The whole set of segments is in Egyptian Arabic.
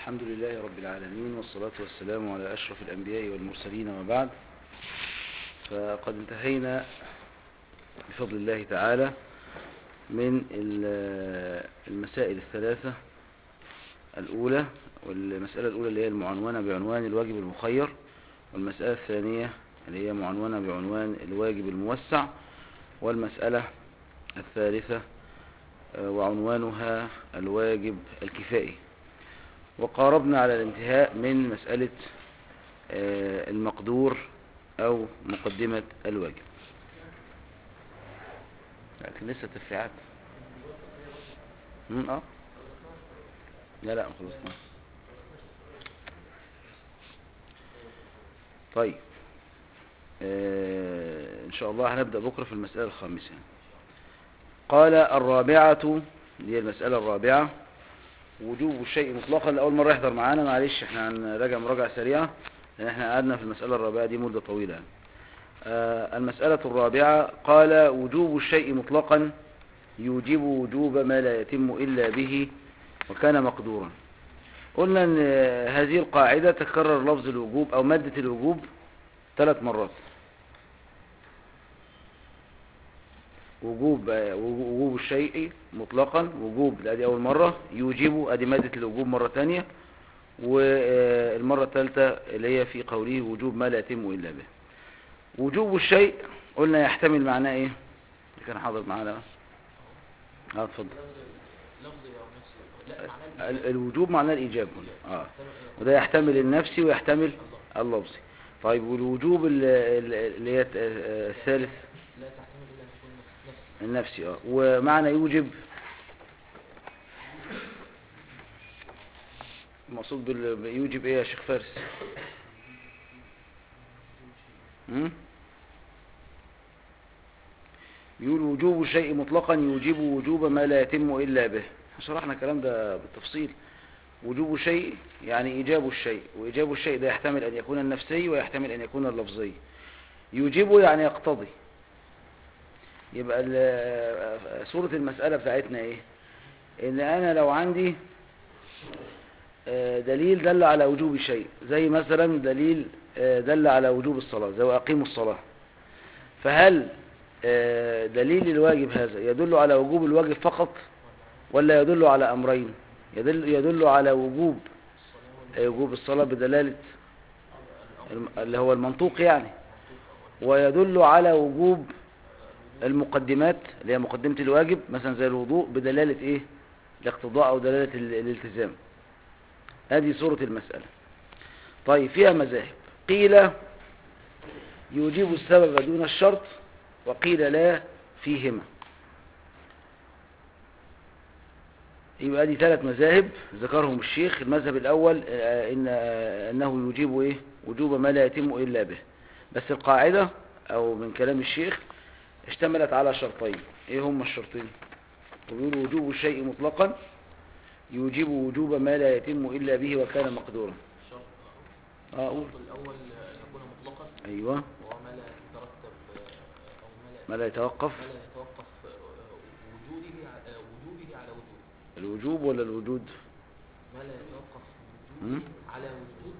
الحمد لله رب العالمين والصلاة والسلام على أشرف الأنبياء والمرسلين وبعد فقد انتهينا بفضل الله تعالى من ال- المسائل الثلاثة الأولى والمسألة الأولى اللي هي المعنونة بعنوان الواجب المخير والمسألة الثانية اللي هي معنونة بعنوان الواجب الموسع والمسألة الثالثة آه، وعنوانها الواجب الكفائي وقاربنا على الانتهاء من مسألة آه، المقدور أو مقدمة الواجب لكن لسه تفريعات مم، اه لا لا خلصنا طيب آه، ان شاء الله هنبدأ بكرة في المسألة الخامسة قال الرابعة دي المسألة الرابعة وجوب الشيء مطلقا لأول مرة يحضر معانا معلش احنا هنراجع مراجعة سريعة لأن احنا قعدنا في المسألة الرابعة دي مدة طويلة يعني. آه المسألة الرابعة قال وجوب الشيء مطلقا يوجب وجوب ما لا يتم إلا به وكان مقدورا قلنا ان آه، هذه القاعدة تكرر لفظ الوجوب او مادة الوجوب ثلاث مرات وجوب آه، وجوب الشيء مطلقا وجوب ادي اول مرة يوجب ادي مادة الوجوب مرة تانية والمرة الثالثة اللي هي في قوله وجوب ما لا يتم الا به وجوب الشيء قلنا يحتمل معناه ايه اللي كان حاضر معانا اه اتفضل لفظي او نفسي لا معناه ال- الوجوب معناه الايجاب هنا اه وده يحتمل النفسي ويحتمل اللفظي طيب والوجوب ال- ال- اللي هي الت- آه، الثالث لا تحتمل الا ان تكون نفس- نفسي النفسي اه ومعنى يوجب المقصود بال- بيوجب ايه يا شيخ فارس هم؟ يقول وجوب الشيء مطلقا يوجب وجوب ما لا يتم الا به شرحنا الكلام ده بالتفصيل وجوب شيء يعني ايجاب الشيء وايجاب الشيء ده يحتمل ان يكون النفسي ويحتمل ان يكون اللفظي يوجبه يعني يقتضي يبقى ال- صورة المسألة بتاعتنا ايه ان انا لو عندي آه، دليل دل على وجوب شيء زي مثلا دليل آه، دل على وجوب الصلاة زي واقيموا الصلاة فهل آه، دليل الواجب هذا يدل على وجوب الواجب فقط ولا يدل على امرين يدل, يدل على وجوب آه، وجوب الصلاة بدلالة الم- اللي هو المنطوق يعني ويدل على وجوب المقدمات اللي هي مقدمة الواجب مثلا زي الوضوء بدلالة ايه الاقتضاء او دلالة ال- الالتزام هذه صورة المسألة طيب فيها مذاهب قيل يوجب السبب دون الشرط وقيل لا فيهما يبقى دي ثلاث مذاهب ذكرهم الشيخ المذهب الأول آه، إن آه، أنه يوجب إيه وجوب ما لا يتم إلا به بس القاعدة أو من كلام الشيخ اشتملت على شرطين إيه هم الشرطين ويقول وجوب الشيء مطلقا يوجب وجوب ما لا يتم إلا به وكان مقدورا الشرط آه أقول الشرط الاول ان يكون مطلقا أيوة وهو ما لا يترتب او ما لا ما لا يتوقف ما لا يتوقف وجوده ع- وجوبه على وجود الوجوب ولا الوجود ما لا يتوقف مم. وجوده على وجود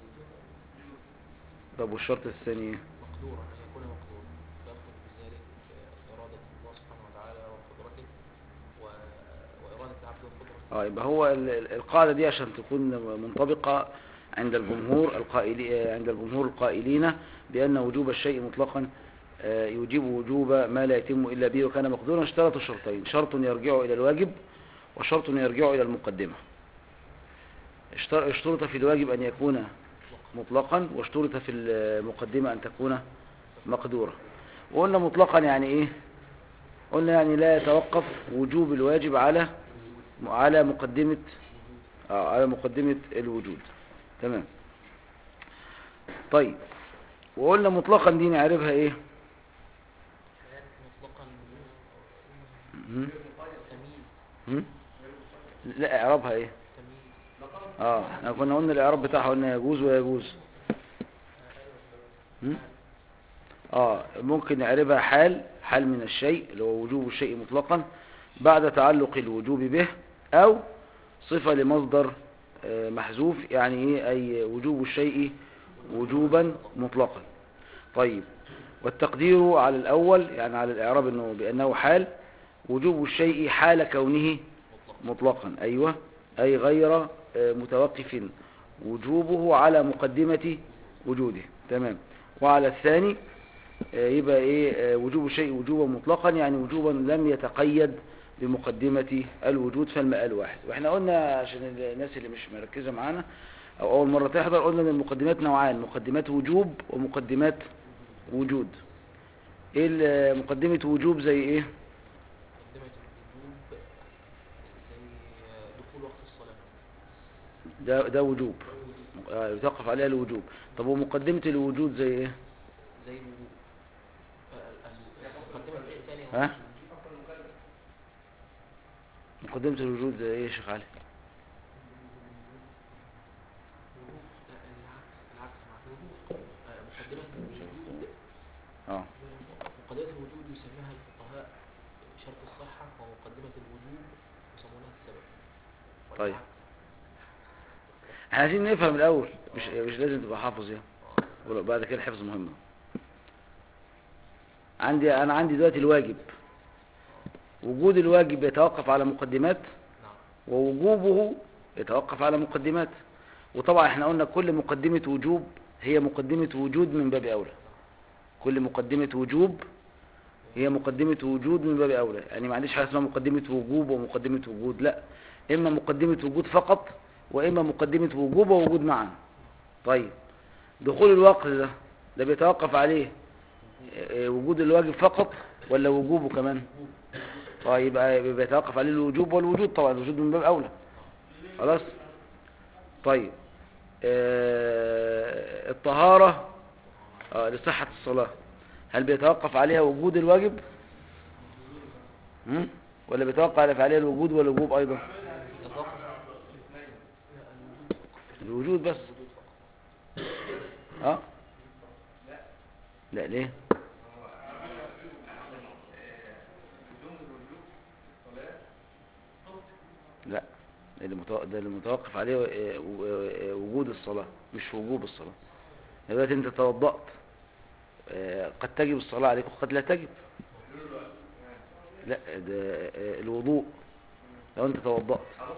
طب والشرط الثاني إيه؟ مقدورا ان يكون مقدورا يخرج بذلك اراده الله سبحانه وتعالى وقدرته و- واراده العبد وقدرته اه يبقى هو ال- ال- القاعدة دي عشان تكون منطبقة عند الجمهور القائلي عند الجمهور القائلين بأن وجوب الشيء مطلقا آه، يوجب وجوب ما لا يتم إلا به وكان مقدورا اشترطوا شرطين شرط يرجع إلى الواجب وشرط يرجع إلى المقدمة اشتر- اشترط في الواجب أن يكون مطلقا واشترط في المقدمة أن تكون مقدورة وقلنا مطلقا يعني إيه قلنا يعني لا يتوقف وجوب الواجب على على مقدمة آه على مقدمة الوجود تمام طيب وقلنا مطلقا دي نعرفها ايه مطلقا مم؟ تمييز مم؟ لا اعرابها ايه تمييز اه احنا كنا قلنا الاعراب بتاعها قلنا يجوز ويجوز مم؟ اه ممكن نعربها حال حال من الشيء اللي هو وجوب الشيء مطلقا بعد تعلق الوجوب به او صفة لمصدر آه، محذوف يعني ايه اي وجوب الشيء وجوبا مطلقا طيب والتقدير على الاول يعني على الاعراب انه بانه حال وجوب الشيء حال كونه مطلقا ايوه اي غير آه، متوقف وجوبه على مقدمة وجوده تمام وعلى الثاني آه، يبقى ايه آه، وجوب الشيء وجوبا مطلقا يعني وجوبا لم يتقيد بمقدمة الوجود فالمآل واحد واحنا قلنا عشان الناس اللي مش مركزة معانا او اول مرة تحضر قلنا ان المقدمات نوعان مقدمات وجوب ومقدمات وجود ايه ال- مقدمة وجوب زي ايه مقدمة الوجوب زي دخول وقت الصلاة ده ده وجوب آه، يتوقف عليها الوجوب طب ومقدمة الوجود زي ايه زي الوجوب آه، ال- مقدمة الثانية ها مقدمة الوجود زي ايه يا شيخ علي لا العكس العكس مع الوجوب آه، مقدمة الوجود اه مقدمة الوجود يسميها الفقهاء شرط الصحة ومقدمة الوجوب يسمونها السبب طيب. والعكس. احنا عايزين نفهم الاول مش مش لازم تبقى حافظ يعني ولو بعد كده الحفظ مهم عندي انا عندي دلوقتي الواجب وجود الواجب يتوقف على مقدمات نعم ووجوبه يتوقف على مقدمات وطبعا احنا قلنا كل مقدمة وجوب هي مقدمة وجود من باب أولى كل مقدمة وجوب هي مقدمة وجود من باب أولى يعني ما عنديش حاجة اسمها مقدمة وجوب ومقدمة وجود لا إما مقدمة وجود فقط وإما مقدمة وجوب ووجود معا طيب دخول الوقت ده ده بيتوقف عليه اه، وجود الواجب فقط ولا وجوبه كمان طيب يبقى بيتوقف عليه الوجوب والوجود طبعا الوجود من باب أولى خلاص طيب آه، الطهارة آه، لصحة الصلاة هل بيتوقف عليها وجود الواجب هم؟ ولا بيتوقف عليها الوجود والوجوب أيضا يتوقف الوجود بس الوجود فقط اه لا ليه لا ده اللي متو- ده اللي متوقف عليه آه، و- آه، وجود الصلاة مش وجوب الصلاة دلوقتي انت توضأت آه، قد تجب الصلاة عليك وقد لا تجب لا ده آه، الوضوء لو انت توضأت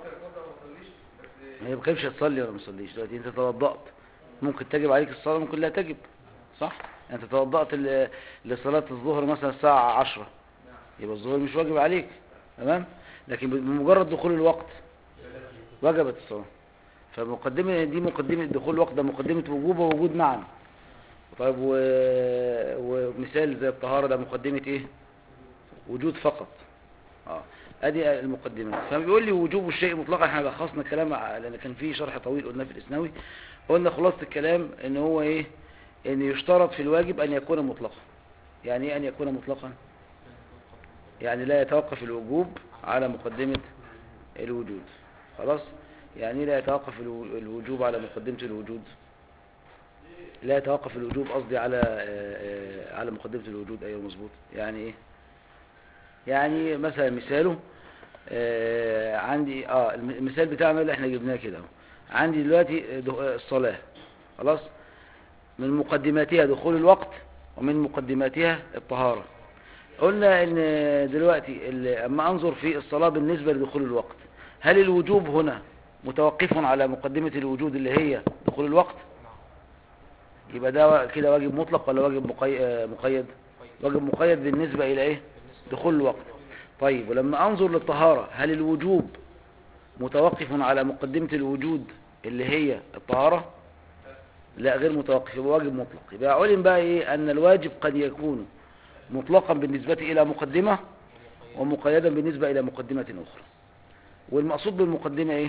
ما يبقيش تصلي ولا ما تصليش دلوقتي انت توضأت ممكن تجب عليك الصلاة ممكن لا تجب صح انت توضأت ل- لصلاة الظهر مثلا الساعة عشرة يبقى الظهر مش واجب عليك تمام لكن بمجرد دخول الوقت وجبت الصلاة فمقدمة دي مقدمة دخول الوقت ده مقدمة وجوب ووجود معا طيب و... ومثال زي الطهارة ده مقدمة ايه وجود فقط اه ادي المقدمات فبيقول لي وجوب الشيء مطلقا احنا لخصنا الكلام ع- لان كان فيه شرح طويل قلنا في الاسنوي قلنا خلاصة الكلام ان هو ايه ان يشترط في الواجب ان يكون مطلقا يعني ايه ان يكون مطلقا يعني لا يتوقف الوجوب على مقدمة الوجود خلاص يعني لا يتوقف الو- الوجوب على مقدمة الوجود لا يتوقف الوجوب قصدي على آه، آه، على مقدمة الوجود ايوه مظبوط يعني ايه يعني مثلا مثاله آه، عندي اه الم- المثال بتاعنا اللي احنا جبناه كده اهو. عندي دلوقتي د- الصلاة خلاص من مقدماتها دخول الوقت ومن مقدماتها الطهارة قلنا ان دلوقتي ال- اما انظر في الصلاة بالنسبة لدخول الوقت هل الوجوب هنا متوقف على مقدمة الوجود اللي هي دخول الوقت يبقى ده كده واجب مطلق ولا واجب مقي- آه، مقيد واجب مقيد بالنسبة الى ايه دخول الوقت طيب ولما انظر للطهارة هل الوجوب متوقف على مقدمة الوجود اللي هي الطهارة لا غير متوقف يبقى واجب مطلق يبقى علم بقى ايه ان الواجب قد يكون مطلقا بالنسبة الى مقدمة ومقيدا بالنسبة الى مقدمة اخرى والمقصود بالمقدمة ايه إما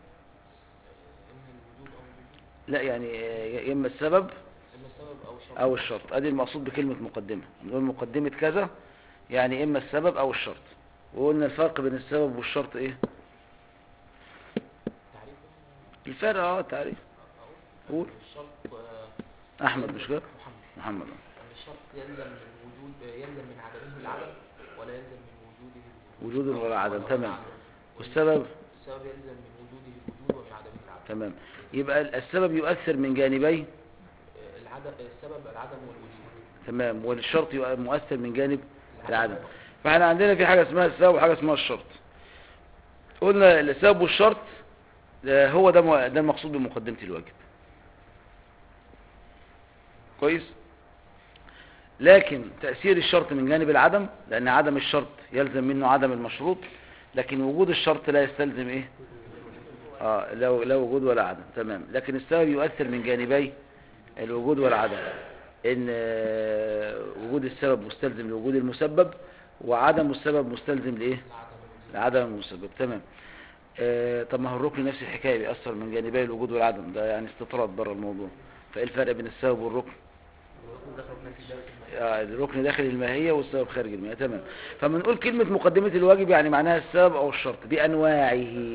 الوجوب أو الوجود لا يعني يا اما السبب إما السبب أو الشرط او الشرط ادي المقصود بكلمة مقدمة نقول مقدمة كذا يعني اما السبب او الشرط وقلنا الفرق بين السبب والشرط ايه تعريف الفرق اه تعريف أقول قول الشرط آه، احمد مش كده محمد محمد أن الشرط يلزم من وجود آه، يلزم من عدمه العدم ولا يلزم من وجوده الوجود وجود ولا عدم ولا تمام عدم. والسبب السبب يلزم من وجوده الوجود ومن عدمه العدم تمام يبقى السبب يؤثر من جانبي العدم السبب العدم والوجود تمام والشرط يؤ- مؤثر من جانب العدم فاحنا عندنا في حاجة اسمها السبب وحاجة اسمها الشرط قلنا السبب والشرط ده هو ده مو- ده المقصود بمقدمة الواجب كويس لكن تأثير الشرط من جانب العدم لأن عدم الشرط يلزم منه عدم المشروط لكن وجود الشرط لا يستلزم ايه اه لا لا وجود ولا عدم تمام لكن السبب يؤثر من جانبي الوجود والعدم ان آه، وجود السبب مستلزم لوجود المسبب وعدم السبب مستلزم لايه لعدم المسبب تمام آه، طب ما هو الركن نفس الحكايه بيأثر من جانبي الوجود والعدم ده يعني استطراد بره الموضوع فايه الفرق بين السبب والركن آه، الركن داخل الماهية والسبب خارج الماهية تمام فما نقول كلمة مقدمة الواجب يعني معناها السبب أو الشرط بأنواعه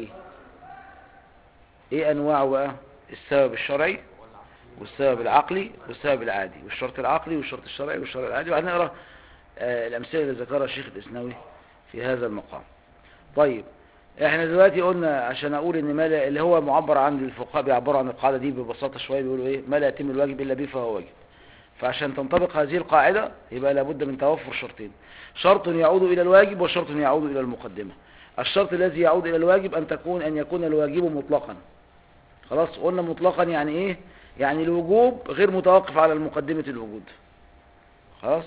إيه أنواعه بقى السبب الشرعي والسبب العقلي والسبب العادي والشرط العقلي والشرط الشرعي والشرط العادي وبعدين نقرأ آه، الأمثلة اللي ذكرها الشيخ الإسنوي في هذا المقام طيب احنا دلوقتي قلنا عشان اقول ان ما لا اللي هو معبر عن الفقهاء بيعبروا عن القاعده دي ببساطه شويه بيقولوا ايه ما لا يتم الواجب الا به فهو واجب فعشان تنطبق هذه القاعدة يبقى لابد من توفر شرطين شرط يعود إلى الواجب وشرط يعود إلى المقدمة الشرط الذي يعود إلى الواجب أن تكون أن يكون الواجب مطلقا خلاص قلنا مطلقا يعني إيه يعني الوجوب غير متوقف على المقدمة الوجود خلاص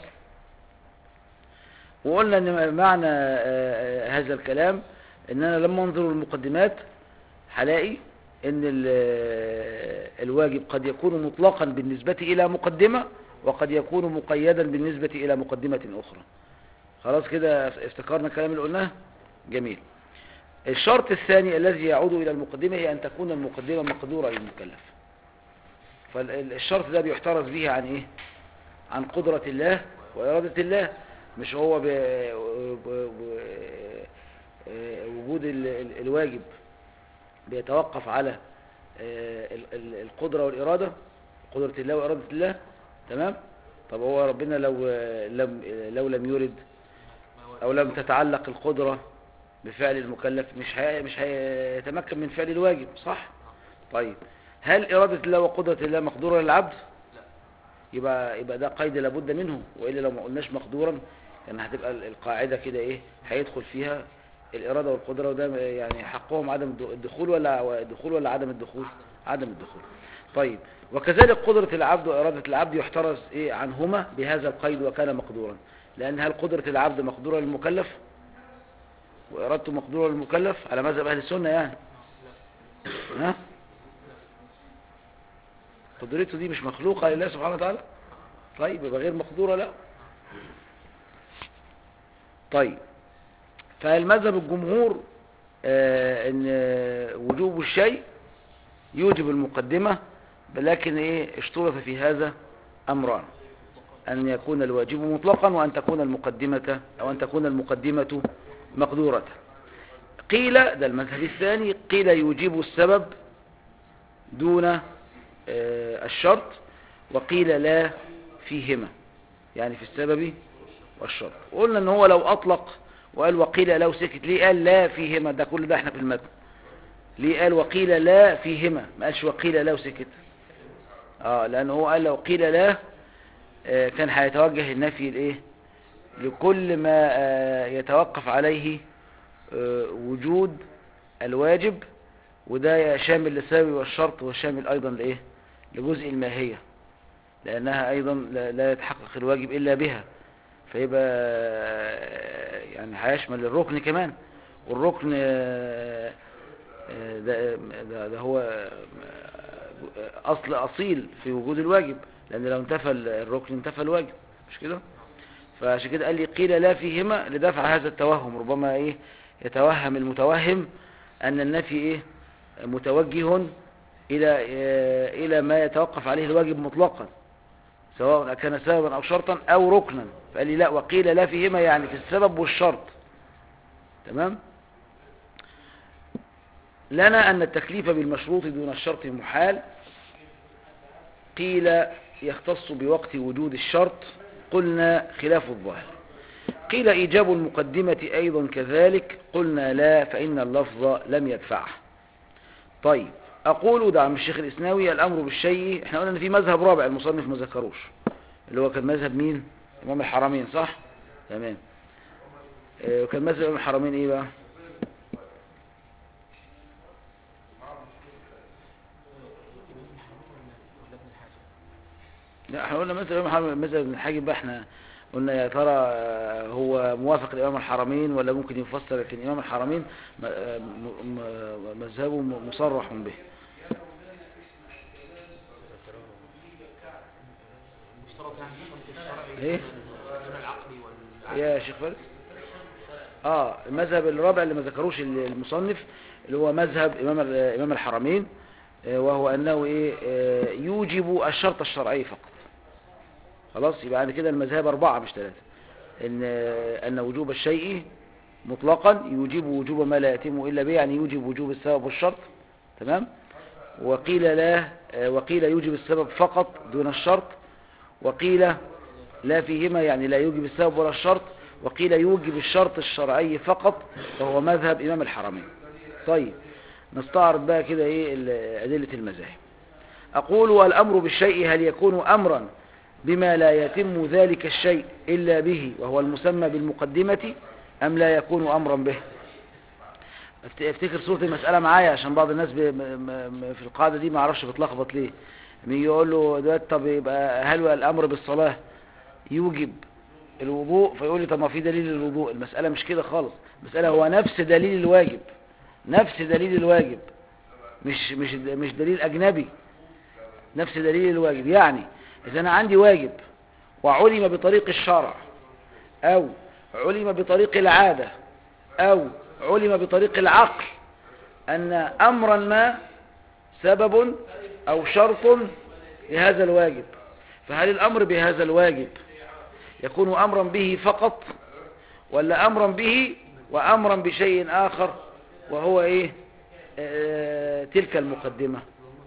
وقلنا ان معنى آه، آه، هذا الكلام ان انا لما انظر المقدمات هلاقي ان ال- آه، الواجب قد يكون مطلقا بالنسبة الى مقدمة وقد يكون مقيدا بالنسبة الى مقدمة اخرى خلاص كده افتكرنا الكلام اللي قلناه جميل الشرط الثاني الذي يعود الى المقدمة هي ان تكون المقدمة مقدورة للمكلف فالشرط ده بيحترز به عن ايه عن قدرة الله وإرادة الله مش هو ب... ب... ب... آه، وجود ال... ال- الواجب بيتوقف على آه، ال- ال- القدرة والإرادة قدرة الله وإرادة الله تمام طب هو ربنا لو لم لو لم يرد أو لم تتعلق القدرة بفعل المكلف مش هي... مش هيتمكن من فعل الواجب صح طيب هل إرادة الله وقدرة الله مقدورة للعبد يبقى يبقى ده قيد لابد منه والا لو ما قلناش مقدورا كان هتبقى ال- القاعده كده ايه هيدخل فيها الاراده والقدره وده يعني حقهم عدم الد- الدخول ولا الدخول ولا عدم الدخول عدم الدخول طيب وكذلك قدره العبد واراده العبد يحترز ايه عنهما بهذا القيد وكان مقدورا لان هل قدره العبد مقدوره للمكلف وارادته مقدوره للمكلف على مذهب اهل السنه يعني ها قدرته دي مش مخلوقة لله سبحانه وتعالى طيب يبقى غير مقدورة لا طيب فالمذهب الجمهور آه ان آه، وجوب الشيء يوجب المقدمة لكن ايه اشترط في هذا امران ان يكون الواجب مطلقا وان تكون المقدمة او ان تكون المقدمة مقدورة قيل ده المذهب الثاني قيل يوجب السبب دون آه، الشرط وقيل لا فيهما يعني في السبب والشرط قلنا ان هو لو اطلق وقال وقيل لو سكت ليه قال لا فيهما ده كل ده احنا في المتن ليه قال وقيل لا فيهما ما قالش وقيل لا وسكت اه لان هو قال لو قيل لا آه، كان هيتوجه النفي الايه لكل ما آه، يتوقف عليه آه، وجود الواجب وده شامل للسبب والشرط وشامل ايضا لايه لجزء الماهية لانها ايضا لا لا يتحقق الواجب الا بها فيبقى آه، يعني هيشمل الركن كمان والركن آه، آه، ده, ده, ده هو آه، اصل اصيل في وجود الواجب لان لو انتفى الركن انتفى الواجب مش كده فعشان كده قال لي قيل لا فيهما لدفع هذا التوهم ربما ايه يتوهم المتوهم ان النفي ايه متوجه الى آه، الى ما يتوقف عليه الواجب مطلقا سواء كان سببا او شرطا او ركنا فقال لي لا وقيل لا فيهما يعني في السبب والشرط تمام لنا ان التكليف بالمشروط دون الشرط محال قيل يختص بوقت وجود الشرط قلنا خلاف الظاهر قيل إيجاب المقدمة أيضا كذلك قلنا لا فإن اللفظ لم يدفعه طيب أقول ده عم الشيخ الإسناوي الأمر بالشيء احنا قلنا إن في مذهب رابع المصنف ما ذكروش اللي هو كان مذهب مين إمام الحرمين صح تمام آه، وكان مذهب إمام الحرمين إيه بقى ولا ابن الحاجب لا احنا قلنا مذهب إمام الحرمين مذهب ابن الحاجب بقى احنا قلنا يا ترى آه، هو موافق لإمام الحرمين ولا ممكن يفسر لكن إمام الحرمين م- آه، م- م- مذهبه م- مصرح به مشترك يعني في الشرط الشرعي إيه؟ دون العقل والعقل يا شيخ فارس اه المذهب الرابع اللي ما ذكروش المصنف اللي هو مذهب امام ال- امام الحرمين آه، وهو انه ايه آه، يوجب الشرط الشرعي فقط خلاص يبقى عند كده المذهب اربعه مش ثلاثه ان آه، ان وجوب الشيء مطلقا يوجب وجوب ما لا يتم الا به يعني يوجب وجوب السبب والشرط تمام وقيل لا آه، وقيل يوجب السبب فقط دون الشرط وقيل لا فيهما يعني لا يوجب السبب ولا الشرط وقيل يوجب الشرط الشرعي فقط وهو مذهب إمام الحرمين طيب نستعرض بقى كده ايه ال- أدلة المذاهب أقول والأمر بالشيء هل يكون أمرا بما لا يتم ذلك الشيء إلا به وهو المسمى بالمقدمة أم لا يكون أمرا به افت- افتكر صورة المسألة معايا عشان بعض الناس ب... م... م... في القاعدة دي ما عرفش بتلخبط ليه لما يقول له دلوقتي طب يبقى هل الأمر بالصلاة يوجب الوضوء فيقول لي طب ما في دليل للوضوء المسألة مش كده خالص المسألة هو نفس دليل الواجب نفس دليل الواجب مش مش مش دليل أجنبي نفس دليل الواجب يعني إذا أنا عندي واجب وعلم بطريق الشرع أو علم بطريق العادة أو علم بطريق العقل أن أمرا ما سبب أو شرط لهذا الواجب فهل الأمر بهذا الواجب يكون أمرا به فقط ولا أمرا به وأمرا بشيء آخر وهو إيه آه تلك المقدمة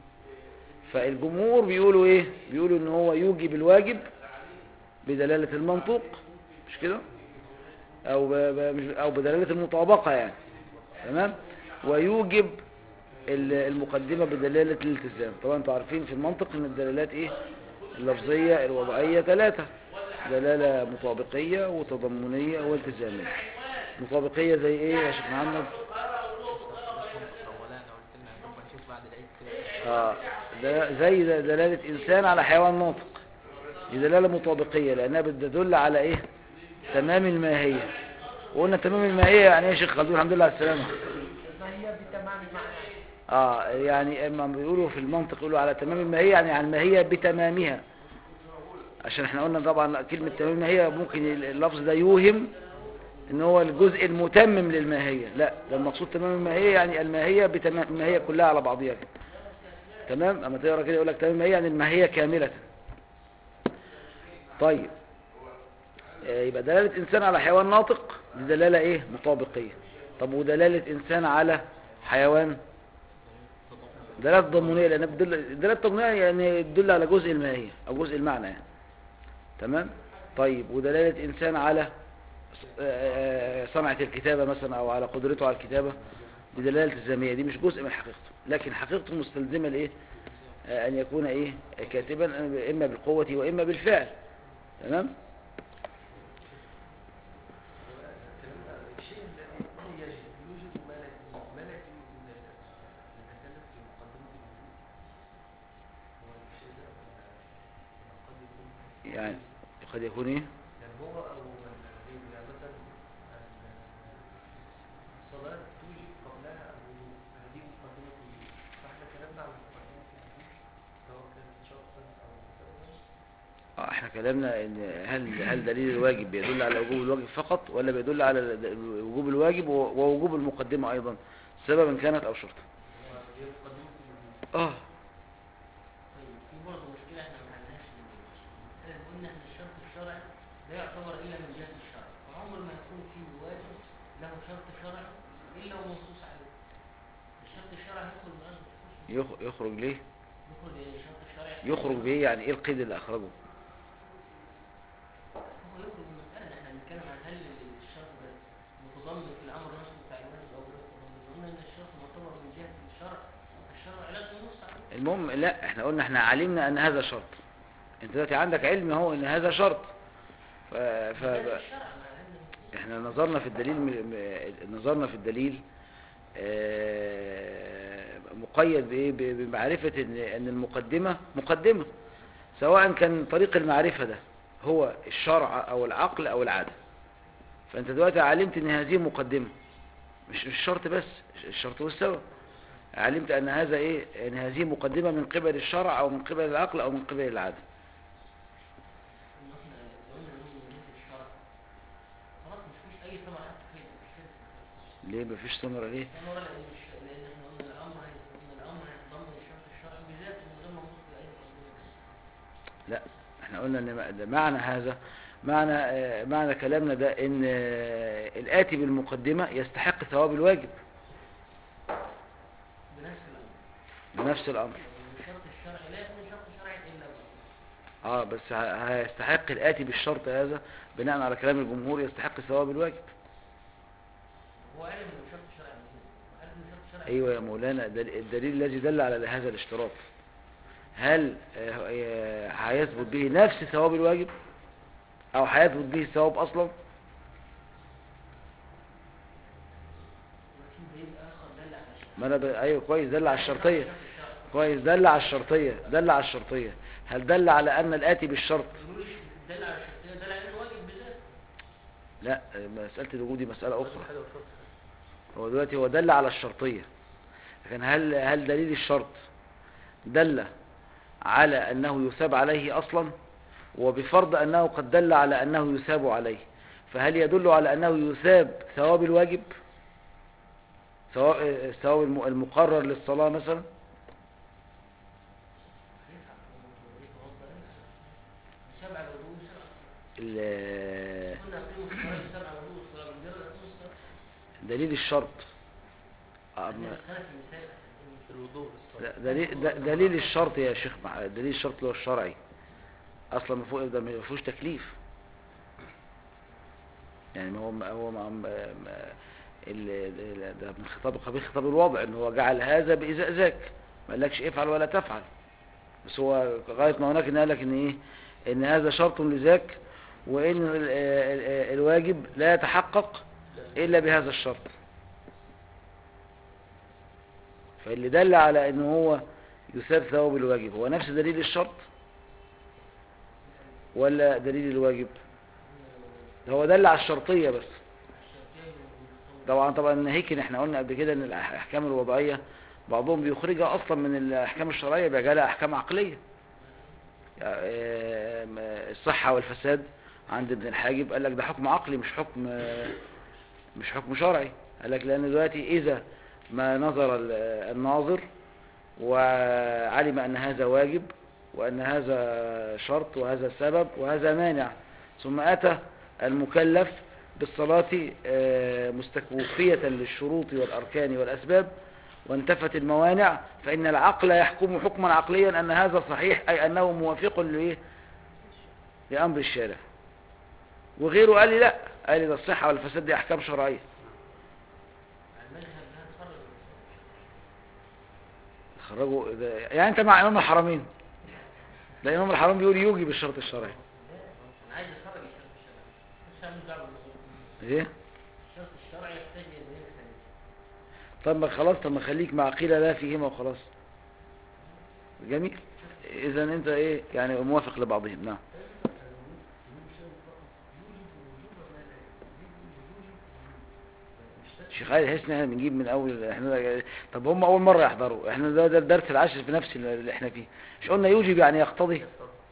فالجمهور بيقولوا إيه بيقولوا إن هو يوجب الواجب بدلالة المنطوق مش كده أو, ب... ب... مش- أو بدلالة المطابقة يعني تمام ويوجب ال- المقدمة بدلالة الالتزام طبعا انتوا عارفين في المنطق ان الدلالات ايه اللفظية الوضعية ثلاثة دلالة مطابقية وتضمنية والتزامية مطابقية زي ايه يا شيخ محمد اولا قلت لنا نبقى نشوف بعد العيد كده آه ده زي د- دلالة انسان على حيوان ناطق دي دلالة مطابقية لانها بتدل على ايه تمام الماهية وقلنا تمام الماهية يعني ايه يا شيخ خلدون الحمد لله على السلامة فهي بتمام المعنى اه يعني اما بيقولوا في المنطق يقولوا على تمام الماهية يعني على الماهية بتمامها عشان احنا قلنا طبعا كلمة تمام الماهية ممكن اللفظ ده يوهم ان هو الجزء المتمم للماهية لا ده المقصود تمام الماهية يعني الماهية بتمام الماهية كلها على بعضها كده تمام اما تقرا كده يقول لك تمام الماهية يعني الماهية كاملة طيب آه، يبقى دلالة انسان على حيوان ناطق دي دلالة ايه مطابقية طب ودلالة انسان على حيوان دلالة ضمنية لأنها بتدل دلالة ضمنية يعني تدل على جزء الماهية أو جزء المعنى يعني تمام طيب ودلالة إنسان على آه، صنعة الكتابة مثلا أو على قدرته على الكتابة دي دلالة الزامية دي مش جزء من حقيقته لكن حقيقته مستلزمة لإيه آه، أن يكون إيه كاتبا إما بالقوة وإما بالفعل تمام الشيء الذي يجب يوجد ما لا يوجد ما لا يتم الا نتكلم في مقدمه الوجود هو الشيء ده ولا قد يكون يعني قد يكون إيه يعني هو او غيره يعني مثلا الصلاه توجب قبلها الوضوء هذه مقدمه الوجود فاحنا كلامنا عن مقدمه الوجود سواء كانت شرطا او سببا آه، احنا كلامنا ان هل هل دليل الواجب بيدل على وجوب الواجب فقط ولا بيدل على ال- وجوب الواجب و- ووجوب المقدمة ايضا سببا كانت او شرطا هي مقدمه الوجود اه طيب في برضه مشكلة احنا ما حلناش مثلا قلنا ان الشرط الشرعي لا يعتبر الا من جهة الشرع فعمر ما يكون في واجب له شرط شرعي الا ومنصوص عليه الشرط الشرعي يدخل من اجل يخ- يخرج ليه يخرج الشرط الشرعي يخرج بايه يعني ايه القيد اللي اخرجه هو يخرج من المسألة احنا بنتكلم عن هل الشرط ده متضمن في الامر نفسه بتاع الواجب او غير متضمن قلنا ان الشرط معتبر من جهة الشرع الشرع لا المهم لا احنا قلنا احنا علمنا ان هذا شرط انت دلوقتي عندك علم اهو ان هذا شرط ف... ف... ده الشرع مع علم احنا نظرنا في الدليل م... م- نظرنا في الدليل آه، مقيد بايه ب- بمعرفة ان ان المقدمة مقدمة سواء كان طريق المعرفة ده هو الشرع او العقل او العادة فانت دلوقتي علمت ان هذه مقدمة مش مش شرط بس الشرط والسبب علمت ان هذا ايه ان هذه مقدمة من قبل الشرع او من قبل العقل او من قبل العادة إن إحنا لو قلنا إن هو نزل الشرع خلاص مش فيش أي ثمرة حتى فيه مش كده ليه مفيش ثمرة ليه ثمرة لأن الش- لأن إحنا قلنا الأمر هي- إن الأمر هيتضمن الشرط الشرعي بذاته من غير ما نبص لأي مقدمة لا احنا قلنا ان م- ده معنى هذا معنى آه، معنى كلامنا ده ان آه، الآتي بالمقدمة يستحق ثواب الواجب بنفس الأمر بنفس الأمر لأن الشرط الشرعي لا يكون شرط شرعي إلا بأمر اه بس ه- هيستحق الآتي بالشرط هذا بناء على كلام الجمهور يستحق ثواب الواجب هو علم إنه شرط شرعي موجود وعارف إنه شرط شرعي ايوه يا مولانا دل- الدليل الذي دل على هذا الاشتراط هل آه، آه، هيثبت به نفس ثواب الواجب او هيثبت به الثواب اصلا وفي دليل آخر دل على الشرط ما انا ب... ايوه كويس دل على الشرطيه الشرط الشرعي. كويس دل على الشرطيه دل على الشرطيه هل دل على ان الآتي بالشرط يقولوا لي دل على الشرطية دل على إنه واجب بذاته لا مسألة الوجود دي مسألة أخرى حاجة وشرط هو دلوقتي هو دل على الشرطية لكن هل هل دليل الشرط دل على أنه يثاب عليه أصلا وبفرض أنه قد دل على أنه يثاب عليه فهل يدل على أنه يثاب ثواب الواجب سواء الثواب الم- المقرر للصلاة مثلا سبع الوضوء سبع ال- قلنا أقيموا الصلاة سبع وضوء الصلاة بالجر أقيموا الصلاة دليل الشرط أما- عندنا سنة في مثال في الوضوء لا، للصلاة دليل د- دليل الشرط يا شيخ مع- دليل الشرط اللي هو الشرعي اصلا ما فوق ده ما فيهوش تكليف يعني ما هو ما هو ما ما- ما- ال- ال- ده من خطاب قبيل خطاب الوضع ان هو جعل هذا بإزاء ذاك ما قالكش افعل ولا تفعل بس هو غايه ما هناك ان قال لك ان ايه ان هذا شرط لذاك وان ال- ال- ال- الواجب لا يتحقق الا بهذا الشرط فاللي دل على ان هو يثاب ثواب الواجب هو نفس دليل الشرط ولا دليل الواجب ده هو دل على الشرطية بس طبعا طبعا ناهيك ان احنا قلنا قبل كده ان الاحكام الوضعية بعضهم بيخرجها اصلا من الاحكام الشرعية بيجعلها احكام عقلية يعني، آه، الصحة والفساد عند ابن الحاجب قال لك ده حكم عقلي مش حكم مش حكم شرعي قال لك لان دلوقتي اذا ما نظر ال- الناظر وعلم ان هذا واجب وان هذا شرط وهذا سبب وهذا مانع ثم اتى المكلف بالصلاة آه، مستكوفية للشروط والاركان والاسباب وانتفت الموانع فان العقل يحكم حكما عقليا ان هذا صحيح اي انه موافق لإيه؟ لامر الشارع وغيره قال لي لا قال لي ده الصحة والفساد دي احكام شرعية المذهب ده خرج خرجوا ده يعني انت مع امام الحرمين ده امام الحرمين بيقول يوجب الشرط الشرعي انا عايز اخرج الشرط الشرعي مش هعمل دعوه بالموضوع ايه الشرط الشرعي يحتاج الى دليل ثاني طب ما خلاص طب ما خليك مع قيل لا فيهما وخلاص جميل اذا انت ايه يعني موافق لبعضهم نعم شيخ علي تحس ان احنا بنجيب من اول احنا طب هم اول مره يحضروا احنا ده, ده الدرس العاشر في نفس اللي احنا فيه مش قلنا يوجب يعني يقتضي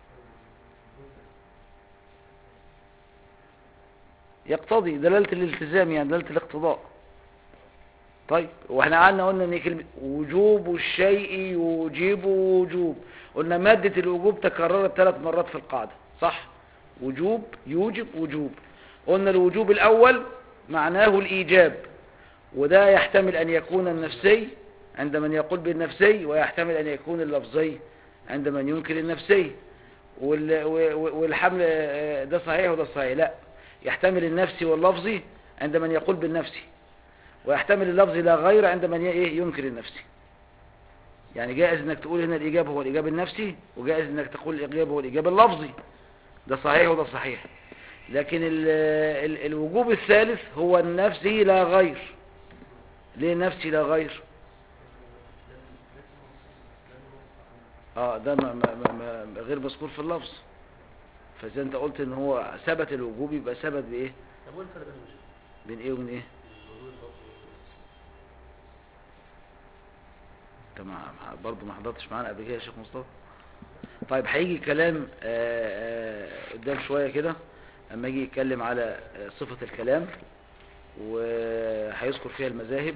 يقتضي دلاله الالتزام يعني دلاله الاقتضاء طيب واحنا قعدنا قلنا ان كلمه وجوب الشيء يوجب وجوب قلنا ماده الوجوب تكررت ثلاث مرات في القاعده صح وجوب يوجب وجوب قلنا الوجوب الاول معناه الايجاب وده يحتمل أن يكون النفسي عند من يقول بالنفسي ويحتمل أن يكون اللفظي عند من ينكر النفسي وال- و- والحمل آه، ده صحيح وده صحيح لا يحتمل النفسي واللفظي عند من يقول بالنفسي ويحتمل اللفظي لا غير عند من ي- إيه ينكر النفسي يعني جائز انك تقول هنا الايجاب هو الايجاب النفسي وجائز انك تقول الايجاب هو الايجاب اللفظي ده صحيح وده صحيح لكن ال ال الوجوب الثالث هو النفسي لا غير ليه نفسي لا غير اه ده ما ما ما ما غير مذكور في اللفظ فاذا انت قلت ان هو ثبت الوجوب يبقى ثبت بايه طب وايه الفرق بينهم يا شيخ؟ بين ايه وبين ايه الوضوء البطن والوضوء انت ما ما- برضه ما حضرتش معانا قبل كده يا شيخ مصطفى طيب هيجي كلام آه، آه، قدام شويه كده اما يجي يتكلم على آه، صفه الكلام وهيذكر فيها المذاهب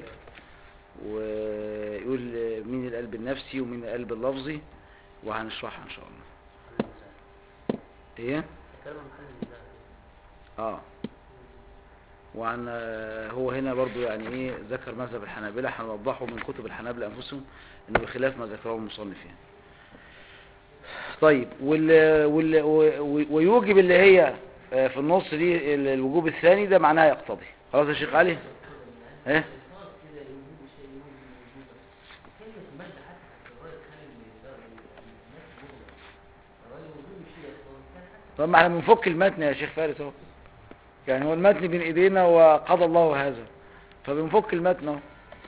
ويقول آه، مين القلب النفسي ومين القلب اللفظي وهنشرحها ان شاء الله محل النزاع ايه الكلام عن محل النزاع اه وعن آه، هو هنا برضو يعني ايه ذكر مذهب الحنابلة هنوضحه من كتب الحنابلة انفسهم انه بخلاف ما ذكره المصنف يعني طيب وال وال و- ويوجب اللي هي آه، في النص دي ال- الوجوب الثاني ده معناها يقتضي خلاص يا شيخ علي ايه الفاظ كده يوجد شيء يوجد وجوده كلمة المجد حتى في الرواية تخلي الناس مغلق الرواية وجود شيء يقتضي كان حتى طب ما احنا بنفك المتن يا شيخ فارس اهو يعني هو المتن بين ايدينا وقضى الله هذا فبنفك المتن اهو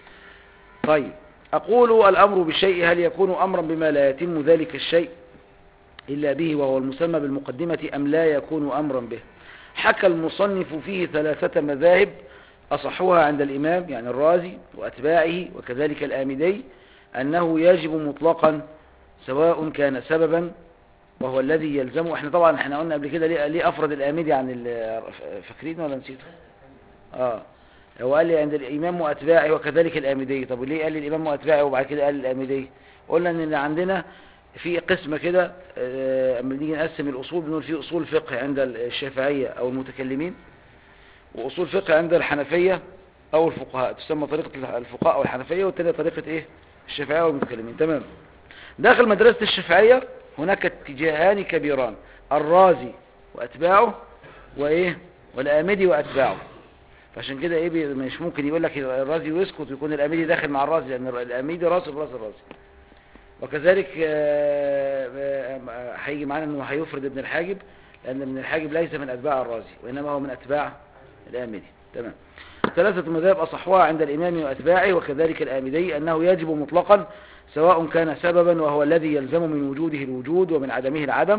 طيب اقول الامر بالشيء هل يكون امرا بما لا يتم ذلك الشيء الا به وهو المسمى بالمقدمة ام لا يكون امرا به حكى المصنف فيه ثلاثة مذاهب اصحها عند الامام يعني الرازي واتباعه وكذلك الامدي انه يجب مطلقا سواء كان سببا وهو الذي يلزمه احنا طبعا احنا قلنا قبل كده ليه, ليه افرد الاميدي عن ال- فاكرين ولا نسيته اه هو قال لي عند الامام واتباعه وكذلك الاميدي طب ليه قال لي الامام واتباعه وبعد كده قال الاميدي قلنا ان عندنا في قسمة كده آه، اما نيجي نقسم الاصول بنقول في اصول فقه عند الشافعية او المتكلمين واصول فقه عند الحنفية او الفقهاء تسمى طريقة الفقهاء او الحنفية والتانية طريقة ايه الشافعية والمتكلمين تمام داخل مدرسة الشافعية هناك اتجاهان كبيران الرازي واتباعه وايه والامدي واتباعه فعشان كده ايه بي- مش ممكن يقول لك الرازي ويسكت ويكون الامدي داخل مع الرازي لان الامدي راسه براس الرازي وكذلك آه، آه، هيجي معانا انه هيفرد ابن الحاجب لان ابن الحاجب ليس من اتباع الرازي وانما هو من اتباع الامدي تمام ثلاثة مذاهب أصحوها عند الإمام وأتباعه وكذلك الآمدي أنه يجب مطلقا سواء كان سببا وهو الذي يلزم من وجوده الوجود ومن عدمه العدم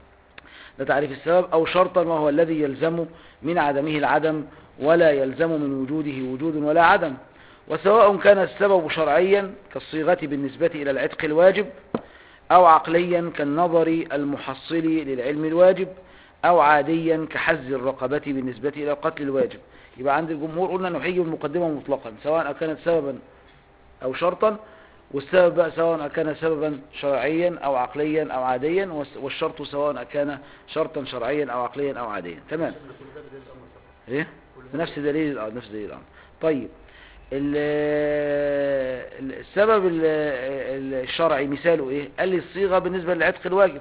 ده تعريف السبب أو شرطا وهو الذي يلزم من عدمه العدم ولا يلزم من وجوده وجود ولا عدم وسواء كان السبب شرعيا كالصيغة بالنسبة إلى العتق الواجب أو عقليا كالنظر المحصل للعلم الواجب أو عاديا كحز الرقبة بالنسبة إلى القتل الواجب يبقى عند الجمهور قلنا أنه هيجي المقدمة مطلقا سواء كانت سببا أو شرطا والسبب بقى سواء كان سببا شرعيا أو عقليا أو عاديا والس- والشرط سواء كان شرطا شرعيا أو عقليا أو عاديا تمام كل ده بدل الامر طبعا ايه كل ده نفس دليل الامر نفس دليل الامر طيب ال- ال- السبب ال- ال- الشرعي مثاله ايه قال لي الصيغه بالنسبه للعتق الواجب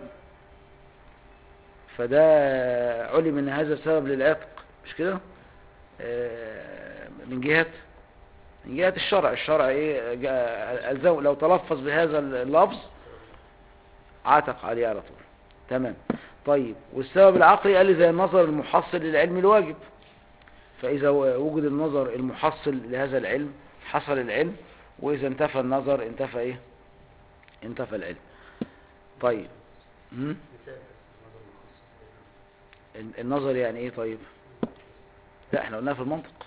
فده علم ان هذا سبب للعتق مش كده آه، من جهه من جهه الشرع الشرع ايه جاء- الزم لو تلفظ بهذا اللفظ عتق عليه على طول تمام طيب والسبب العقلي قال لي زي النظر المحصل للعلم الواجب فإذا وجد النظر المحصل لهذا العلم حصل العلم وإذا انتفى النظر انتفى إيه انتفى العلم طيب مم؟ مثال بس النظر المخصص ال- النظر يعني إيه طيب لا احنا قلناها في المنطق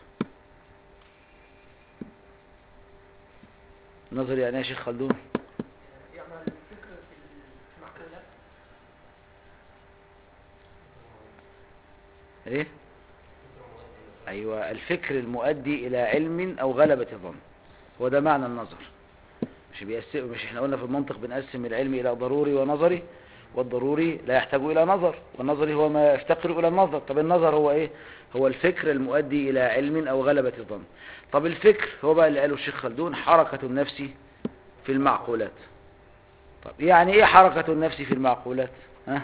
النظر يعني إيه يا شيخ خلدون يعمل الفكر في المعقولات ايه ايوه الفكر المؤدي الى علم او غلبة ظن هو ده معنى النظر مش بيقسم مش احنا قلنا في المنطق بنقسم العلم الى ضروري ونظري والضروري لا يحتاج الى نظر والنظري هو ما يفتقر الى النظر طب النظر هو ايه هو الفكر المؤدي الى علم او غلبة ظن طب الفكر هو بقى اللي قاله الشيخ خلدون حركة النفس في المعقولات طب يعني ايه حركة النفس في المعقولات ها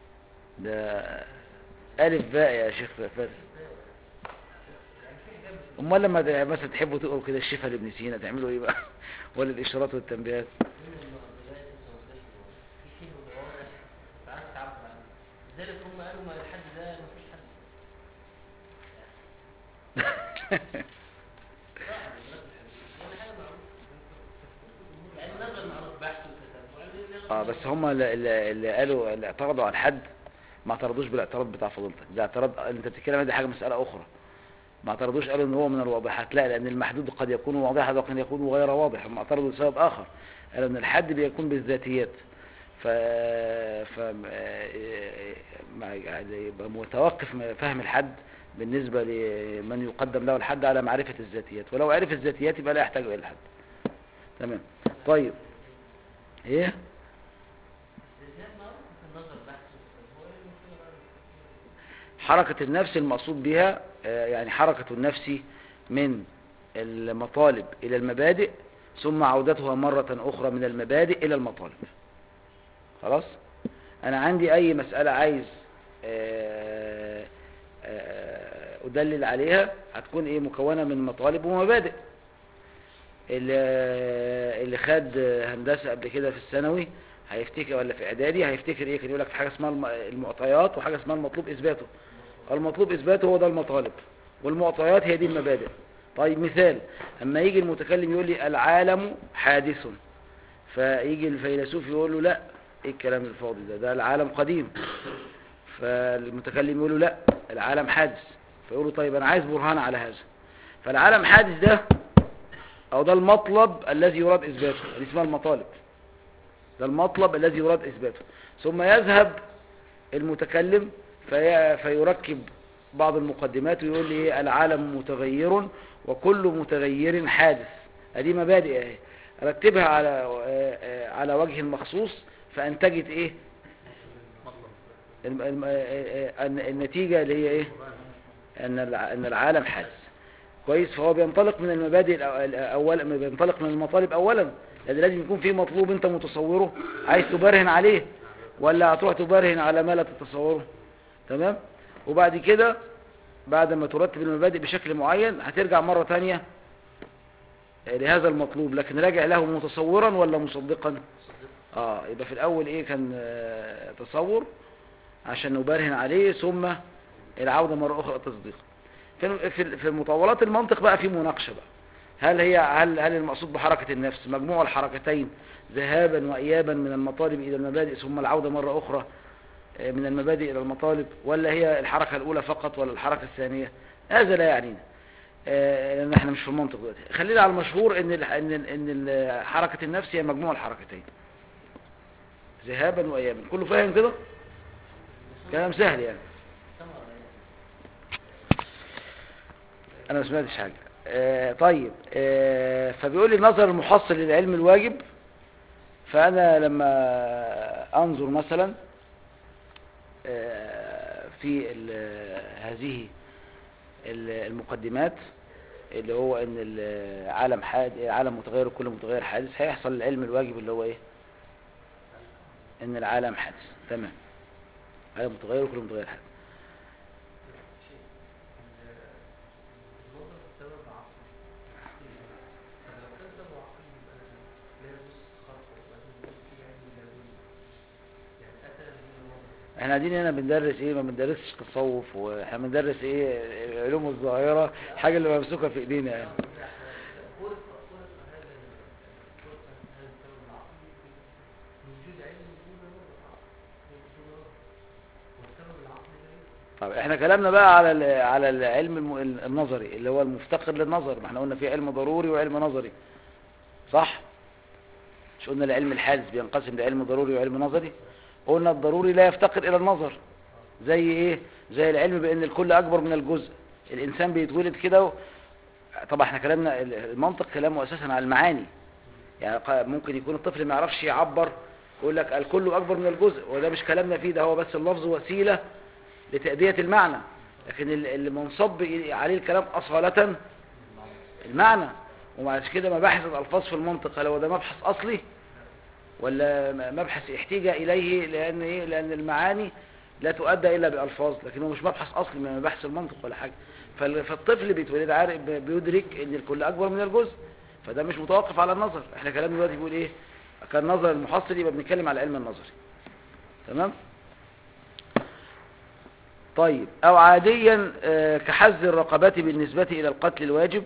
ده ألف باء يا شيخ فارس يعني في حجاب في امال لما ت- مثلا تحبوا تقروا كده الشفا لابن سينا تعملوا ايه بقى ولا الاشارات والتنبيهات من المعضلات الزوجية في شيء واضح تعرف تعبر عنه لذلك هم قالوا ما الحد ده مفيش حد صعب الرد الحديث يعني حاجة معروفة يعني نظر معروف بحث وتتبع اه بس هم اللي, اللي اللي قالوا اللي اعترضوا على الحد ما اعترضوش بالاعتراض بتاع فضيلتك ده اعتراض انت بتتكلم عن دي حاجه مساله اخرى ما اعترضوش قالوا ان هو من الواضحات لا لان المحدود قد يكون واضحا وقد يكون غير واضح هم اعترضوا لسبب اخر قالوا ان الحد بيكون بالذاتيات ف ف ما- يعني يبقى متوقف م- فهم الحد بالنسبه لمن يقدم له الحد على معرفه الذاتيات ولو عرف الذاتيات يبقى لا يحتاج الى الحد تمام طيب ايه الزيادات معروفة في النظر بحث وتتبع إيه المشكلة بقى؟ حركة النفس المقصود بها آه، يعني حركة النفس من المطالب إلى المبادئ ثم عودتها مرة أخرى من المبادئ إلى المطالب خلاص أنا عندي أي مسألة عايز آه، آه، أدلل عليها هتكون إيه مكونة من مطالب ومبادئ اللي اللي خد هندسة قبل كده في الثانوي هيفتكر ولا في إعدادي هيفتكر إيه كان يقول لك في حاجة اسمها الم- المعطيات وحاجة اسمها المطلوب إثباته المطلوب إثباته هو ده المطالب والمعطيات هي دي المبادئ طيب مثال أما يجي المتكلم يقول لي العالم حادث فيجي الفيلسوف يقول له لا ايه الكلام الفاضي ده ده العالم قديم فالمتكلم يقول له لا العالم حادث فيقول له طيب انا عايز برهان على هذا فالعالم حادث ده او ده المطلب الذي يراد اثباته دي اسمها المطالب ده المطلب الذي يراد اثباته ثم يذهب المتكلم في فيركب بعض المقدمات ويقول لي إيه العالم متغير وكل متغير حادث ادي مبادئ اهي رتبها على آه، آه، على وجه مخصوص فانتجت ايه الم- الم- آه، آه، الن- النتيجة اللي هي ايه ان الع- ان العالم حادث كويس فهو بينطلق من المبادئ الأو- الاول بينطلق من المطالب اولا لان لازم يكون في مطلوب انت متصوره عايز تبرهن عليه ولا هتروح تبرهن على ما لا تتصوره تمام وبعد كده بعد ما ترتب المبادئ بشكل معين هترجع مرة تانية لهذا المطلوب لكن راجع له متصورا ولا مصدقا اه يبقى في الاول ايه كان آه، تصور عشان نبرهن عليه ثم العودة مرة اخرى تصديق في في في مطولات المنطق بقى في مناقشة بقى هل هي هل هل المقصود بحركة النفس مجموع الحركتين ذهابا وإيابا من المطالب إلى المبادئ ثم العودة مرة أخرى آه، من المبادئ إلى المطالب ولا هي الحركة الأولى فقط ولا الحركة الثانية هذا لا يعنينا آه، لأن احنا مش في المنطق دلوقتي خلينا على المشهور إن ال- إن ال- إن ال- حركة النفس هي مجموع الحركتين ذهابا وإيابا كله فاهم كده كلام سهل يعني ثمرة يعني. انا ما سمعتش حاجه آه طيب آه فبيقول لي النظر المحصل للعلم الواجب فانا لما انظر مثلا آه في ال- هذه ال- المقدمات اللي هو ان العالم حاد عالم متغير وكل متغير حادث هيحصل العلم الواجب اللي هو ايه ان العالم حادث تمام عالم متغير وكل متغير حادث شيء النظر سبب عقلي طب لو كان سبب عقلي يبقى لا يجوز خلقه لازم يكون في علم لدني يعني اتى به النظر احنا قاعدين هنا بندرس ايه ما بندرسش تصوف واحنا بندرس ايه علوم الظاهرة حاجة اللي ممسوكة في ايدينا يعني خلق خلق هذا خلق هذا السبب العقلي بوجود علم دون نظر عقلي دون نظر والسبب العقلي لا يوجد طب احنا كلامنا بقى على ال- على العلم الم- النظري اللي هو المفتقر للنظر ما احنا قلنا في علم ضروري وعلم نظري صح مش قلنا العلم الحادث بينقسم لعلم ضروري وعلم نظري قلنا الضروري لا يفتقر الى النظر زي ايه زي العلم بان الكل اكبر من الجزء الانسان بيتولد كده و... طبعا احنا كلامنا ال- المنطق كلامه اساسا على المعاني يعني ق- ممكن يكون الطفل ما يعرفش يعبر يقول لك الكل اكبر من الجزء وده مش كلامنا فيه ده هو بس اللفظ وسيله لتأدية المعنى لكن ال- اللي منصب إلي- عليه الكلام أصالة المعنى ومع كده مباحث الألفاظ في المنطق هل هو ده مبحث أصلي ولا م- مبحث احتاج إليه لأن إيه؟ لأن المعاني لا تؤدى الا بالفاظ لكن هو مش مبحث اصلي من مباحث المنطق ولا حاجه فال- فالطفل بيتولد عارف بيدرك ان الكل اكبر من الجزء فده مش متوقف على النظر احنا كلامنا دلوقتي بيقول ايه كان نظر المحصل يبقى بنتكلم على علم النظري تمام طيب او عاديا آه، كحز الرقبات بالنسبة الى القتل الواجب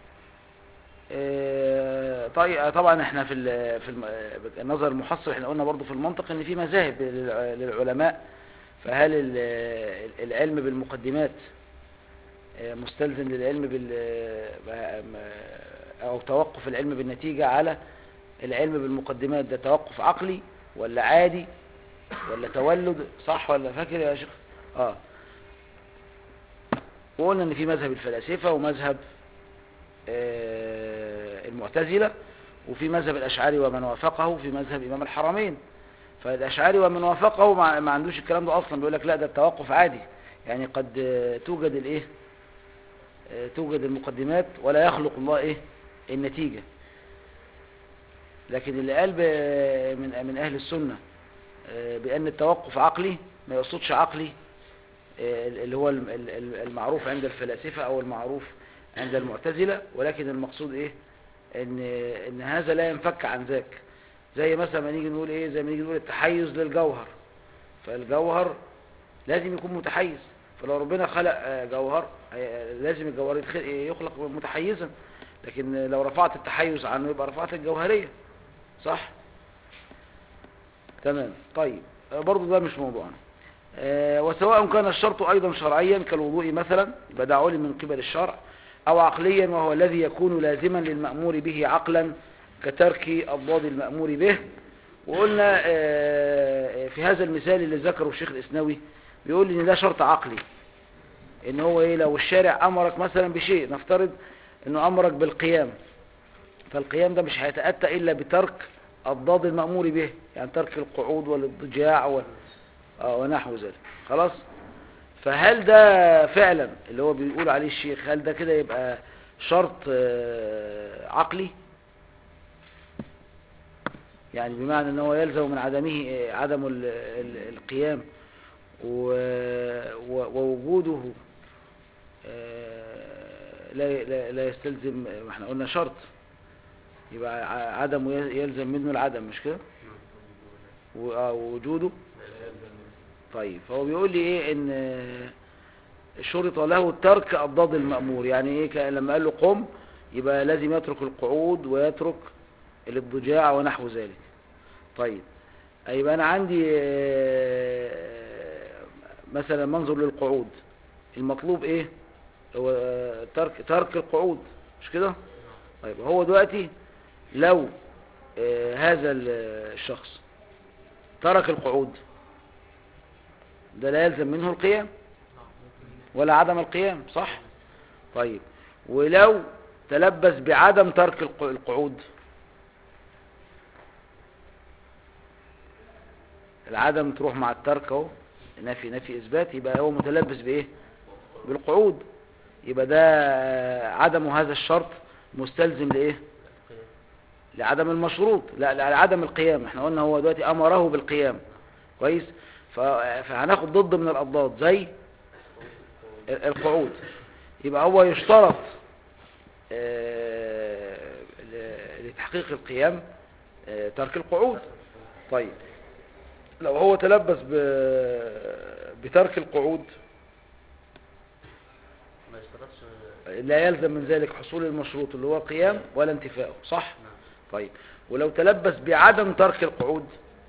آه، طيب طبعا احنا في ال- في الم- آه، النظر المحصل احنا قلنا برضو في المنطق ان في مذاهب للع- للعلماء فهل ال- العلم بالمقدمات آه، مستلزم للعلم بال آه، م- او توقف العلم بالنتيجة على العلم بالمقدمات ده توقف عقلي ولا عادي ولا تولد صح ولا فاكر يا شيخ اه وقلنا ان في مذهب الفلاسفة ومذهب آه، المعتزلة وفي مذهب الاشعري ومن وافقه في مذهب امام الحرمين فالاشعري ومن وافقه ما ما عندوش الكلام ده اصلا بيقول لك لا ده التوقف عادي يعني قد آه، توجد الايه آه، توجد المقدمات ولا يخلق الله ايه النتيجة لكن اللي قال ب- من من اهل السنة آه، بان التوقف عقلي ما يقصدش عقلي آه، اللي هو الم- ال- ال- المعروف عند الفلاسفة او المعروف عند المعتزلة ولكن المقصود ايه ان ان هذا لا ينفك عن ذاك زي مثلا ما نيجي نقول ايه زي ما نيجي نقول التحيز للجوهر فالجوهر لازم يكون متحيز فلو ربنا خلق آه، جوهر هي- لازم الجوهر يتخلق- يخلق متحيزا لكن لو رفعت التحيز عنه يبقى رفعت الجوهرية صح تمام طيب آه، برضو ده مش موضوعنا آه، وسواء كان الشرط أيضا شرعيا كالوضوء مثلا يبقى ده علم من قبل الشرع أو عقليا وهو الذي يكون لازما للمأمور به عقلا كترك أضداد المأمور به وقلنا آه، في هذا المثال اللي ذكره الشيخ الإسنوي بيقول إن ده شرط عقلي إن هو إيه لو الشارع أمرك مثلا بشيء نفترض إنه أمرك بالقيام فالقيام ده مش هيتأتى إلا بترك أضداد المأمور به يعني ترك القعود والاضطجاع وال... آه، ونحو ذلك خلاص فهل ده فعلا اللي هو بيقول عليه الشيخ هل ده كده يبقى شرط آه، عقلي يعني بمعنى ان هو يلزم من عدمه آه، عدم ال- ال- القيام و- و- ووجوده آه، لا لا لا يستلزم ما احنا قلنا شرط يبقى ع- عدمه ي- يلزم منه العدم مش كده و- آه، ووجوده طيب فهو بيقول لي ايه ان آه، شرط له ترك اضداد المأمور يعني ايه كان لما قال له قم يبقى لازم يترك القعود ويترك الاضطجاع ونحو ذلك طيب يبقى انا عندي آه، مثلا منظر للقعود المطلوب ايه هو آه، ترك ترك القعود مش كده طيب هو دلوقتي لو آه، هذا ال- الشخص ترك القعود ده لا يلزم منه القيام ولا عدم القيام صح طيب ولو تلبس بعدم ترك الق- القعود العدم تروح مع الترك اهو نفي نفي اثبات يبقى هو متلبس بايه بالقعود يبقى ده عدم هذا الشرط مستلزم لايه لعدم المشروط لا لعدم القيام احنا قلنا هو دلوقتي امره بالقيام كويس ف- فهناخد ضد من الاضداد زي ال- القعود يبقى هو يشترط آه، ل- لتحقيق القيام آه، ترك القعود طيب لو هو تلبس ب- بترك القعود ما يشترطش لا يلزم من ذلك حصول المشروط اللي هو القيام ولا انتفاؤه صح طيب ولو تلبس بعدم ترك القعود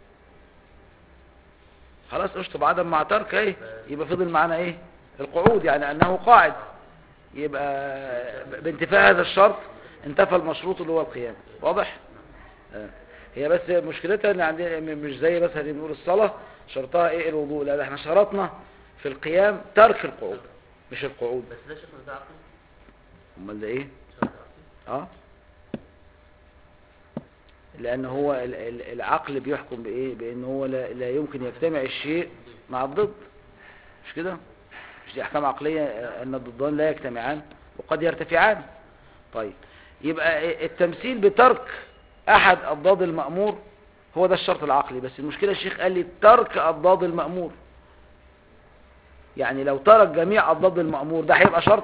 خلاص اشطب عدم مع ترك ايه يبقى فضل معانا ايه القعود يعني انه قاعد يبقى ب- بانتفاء هذا الشرط انتفى المشروط اللي هو القيام واضح آه. هي بس مشكلتها ان عندنا م- مش زي بس هذه نقول الصلاة شرطها ايه الوضوء لا ده احنا شرطنا في القيام ترك القعود مش القعود بس ده شيخنا ده عقلي امال ده ايه شرط عقلي اه لان هو ال- ال- العقل بيحكم بايه بان هو لا, لا يمكن يجتمع الشيء مع الضد مش كده مش دي احكام عقلية آه، ان الضدان لا يجتمعان وقد يرتفعان طيب يبقى التمثيل بترك احد اضداد المأمور هو ده الشرط العقلي بس المشكلة الشيخ قال لي ترك اضداد المأمور يعني لو ترك جميع أضداد المأمور ده هيبقى شرط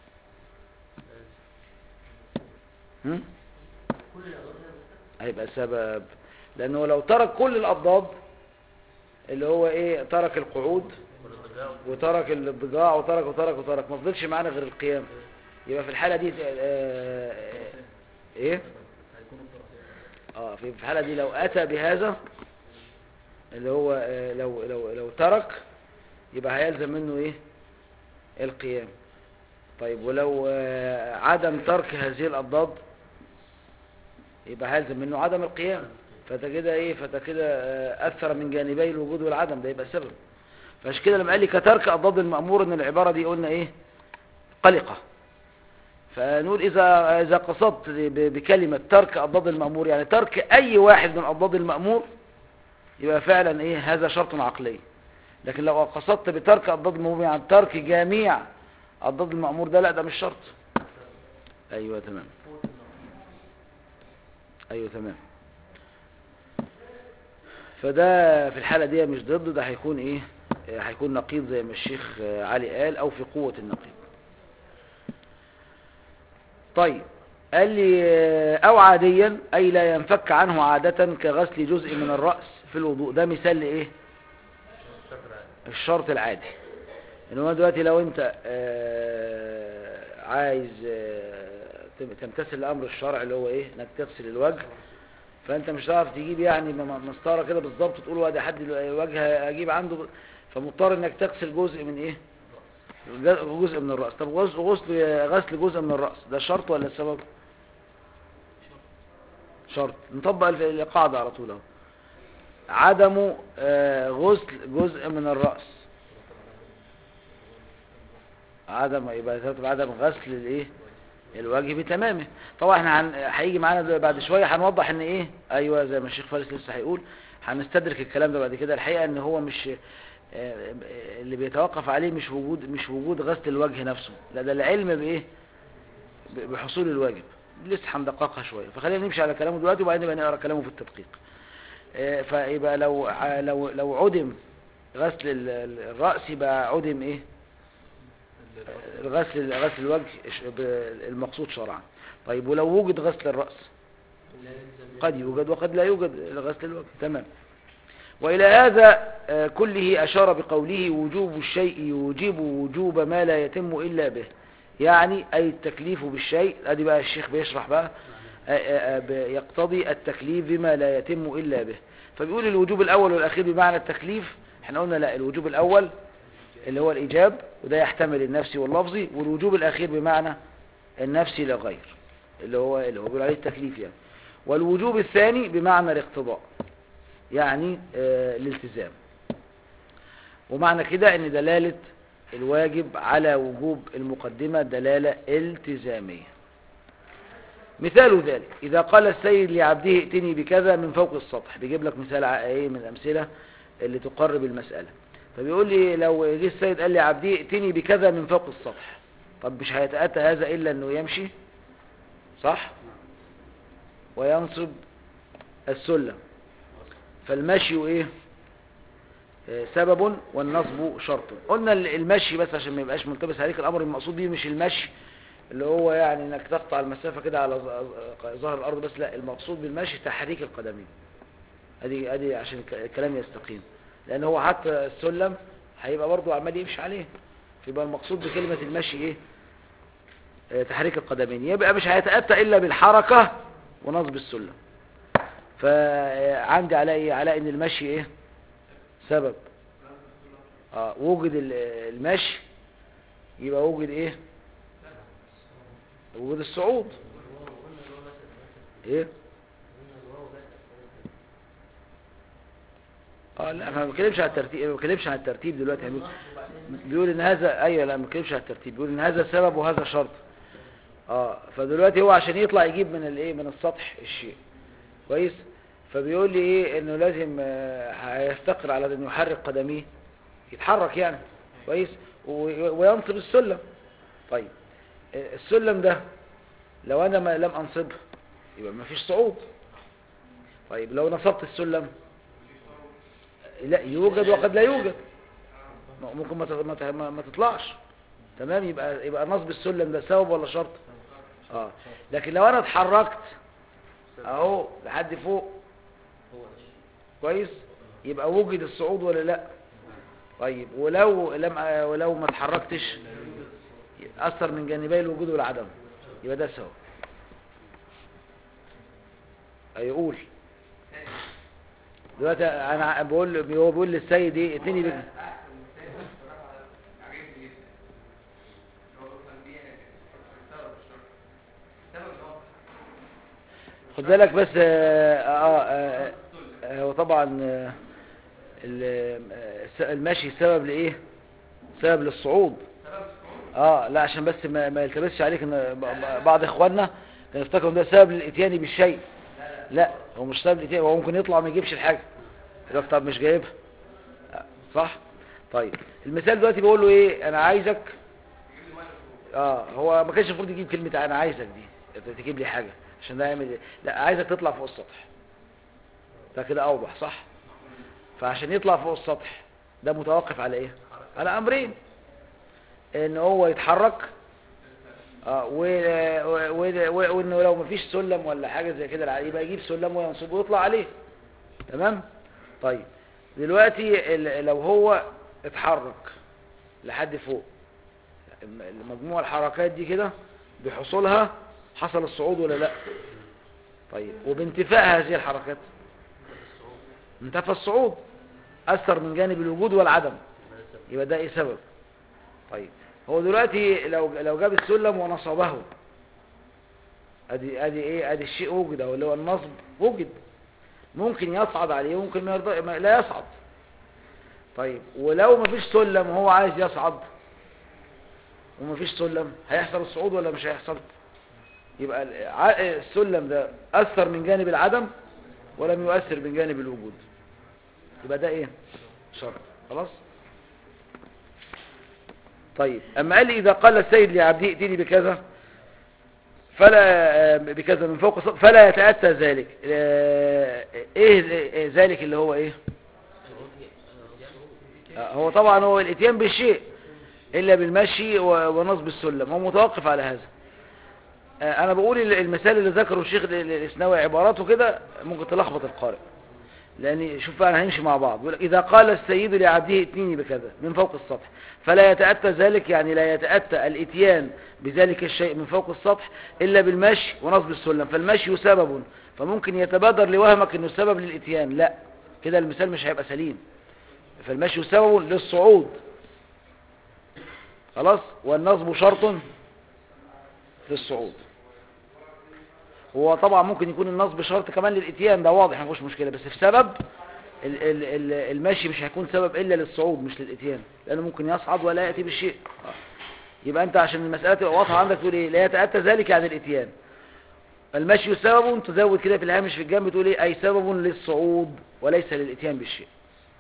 هم؟ كل الأضرار هي هيبقى سبب لأنه لو ترك كل الأضداد اللي هو إيه ترك القعود وترك الاضطجاع وترك وترك وترك ما فضلش معانا غير القيام يبقى في الحالة دي آه، آه، إيه اه في الحالة دي لو أتى بهذا اللي هو آه، لو لو لو ترك يبقى هيلزم منه ايه القيام طيب ولو آه، عدم ترك هذه الأضداد يبقى هيلزم منه عدم القيام فده كده ايه فده كده آه، أثر من جانبي الوجود والعدم ده يبقى سبب فعشان كده لما قال لي كترك أضداد المأمور ان العبارة دي قلنا ايه قلقة فنقول إذا إذا قصدت ب- بكلمة ترك أضداد المأمور يعني ترك أي واحد من أضداد المأمور يبقى فعلا إيه هذا شرط عقلي لكن لو قصدت بترك أضداد المأمور يعني ترك جميع أضداد المأمور ده لا ده مش شرط أيوة تمام قوة النقص أيوة تمام فده في الحالة دي مش ضد ده هيكون إيه آه، هيكون نقيض زي ما الشيخ آه، علي قال أو في قوة النقيض طيب قال لي آه، أو عاديا أي لا ينفك عنه عادة كغسل جزء من الرأس في الوضوء ده مثال لإيه الشرط العادي إن هو دلوقتي لو أنت آه، عايز آه، تم- تمتثل لأمر الشرع اللي هو إيه إنك تغسل الوجه فأنت مش هتعرف تجيب يعني م- مسطرة كده بالظبط تقول وادي حد الوجه أجيب عنده ب- فمضطر إنك تغسل جزء من إيه ج- جزء من الرأس طب غسل غسل غسل جزء من الرأس ده شرط ولا سبب شرط نطبق الف- القاعدة على طول اهو عدم آه، غسل جزء من الرأس عدم يبقى يترتب عدم غسل الايه الوجه بتمامه طبعا احنا هن- هيجي معانا دل- بعد شويه هنوضح ان ايه ايوه زي ما الشيخ فارس لسه هيقول هنستدرك الكلام ده بعد كده الحقيقه ان هو مش آه، اللي بيتوقف عليه مش وجود مش وجود غسل الوجه نفسه لا ده العلم بايه ب- بحصول الواجب لسه هندققها شويه فخلينا نمشي على كلامه دلوقتي وبعدين نبقى نقرا كلامه في التدقيق آه، فيبقى لو ع- لو لو عدم غسل ال- ال- الراس يبقى عدم ايه غسل غسل الوجه ش- ب- المقصود شرعا طيب ولو وجد غسل الراس قد يوجد وقد لا يوجد غسل الوجه تمام وإلى هذا آه، كله أشار بقوله وجوب الشيء يوجب وجوب ما لا يتم إلا به يعني أي التكليف بالشيء أدي بقى الشيخ بيشرح بقى آه، آه، آه، ب- يقتضي التكليف بما لا يتم إلا به فبيقول الوجوب الأول والأخير بمعنى التكليف احنا قلنا لا الوجوب الأول اللي هو الإيجاب وده يحتمل النفسي واللفظي والوجوب الأخير بمعنى النفسي لا غير اللي هو اللي هو بيقول عليه التكليف يعني والوجوب الثاني بمعنى الاقتضاء يعني آه الالتزام ومعنى كده ان دلالة الواجب على وجوب المقدمة دلالة التزامية مثال ذلك إذا قال السيد لعبده ائتني بكذا من فوق السطح بيجيب لك مثال ع- ايه من الأمثلة اللي تقرب المسألة فبيقول لي لو جه السيد قال لي عبدي ائتني بكذا من فوق السطح طب مش هيتأتى هذا إلا أنه يمشي صح وينصب السلم فالمشي ايه آه، سبب والنصب شرط قلنا ال- المشي بس عشان ما يبقاش ملتبس عليك الامر المقصود بيه مش المشي اللي هو يعني انك تقطع المسافة كده على ظ- ظهر الارض بس لا المقصود بالمشي تحريك القدمين ادي ادي عشان الك- الكلام يستقيم لان هو حتى السلم هيبقى برضه عمال يمشي عليه يبقى المقصود بكلمة المشي ايه آه، تحريك القدمين يبقى مش هيتأتى الا بالحركة ونصب السلم فعندي على ايه على ان المشي ايه سبب اه وجد ال- المشي يبقى وجد ايه وجد الصعود ايه اه لا ما بتكلمش على الترتيب ما بتكلمش عن الترتيب دلوقتي يعني بيقول ان هذا ايوه لا ما بتكلمش على الترتيب بيقول ان هذا سبب وهذا شرط اه فدلوقتي هو عشان يطلع يجيب من الايه من السطح الشيء كويس فبيقول لي ايه انه لازم آه، هيفتقر على انه يحرك قدميه يتحرك يعني كويس و- وينصب السلم طيب آه، السلم ده لو انا ما لم انصبه يبقى ما فيش صعود طيب لو نصبت السلم لا يوجد وقد لا يوجد ممكن ما ت- ما ت- ما ما تطلعش تمام يبقى يبقى نصب السلم ده سبب ولا شرط اه لكن لو انا اتحركت اهو لحد فوق كويس يبقى وجد الصعود ولا لا طيب ولو لم ولو ما اتحركتش اثر من جانبي الوجود والعدم يبقى ده سبب هيقول دلوقتي انا بقول هو بيقول للسيد ايه اتني بك احسن مثال بصراحه عجبني جدا هو كان بيه السبب الشرط السبب اللي هو خد بالك بس اه اه, آه, آه هو طبعا آه ال- آه، الس- المشي سبب لايه سبب للصعود سبب الصعود اه لا عشان بس ما, ما يلتبسش عليك ان ب- ب- بعض اخواننا كانوا يفتكروا ان ده سبب للاتيان بالشيء لا هو مش سبب للاتيان هو ممكن يطلع ما يجيبش الحاجه يقول لك طب مش جايبها آه، صح طيب المثال دلوقتي بيقول له ايه انا عايزك اه هو ما كانش المفروض يجيب كلمه انا عايزك دي تجيب لي حاجه عشان ده يعمل ايه لا عايزك تطلع فوق السطح ده كده اوضح صح فعشان يطلع فوق السطح ده متوقف على ايه على امرين ان هو يتحرك اه و... و... و... و... وانه لو مفيش سلم ولا حاجه زي كده الع- يبقى يجيب سلم وينصب ويطلع عليه تمام طيب دلوقتي ال- لو هو اتحرك لحد فوق الم- مجموع الحركات دي كده بحصولها حصل الصعود ولا لا طيب وبانتفاء هذه الحركات انتفى الصعود اثر من جانب الوجود والعدم يبقى ده ايه سبب طيب هو دلوقتي لو لو جاب السلم ونصبه ادي ادي ايه ادي الشيء وجد او اللي هو النصب وجد ممكن يصعد عليه وممكن ما يرضى ما لا يصعد طيب ولو ما فيش سلم وهو عايز يصعد وما فيش سلم هيحصل الصعود ولا مش هيحصل يبقى الع- السلم ده اثر من جانب العدم ولم يؤثر من جانب الوجود يبقى ده ايه شرط خلاص طيب اما قال لي اذا قال السيد لعبدي ائتني بكذا فلا آه، بكذا من فوق السطح فلا يتأتى ذلك آه، ايه ذلك اللي هو ايه آه، هو طبعا هو الاتيان بالشيء الا بالمشي و- ونصب السلم هو متوقف على هذا آه، انا بقول ال- المثال اللي ذكره الشيخ ال- ال- الاسناوي عباراته كده ممكن تلخبط القارئ لان شوف بقى هنمشي مع بعض بيقول لك اذا قال السيد لعبده ائتني بكذا من فوق السطح فلا يتأتى ذلك يعني لا يتأتى الاتيان بذلك الشيء من فوق السطح الا بالمشي ونصب السلم فالمشي سبب فممكن يتبادر لوهمك انه سبب للاتيان لا كده المثال مش هيبقى سليم فالمشي سبب للصعود خلاص والنصب شرط للصعود هو طبعا ممكن يكون النصب شرط كمان للاتيان ده واضح مفيش مشكله بس في سبب ال- ال- ال- المشي مش هيكون سبب الا للصعود مش للاتيان لانه ممكن يصعد ولا ياتي بالشيء آه. يبقى انت عشان المساله تبقى واضحه عندك تقول ايه لا يتاتى ذلك عن الاتيان المشي سبب تزود كده في الهامش في الجنب تقول ايه اي سبب للصعود وليس للاتيان بالشيء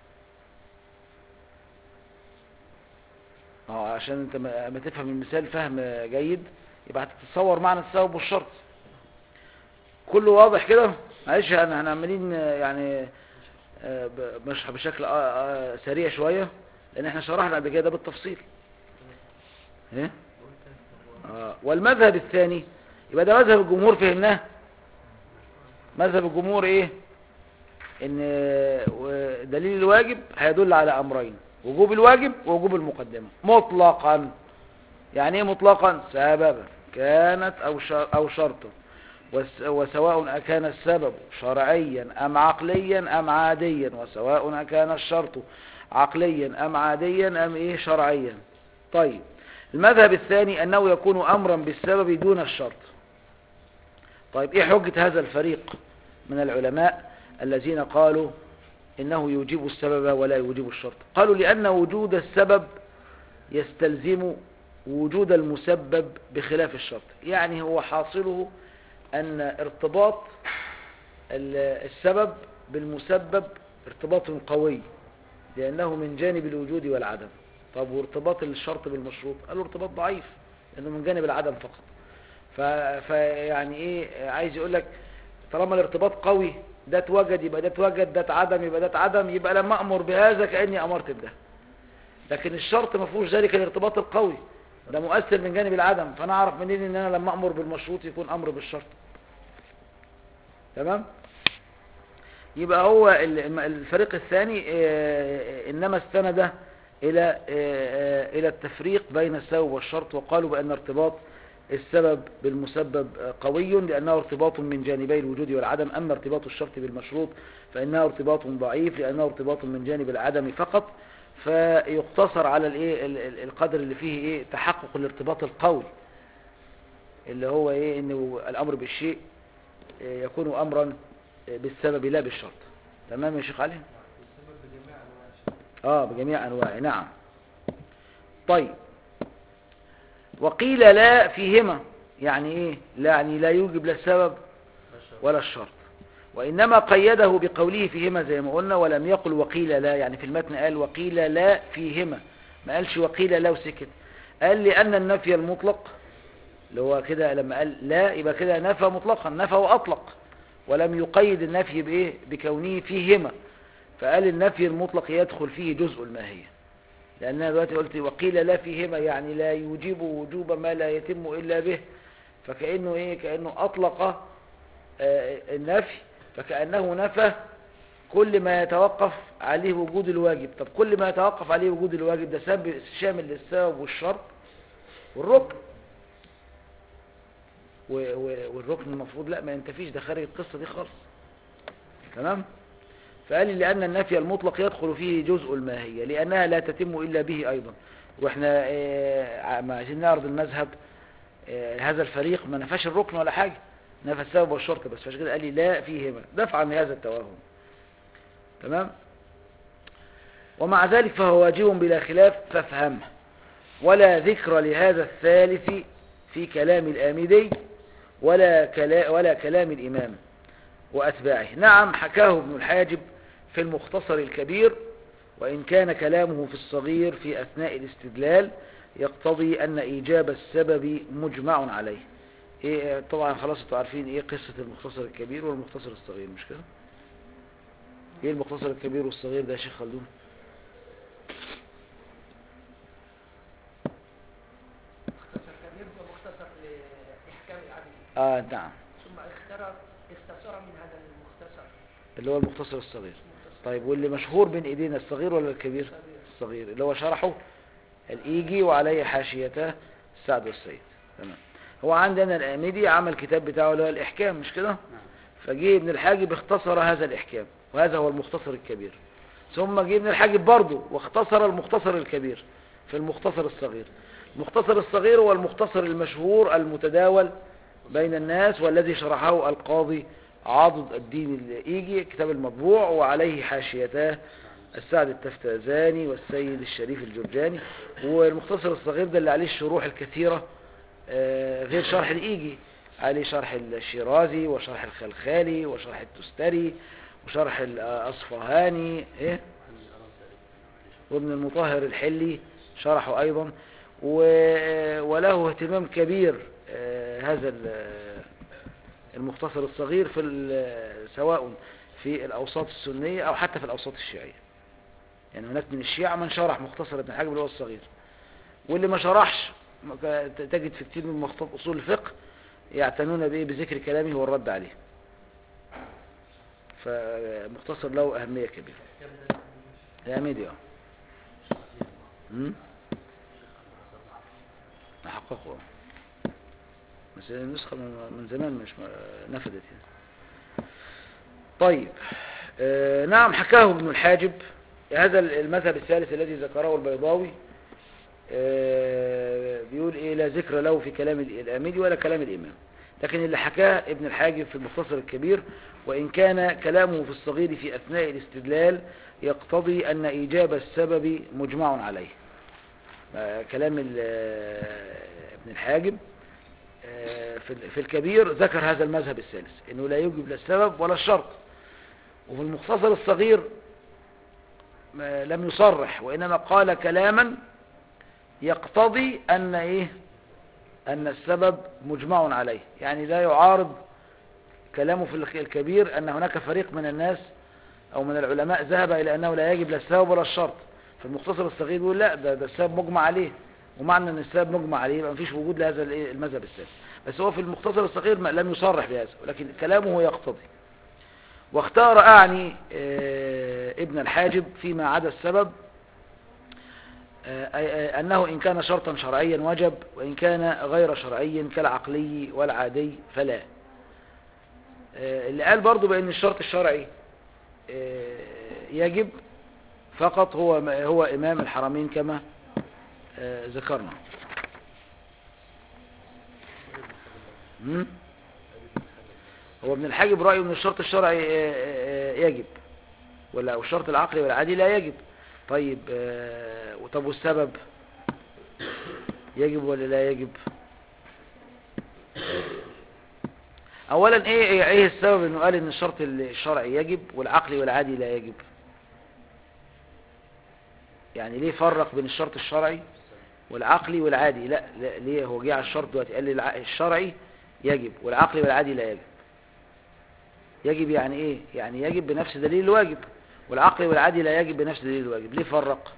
اه عشان انت ما ما تفهم المثال فهم جيد يبقى هتتصور معنى السبب والشرط كله واضح كده معلش احنا احنا عمالين آه، يعني آه، ب- بشرح بشكل آه، آه، سريع شويه لان احنا شرحنا قبل كده ده بالتفصيل ايه آه، والمذهب الثاني يبقى ده مذهب الجمهور فهمناه مذهب الجمهور ايه ان آه، و- دليل الواجب هيدل على امرين وجوب الواجب ووجوب المقدمه مطلقا يعني ايه مطلقا سببا كانت او شر او شرطا وس- وسواء أكان السبب شرعيا أم عقليا أم عاديا وسواء أكان الشرط عقليا أم عاديا أم إيه شرعيا طيب المذهب الثاني أنه يكون أمرا بالسبب دون الشرط طيب إيه حجة هذا الفريق من العلماء الذين قالوا إنه يوجب السبب ولا يوجب الشرط قالوا لأن وجود السبب يستلزم وجود المسبب بخلاف الشرط يعني هو حاصله أن ارتباط ال- السبب بالمسبب ارتباط قوي لأنه من جانب الوجود والعدم طب وارتباط الشرط بالمشروط قالوا ارتباط ضعيف لأنه من جانب العدم فقط ف... فيعني ايه عايز يقول لك طالما الارتباط قوي ده اتوجد يبقى ده اتوجد ده اتعدم يبقى ده اتعدم يبقى لما امر بهذا كاني امرت بده لكن الشرط ما فيهوش ذلك الارتباط القوي ده مؤثر من جانب العدم فانا اعرف منين ان انا لما امر بالمشروط يكون امر بالشرط تمام يبقى هو ال- الفريق الثاني آه، انما استند الى آه، آه، الى التفريق بين السبب والشرط وقالوا بان ارتباط السبب بالمسبب آه، قوي لانه ارتباط من جانبي الوجود والعدم اما ارتباط الشرط بالمشروط فانه ارتباط ضعيف لانه ارتباط من جانب العدم فقط فيقتصر على الايه ال- ال- القدر اللي فيه ايه تحقق الارتباط القوي اللي هو ايه انه الامر بالشيء آه، يكون امرا آه، بالسبب لا بالشرط تمام يا شيخ علي السبب بجميع انواع الشرط اه بجميع انواعه نعم طيب وقيل لا فيهما يعني ايه لا يعني لا يوجب لا السبب ولا الشرط وانما قيده بقوله فيهما زي ما قلنا ولم يقل وقيل لا يعني في المتن قال وقيل لا فيهما ما قالش وقيل لا وسكت قال لان النفي المطلق اللي هو كده لما قال لا يبقى كده نفى مطلقا نفى واطلق ولم يقيد النفي بايه بكونه فيهما فقال النفي المطلق يدخل فيه جزء الماهية لأن أنا دلوقتي قلت وقيل لا فيهما يعني لا يوجب وجوب ما لا يتم إلا به فكأنه إيه كأنه أطلق آه، النفي فكأنه نفى كل ما يتوقف عليه وجود الواجب طب كل ما يتوقف عليه وجود الواجب ده سبب شامل للسبب والشرط والركن و- و- والركن المفروض لا ما ينتفيش ده خارج القصة دي خالص تمام فقال لي لأن النفي المطلق يدخل فيه جزء الماهية لأنها لا تتم إلا به أيضا وإحنا آه، ما عايزين نعرض المذهب آه، هذا الفريق ما نفاش الركن ولا حاجة نفى السبب والشرط بس فعشان كده قال لي لا فيهما دفعا لهذا التوهم تمام ومع ذلك فهو واجب بلا خلاف فافهمه ولا ذكر لهذا الثالث في كلام الآمدي ولا, كلا ولا كلام الإمام وأتباعه نعم حكاه ابن الحاجب في المختصر الكبير وإن كان كلامه في الصغير في أثناء الاستدلال يقتضي أن إيجاب السبب مجمع عليه إيه طبعا خلاص انتوا عارفين ايه قصة المختصر الكبير والمختصر الصغير مش كده ايه المختصر الكبير والصغير ده يا شيخ خلدون مختصر كبير ومختصر لإحكام العدل اه نعم ثم اختار اختصر من هذا المختصر اللي هو المختصر الصغير مختصر طيب واللي مشهور بين ايدينا الصغير ولا الكبير صغير. الصغير اللي هو شرحه الإيجي وعليه حاشيته السعد والسيد تمام هو عندنا الآمدي عمل كتاب بتاعه اللي هو الإحكام مش كده فجه ابن الحاجب اختصر هذا الإحكام وهذا هو المختصر الكبير ثم جه ابن الحاجب برضه واختصر المختصر الكبير في المختصر الصغير المختصر الصغير هو المختصر المشهور المتداول بين الناس والذي شرحه القاضي عاضد الدين الإيجي كتاب المطبوع وعليه حاشيتاه السعد التفتازاني والسيد الشريف الجرجاني والمختصر الصغير ده اللي عليه الشروح الكثيرة آه، غير شرح الإيجي عليه شرح الشيرازي وشرح الخلخالي وشرح التستري وشرح الأصفهاني إيه؟ وابن المطهر الحلي شرحه أيضا و- وله اهتمام كبير آه، هذا ال- المختصر الصغير في ال- سواء في الأوساط السنية أو حتى في الأوساط الشيعية يعني هناك من الشيعة من شرح مختصر ابن حجر اللي هو الصغير واللي ما شرحش ما ك- تجد في كتير من مخطوط أصول الفقه يعتنون بإيه بذكر كلامه والرد عليه فمختصر له أهمية كبيرة يا ميدي اه أمم؟ أحققه اه. بس النسخة من من زمان مش م- نفدت يعني طيب آه، نعم حكاه ابن الحاجب هذا المذهب الثالث الذي ذكره البيضاوي آه، بيقول ايه لا ذكر له في كلام الاميدي ولا كلام الامام لكن اللي حكاه ابن الحاجب في المختصر الكبير وان كان كلامه في الصغير في اثناء الاستدلال يقتضي ان ايجاب السبب مجمع عليه آه، كلام ال- آه، ابن الحاجب آه، في ال- في الكبير ذكر هذا المذهب الثالث انه لا يوجب لا السبب ولا الشرط وفي المختصر الصغير ما لم يصرح وإنما قال كلاما يقتضي أن إيه أن السبب مجمع عليه يعني لا يعارض كلامه في الك- الكبير أن هناك فريق من الناس أو من العلماء ذهب إلى أنه لا يجب لا السبب ولا الشرط في المختصر الصغير بيقول لا ده, ده السبب مجمع عليه ومعنى ان السبب مجمع عليه يبقى مفيش وجود لهذا الإيه؟ المذهب الثالث بس هو في المختصر الصغير ما- لم يصرح بهذا ولكن كلامه يقتضي واختار أعني آه، ابن الحاجب فيما عدا السبب آه، آه، أنه إن كان شرطا شرعيا وجب وإن كان غير شرعي كالعقلي والعادي فلا آه، اللي قال برضو بأن الشرط الشرعي آه، يجب فقط هو هو إمام الحرمين كما آه، ذكرنا مم؟ هو ابن الحاجب رأيه ان الشرط الشرعي آه، آه، يجب ولا أو الشرط العقلي والعادي لا يجب طيب آه، طب والسبب يجب ولا لا يجب اولا ايه ايه السبب انه قال ان الشرط الشرعي يجب والعقلي والعادي لا يجب يعني ليه فرق بين الشرط الشرعي والعقلي والعادي لا, لا ليه هو جه على الشرط دلوقتي قال لي الع- الشرعي يجب والعقلي والعادي لا يجب يجب يعني ايه يعني يجب بنفس دليل الواجب والعقلي والعادي لا يجب بنفس دليل الواجب ليه فرق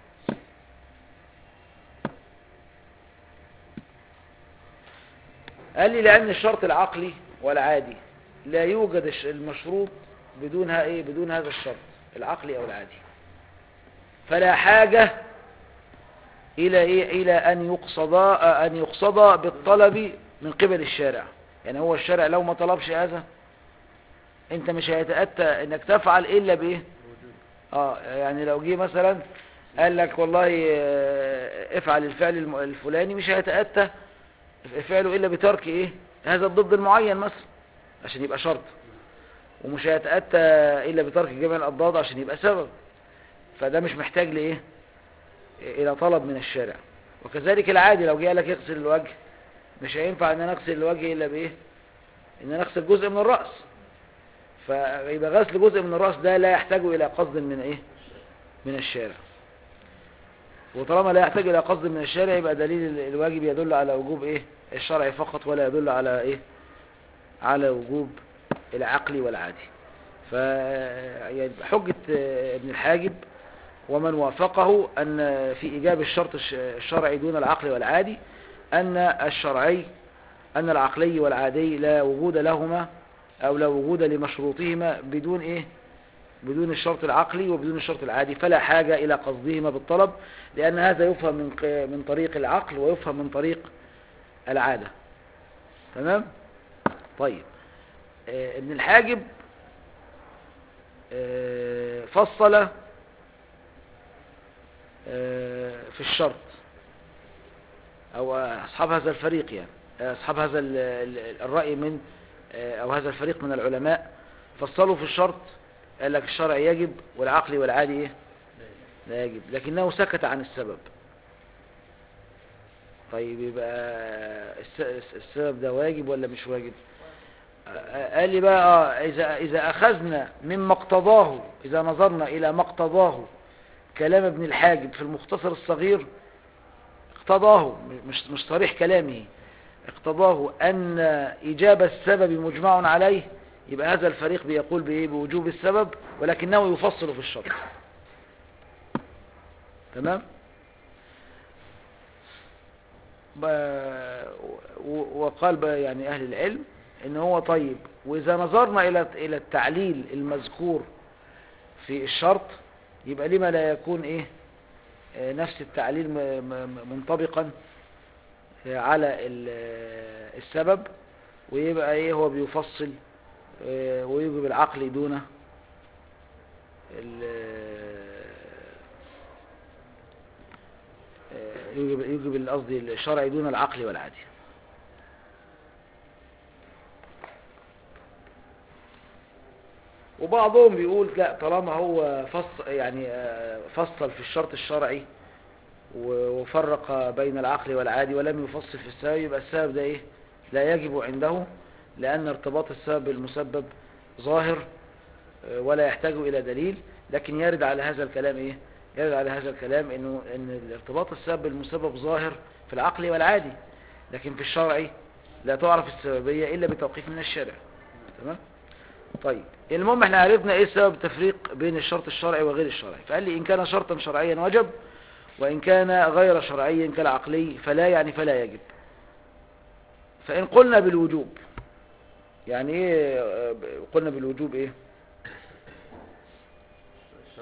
قال لي لان الشرط العقلي والعادي لا يوجد الش- المشروط بدونها ايه بدون هذا الشرط العقلي او العادي فلا حاجة الى ايه الى ان يقصد ان يقصد بالطلب من قبل الشارع يعني هو الشارع لو ما طلبش هذا انت مش هيتأتى انك تفعل الا بايه اه يعني لو جه مثلا قال لك والله آه، افعل الفعل الم- الفلاني مش هيتأتى فعله الا بترك ايه هذا الضد المعين مثلا عشان يبقى شرط ومش هيتأتى الا بترك جميع الاضداد عشان يبقى سبب فده مش محتاج لايه الى طلب من الشارع وكذلك العادي لو جه قال لك اغسل الوجه مش هينفع ان انا اغسل الوجه الا بايه ان انا اغسل جزء من الرأس فيبقى غسل جزء من الرأس ده لا يحتاج الى قصد من ايه من الشارع وطالما لا يحتاج الى قصد من الشارع يبقى دليل ال- الواجب يدل على وجوب ايه الشرع فقط ولا يدل على ايه على وجوب العقل والعادي ف يعني حجة آه، ابن الحاجب ومن وافقه أن في إيجاب الشرط الش- الشرعي دون العقل والعادي أن الشرعي أن العقلي والعادي لا وجود لهما أو لا وجود لمشروطهما بدون إيه بدون الشرط العقلي وبدون الشرط العادي فلا حاجة إلى قصدهما بالطلب لأن هذا يفهم من ق- من طريق العقل ويفهم من طريق العادة تمام طيب آه، ابن الحاجب آه، فصل آه، في الشرط او اصحاب هذا الفريق يعني اصحاب هذا ال- ال- الرأي من آه، او هذا الفريق من العلماء فصلوا في الشرط قال لك الشرع يجب والعقل والعادي ايه لا يجب لكنه سكت عن السبب طيب يبقى الس- السبب ده واجب ولا مش واجب آه، قال لي بقى آه، إذا, إذا أخذنا مما اقتضاه إذا نظرنا إلى ما اقتضاه كلام ابن الحاجب في المختصر الصغير اقتضاه مش, مش صريح كلامه اقتضاه أن إجابة السبب مجمع عليه يبقى هذا الفريق بيقول بإيه بوجوب السبب ولكنه يفصل في الشرط تمام ب- و- وقال بقى يعني أهل العلم ان هو طيب واذا نظرنا الى الى التعليل المذكور في الشرط يبقى لما لا يكون ايه آه، نفس التعليل م- م- م- منطبقا آه، على ال- آه، السبب ويبقى ايه هو بيفصل آه، ويوجب العقل دون ال- آه، يوجب يوجب قصدي الشرعي دون العقل والعادي وبعضهم بيقول لا طالما هو فصل يعني آه، فصل في الشرط الشرعي و- وفرق بين العقل والعادي ولم يفصل في السبب يبقى السبب ده ايه لا يجب عنده لأن ارتباط السبب بالمسبب ظاهر آه، ولا يحتاج إلى دليل لكن يرد على هذا الكلام ايه يرد على هذا الكلام انه ان الارتباط السبب بالمسبب ظاهر في العقل والعادي لكن في الشرعي لا تعرف السببية إلا بتوقيف من الشارع تمام طيب المهم احنا عرفنا ايه سبب التفريق بين الشرط الشرعي وغير الشرعي فقال لي ان كان شرطا شرعيا وجب وان كان غير شرعي كالعقلي فلا يعني فلا يجب فان قلنا بالوجوب يعني ايه آه، قلنا بالوجوب ايه الشرط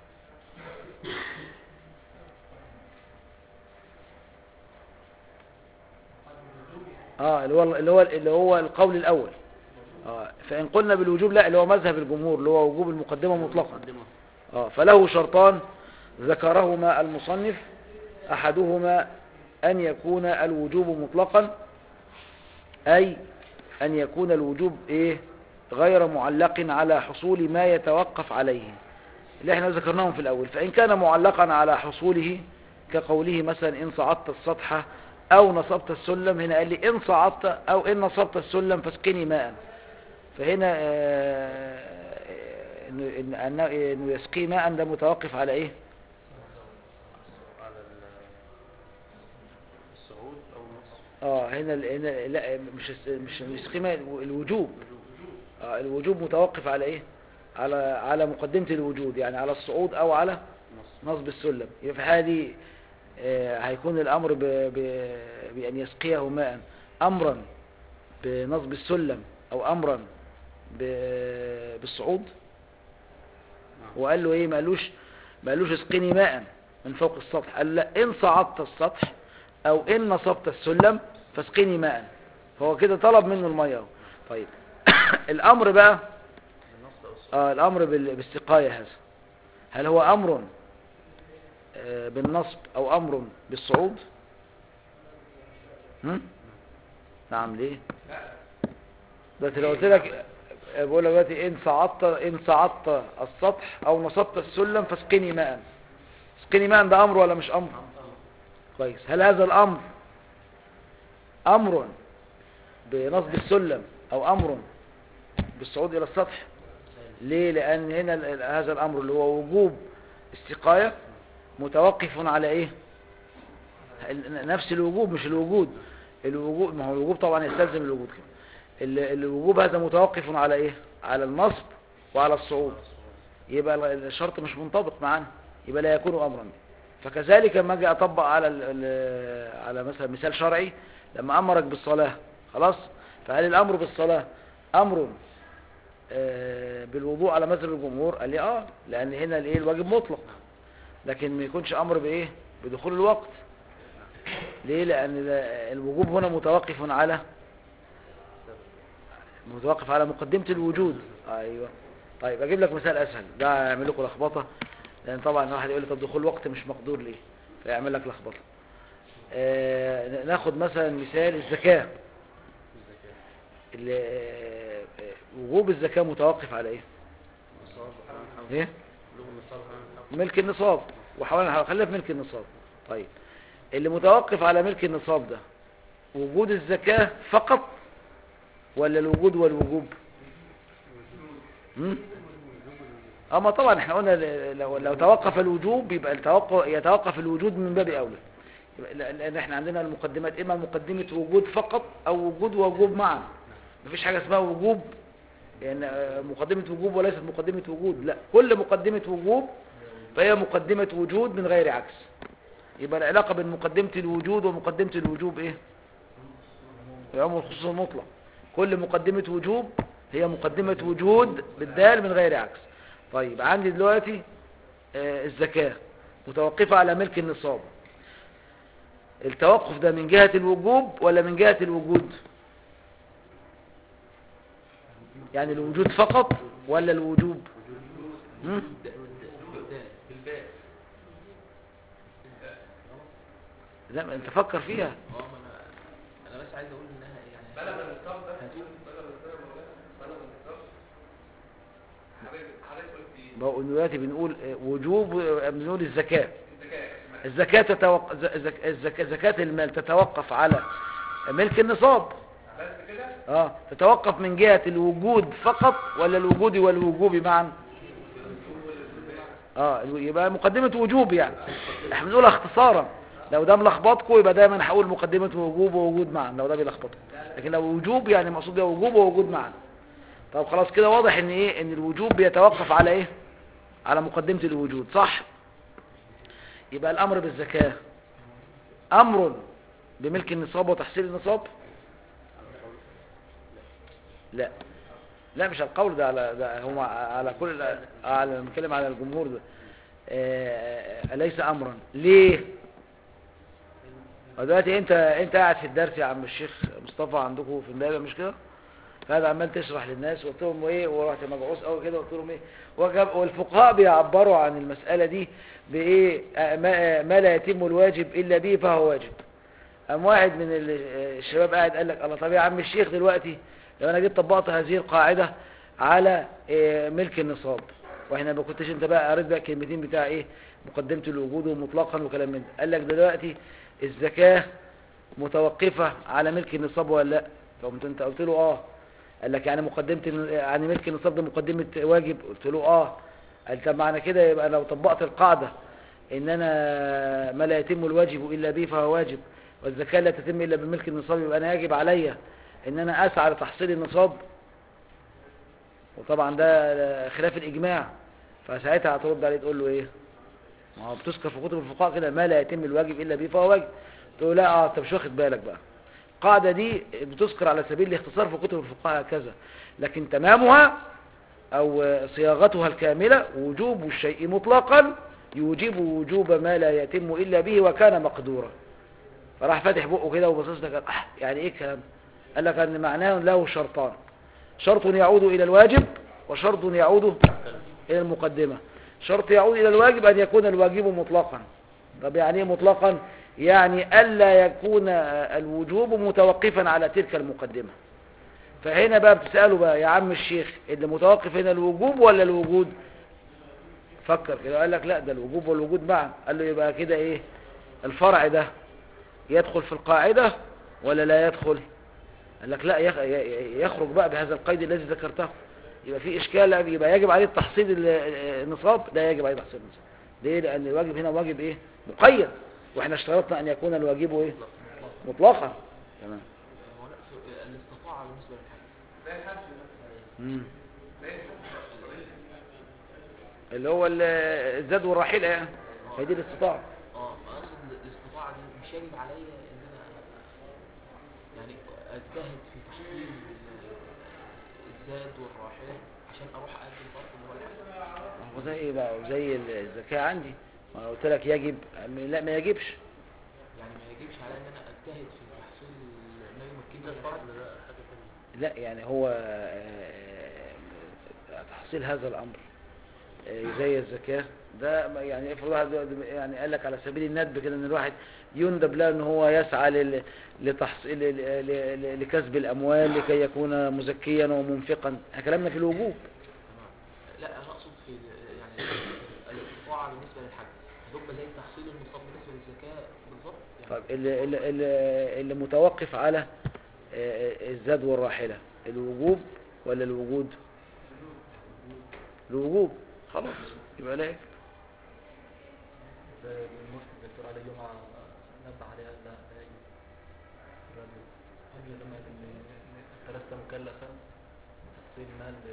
اه اللي هو اللي هو اللي هو القول الاول اه فان قلنا بالوجوب لا اللي هو مذهب الجمهور اللي هو وجوب المقدمه مطلقا مقدمة اه فله شرطان ذكرهما المصنف احدهما ان يكون الوجوب مطلقا اي ان يكون الوجوب ايه غير معلق على حصول ما يتوقف عليه اللي احنا ذكرناهم في الاول فان كان معلقا على حصوله كقوله مثلا ان صعدت السطح او نصبت السلم هنا قال لي ان صعدت او ان نصبت السلم فاسقني ماء فهنا آه، انه إن- انه إنه يسقي ماء ده متوقف على ايه على ال- الصعود أو النص اه هنا ال- هنا لا مش الس- مش مش يسقي ماء الوجوب آه الوجوب متوقف على ايه على على مقدمة الوجود يعني على الصعود او على نص نصب السلم يبقى في الحالة دي آه، هيكون الامر ب... ب... بان يسقيه ماء امرا بنصب السلم او امرا ب... بالصعود نعم. وقال له ايه ما قالوش ما قالوش اسقني ماء من فوق السطح قال لا ان صعدت السطح او ان نصبت السلم فاسقني ماء فهو كده طلب منه الميه اهو. طيب الامر بقى النص أو الصعود آه الامر بال- بالسقايه هذا هل هو امر آه، بالنصب او امر بالصعود هم؟ نعم ليه دلوقتي لو قلت لك آه، بقول لك دلوقتي ان صعدت ان صعدت السطح او نصبت السلم فاسقني ماء اسقني ماء ده امر ولا مش امر كويس هل هذا الامر امر بنصب السلم او امر بالصعود الى السطح ليه لان هنا ال- ال- هذا الامر اللي هو وجوب السقايه متوقف على ايه ال- نفس الوجوب مش الوجود الوجوب ما هو الوجوب طبعا يستلزم الوجود كده ال- الوجوب هذا متوقف على ايه على النصب وعلى الصعود يبقى ال- الشرط مش منطبق معانا يبقى لا يكون امرا فكذلك لما اجي اطبق على ال- ال- على مثلا مثال شرعي لما امرك بالصلاه خلاص فهل الامر بالصلاه امر آه، بالوضوء على مذهب الجمهور قال لي اه لان هنا الايه الواجب مطلق لكن ما يكونش امر بايه بدخول الوقت ليه لان ده- الوجوب هنا متوقف على متوقف على مقدمة الوجود ايوه طيب اجيب لك مثال اسهل ده يعمل لكم لخبطه لان طبعا واحد يقول لي طب دخول الوقت مش مقدور ليه فيعمل لك لخبطه آه ناخد مثلا مثال الزكاه الزكاة ال- آه، وجوب الزكاه متوقف على ايه نصاب حوالي ايه بلوغ النصاب حوالي ملك النصاب وحوالي خلينا في ملك النصاب طيب اللي متوقف على ملك النصاب ده وجود الزكاة فقط ولا الوجود والوجوب هم؟ اما طبعا احنا قلنا ل- لو, لو توقف الوجوب يبقى التوقف يتوقف الوجود من باب اولى يبقى ل- لان احنا عندنا المقدمات اما مقدمة وجود فقط او وجود ووجوب معا مفيش حاجة اسمها وجوب يعني آه، مقدمة وجوب وليست مقدمة وجود لا كل مقدمة وجوب فهي مقدمة وجود من غير عكس يبقى العلاقة بين مقدمة الوجود ومقدمة الوجوب ايه يعم الخصوص المطلق كل مقدمة وجوب هي مقدمة وجود بالدال من غير عكس طيب عندي دلوقتي آه، الزكاة متوقفة على ملك النصاب التوقف ده من جهة الوجوب ولا من جهة الوجود يعني الوجود فقط ولا الوجوب هم؟ بالباء لا ما انت فكر فيها اه ما انا انا بس عايز اقول انها يعني بلغ النصاب ده بلغ النصاب يا مولانا بلغ النصاب حضرتك حضرتك قلت ايه؟ ما هو دلوقتي بنقول آه، وجوب آه، بنقول الزكاة الزكاة الزكاة تتوق... ز- زك... الزك... زكاة المال تتوقف على ملك النصاب بس كده اه تتوقف من جهة الوجود فقط ولا الوجود والوجوب معا اه الو- يبقى مقدمة وجوب يعني احنا بنقولها اختصارا لو ده ملخبطكم يبقى دايما هقول مقدمة وجوب ووجود معا لو ده بيلخبطكم لكن لو وجوب يعني مقصود بيها وجوب ووجود معا طب خلاص كده واضح ان ايه ان الوجوب بيتوقف على ايه على مقدمة الوجود صح يبقى الامر بالزكاة امر بملك النصاب وتحصيل النصاب لا لا مش القول ده على ده هم على كل على بنتكلم على الجمهور ده آه، أليس امرا ليه ودلوقتي انت انت قاعد في الدرس يا عم الشيخ مصطفى عندكم في امبابه مش كده فهذا عمال تشرح للناس وقلت لهم ايه ورحت مبعوث قوي كده قلت لهم ايه وجب والفقهاء بيعبروا عن المساله دي بايه آه، ما, آه، ما لا يتم الواجب الا به فهو واجب قام واحد من ال- آه، الشباب قاعد قال لك الله طب يا عم الشيخ دلوقتي لو انا جيت طبقت هذه القاعده على آه، ملك النصاب واحنا ما كنتش انت بقى قريت بقى الكلمتين بتاع ايه مقدمه الوجود ومطلقا وكلام من ده قال لك دلوقتي الزكاه متوقفه على ملك النصاب ولا لا فقمت انت قلت له اه قال لك يعني مقدمه الن- يعني ملك النصاب ده مقدمه واجب قلت له اه قال طب معنى كده يبقى لو طبقت القاعده ان انا ما لا يتم الواجب الا به فهو واجب والزكاه لا تتم الا بملك النصاب يبقى انا يجب عليا ان انا اسعى لتحصيل النصاب وطبعا ده خلاف الاجماع فساعتها هترد عليه تقول له ايه ما هو بتذكر في كتب الفقهاء كده ما لا يتم الواجب الا به فهو واجب تقول لا اه انت مش واخد بالك بقى القاعده دي بتذكر على سبيل الاختصار في كتب الفقهاء هكذا لكن تمامها او صياغتها الكامله وجوب الشيء مطلقا يوجب وجوب ما لا يتم الا به وكان مقدورا فراح فاتح بقه كده وبصص لك قال، آه يعني ايه الكلام ده؟ قال لك ان معناه له شرطان شرط يعود الى الواجب وشرط يعود الى المقدمه شرط يعود الى الواجب ان يكون الواجب مطلقا طب يعني ايه مطلقا يعني الا يكون الوجوب متوقفا على تلك المقدمه فهنا بقى بتساله بقى يا عم الشيخ اللي متوقف هنا الوجوب ولا الوجود فكر كده قال لك لا ده الوجوب والوجود معا قال له يبقى كده ايه الفرع ده يدخل في القاعدة ولا لا يدخل قال لك لا يخ- ي- يخرج بقى بهذا القيد الذي ذكرته يبقى في اشكال يبقى يجب عليه تحصيل ال- النصاب لا يجب عليه تحصيل النصاب ليه لان الواجب هنا واجب ايه مقيد واحنا اشترطنا ان يكون الواجب ايه مطلقا تمام هو لا في- الاستطاعة بالنسبة للحج مم. اللي هو ال- الزاد والراحلة يعني هي دي الاستطاعة اه ما اقصد الاستطاعة دي مش يجب عليا ان انا يعني اجتهد في تحصيل الزاد والراحلة عشان اروح اقدم الفرق اللي هو الحج هو زي ايه بقى زي الزكاة عندي ما أنا قلت لك يجب لا ما يجبش يعني ما يجبش عليا ان انا اجتهد في تحصيل ما يمكنني من الفرق لا يعني هو آه، تحصيل هذا الأمر آه، زي الزكاة ده ما- يعني افرض واحد يعني قال لك على سبيل الندب كده ان الواحد يندب له ان هو يسعى لل- لتحصيل ل- ل- ل- لكسب الاموال لكي يكون مزكيا ومنفقا احنا كلامنا في الوجوب تمام لا انا اقصد في يعني الاستطاعة بالنسبة للحج هتبقى زي تحصيل النصاب بالنسبة للزكاة بالظبط يعني طيب اللي, اللي, اللي, اللي متوقف على آه، الزاد والراحلة الوجوب ولا الوجود الوجوب خلاص يبقى لا يجب. المفتي الدكتور علي جمعة نبه عليها لا لا يجب الرجل قبل زمان ان الثلاثة مكلفة بتحصيل مال لل-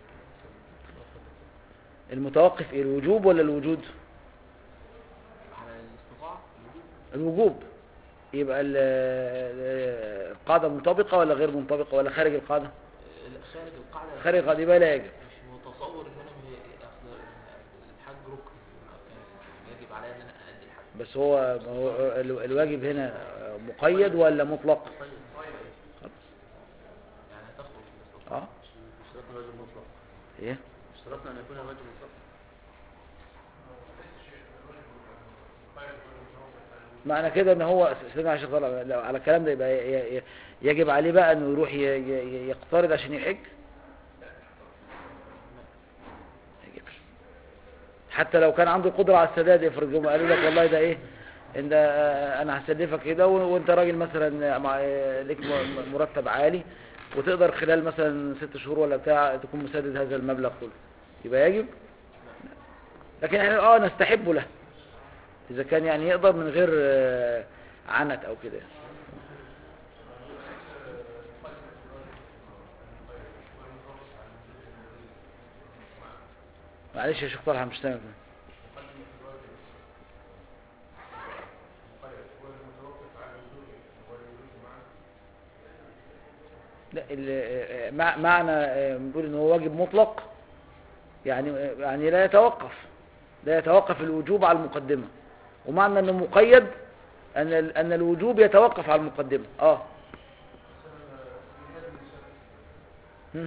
لل- المتوقف إيه الوجوب ولا الوجود على الاستطاعة الوجوب الوجوب يبقى ال- ال- القاعدة منطبقة ولا غير منطبقة ولا خارج القاعدة لا، خارج القاعدة خارج القاعدة يبقى لا يجب مش متصور ان انا م- اصل الحج ركن يعني يجب عليا ان انا اادي الحج بس هو ما هو ال- الواجب هنا مقيد ولا مطلق يعني هتخرج من الاستطاعة اه اشترطنا الرجل مطلق ايه اشترطنا ان يكون الرجل مطلق معنى كده ان هو سيدنا عشان طلع لو على الكلام ده يبقى ي- ي- يجب عليه بقى انه يروح ي- ي- يقترض عشان يحج ما يجبش حتى لو كان عنده قدرة على السداد افرض جم قالوا لك والله ده ايه ان ده آه، انا هسلفك كده و- وانت راجل مثلا مع آه، ليك م- مرتب عالي وتقدر خلال مثلا ست شهور ولا بتاع تكون مسدد هذا المبلغ كله يبقى يجب لكن احنا اه نستحب له إذا كان يعني يقدر من غير آه، عنت أو كده معلش يا شيخ طلحه مش سامع لا ال- مع- معنى آه، بنقول ان هو واجب مطلق يعني يعني لا يتوقف لا يتوقف الوجوب على المقدمة ومعنى انه مقيد ان ال- ان الوجوب يتوقف على المقدمة اه هم؟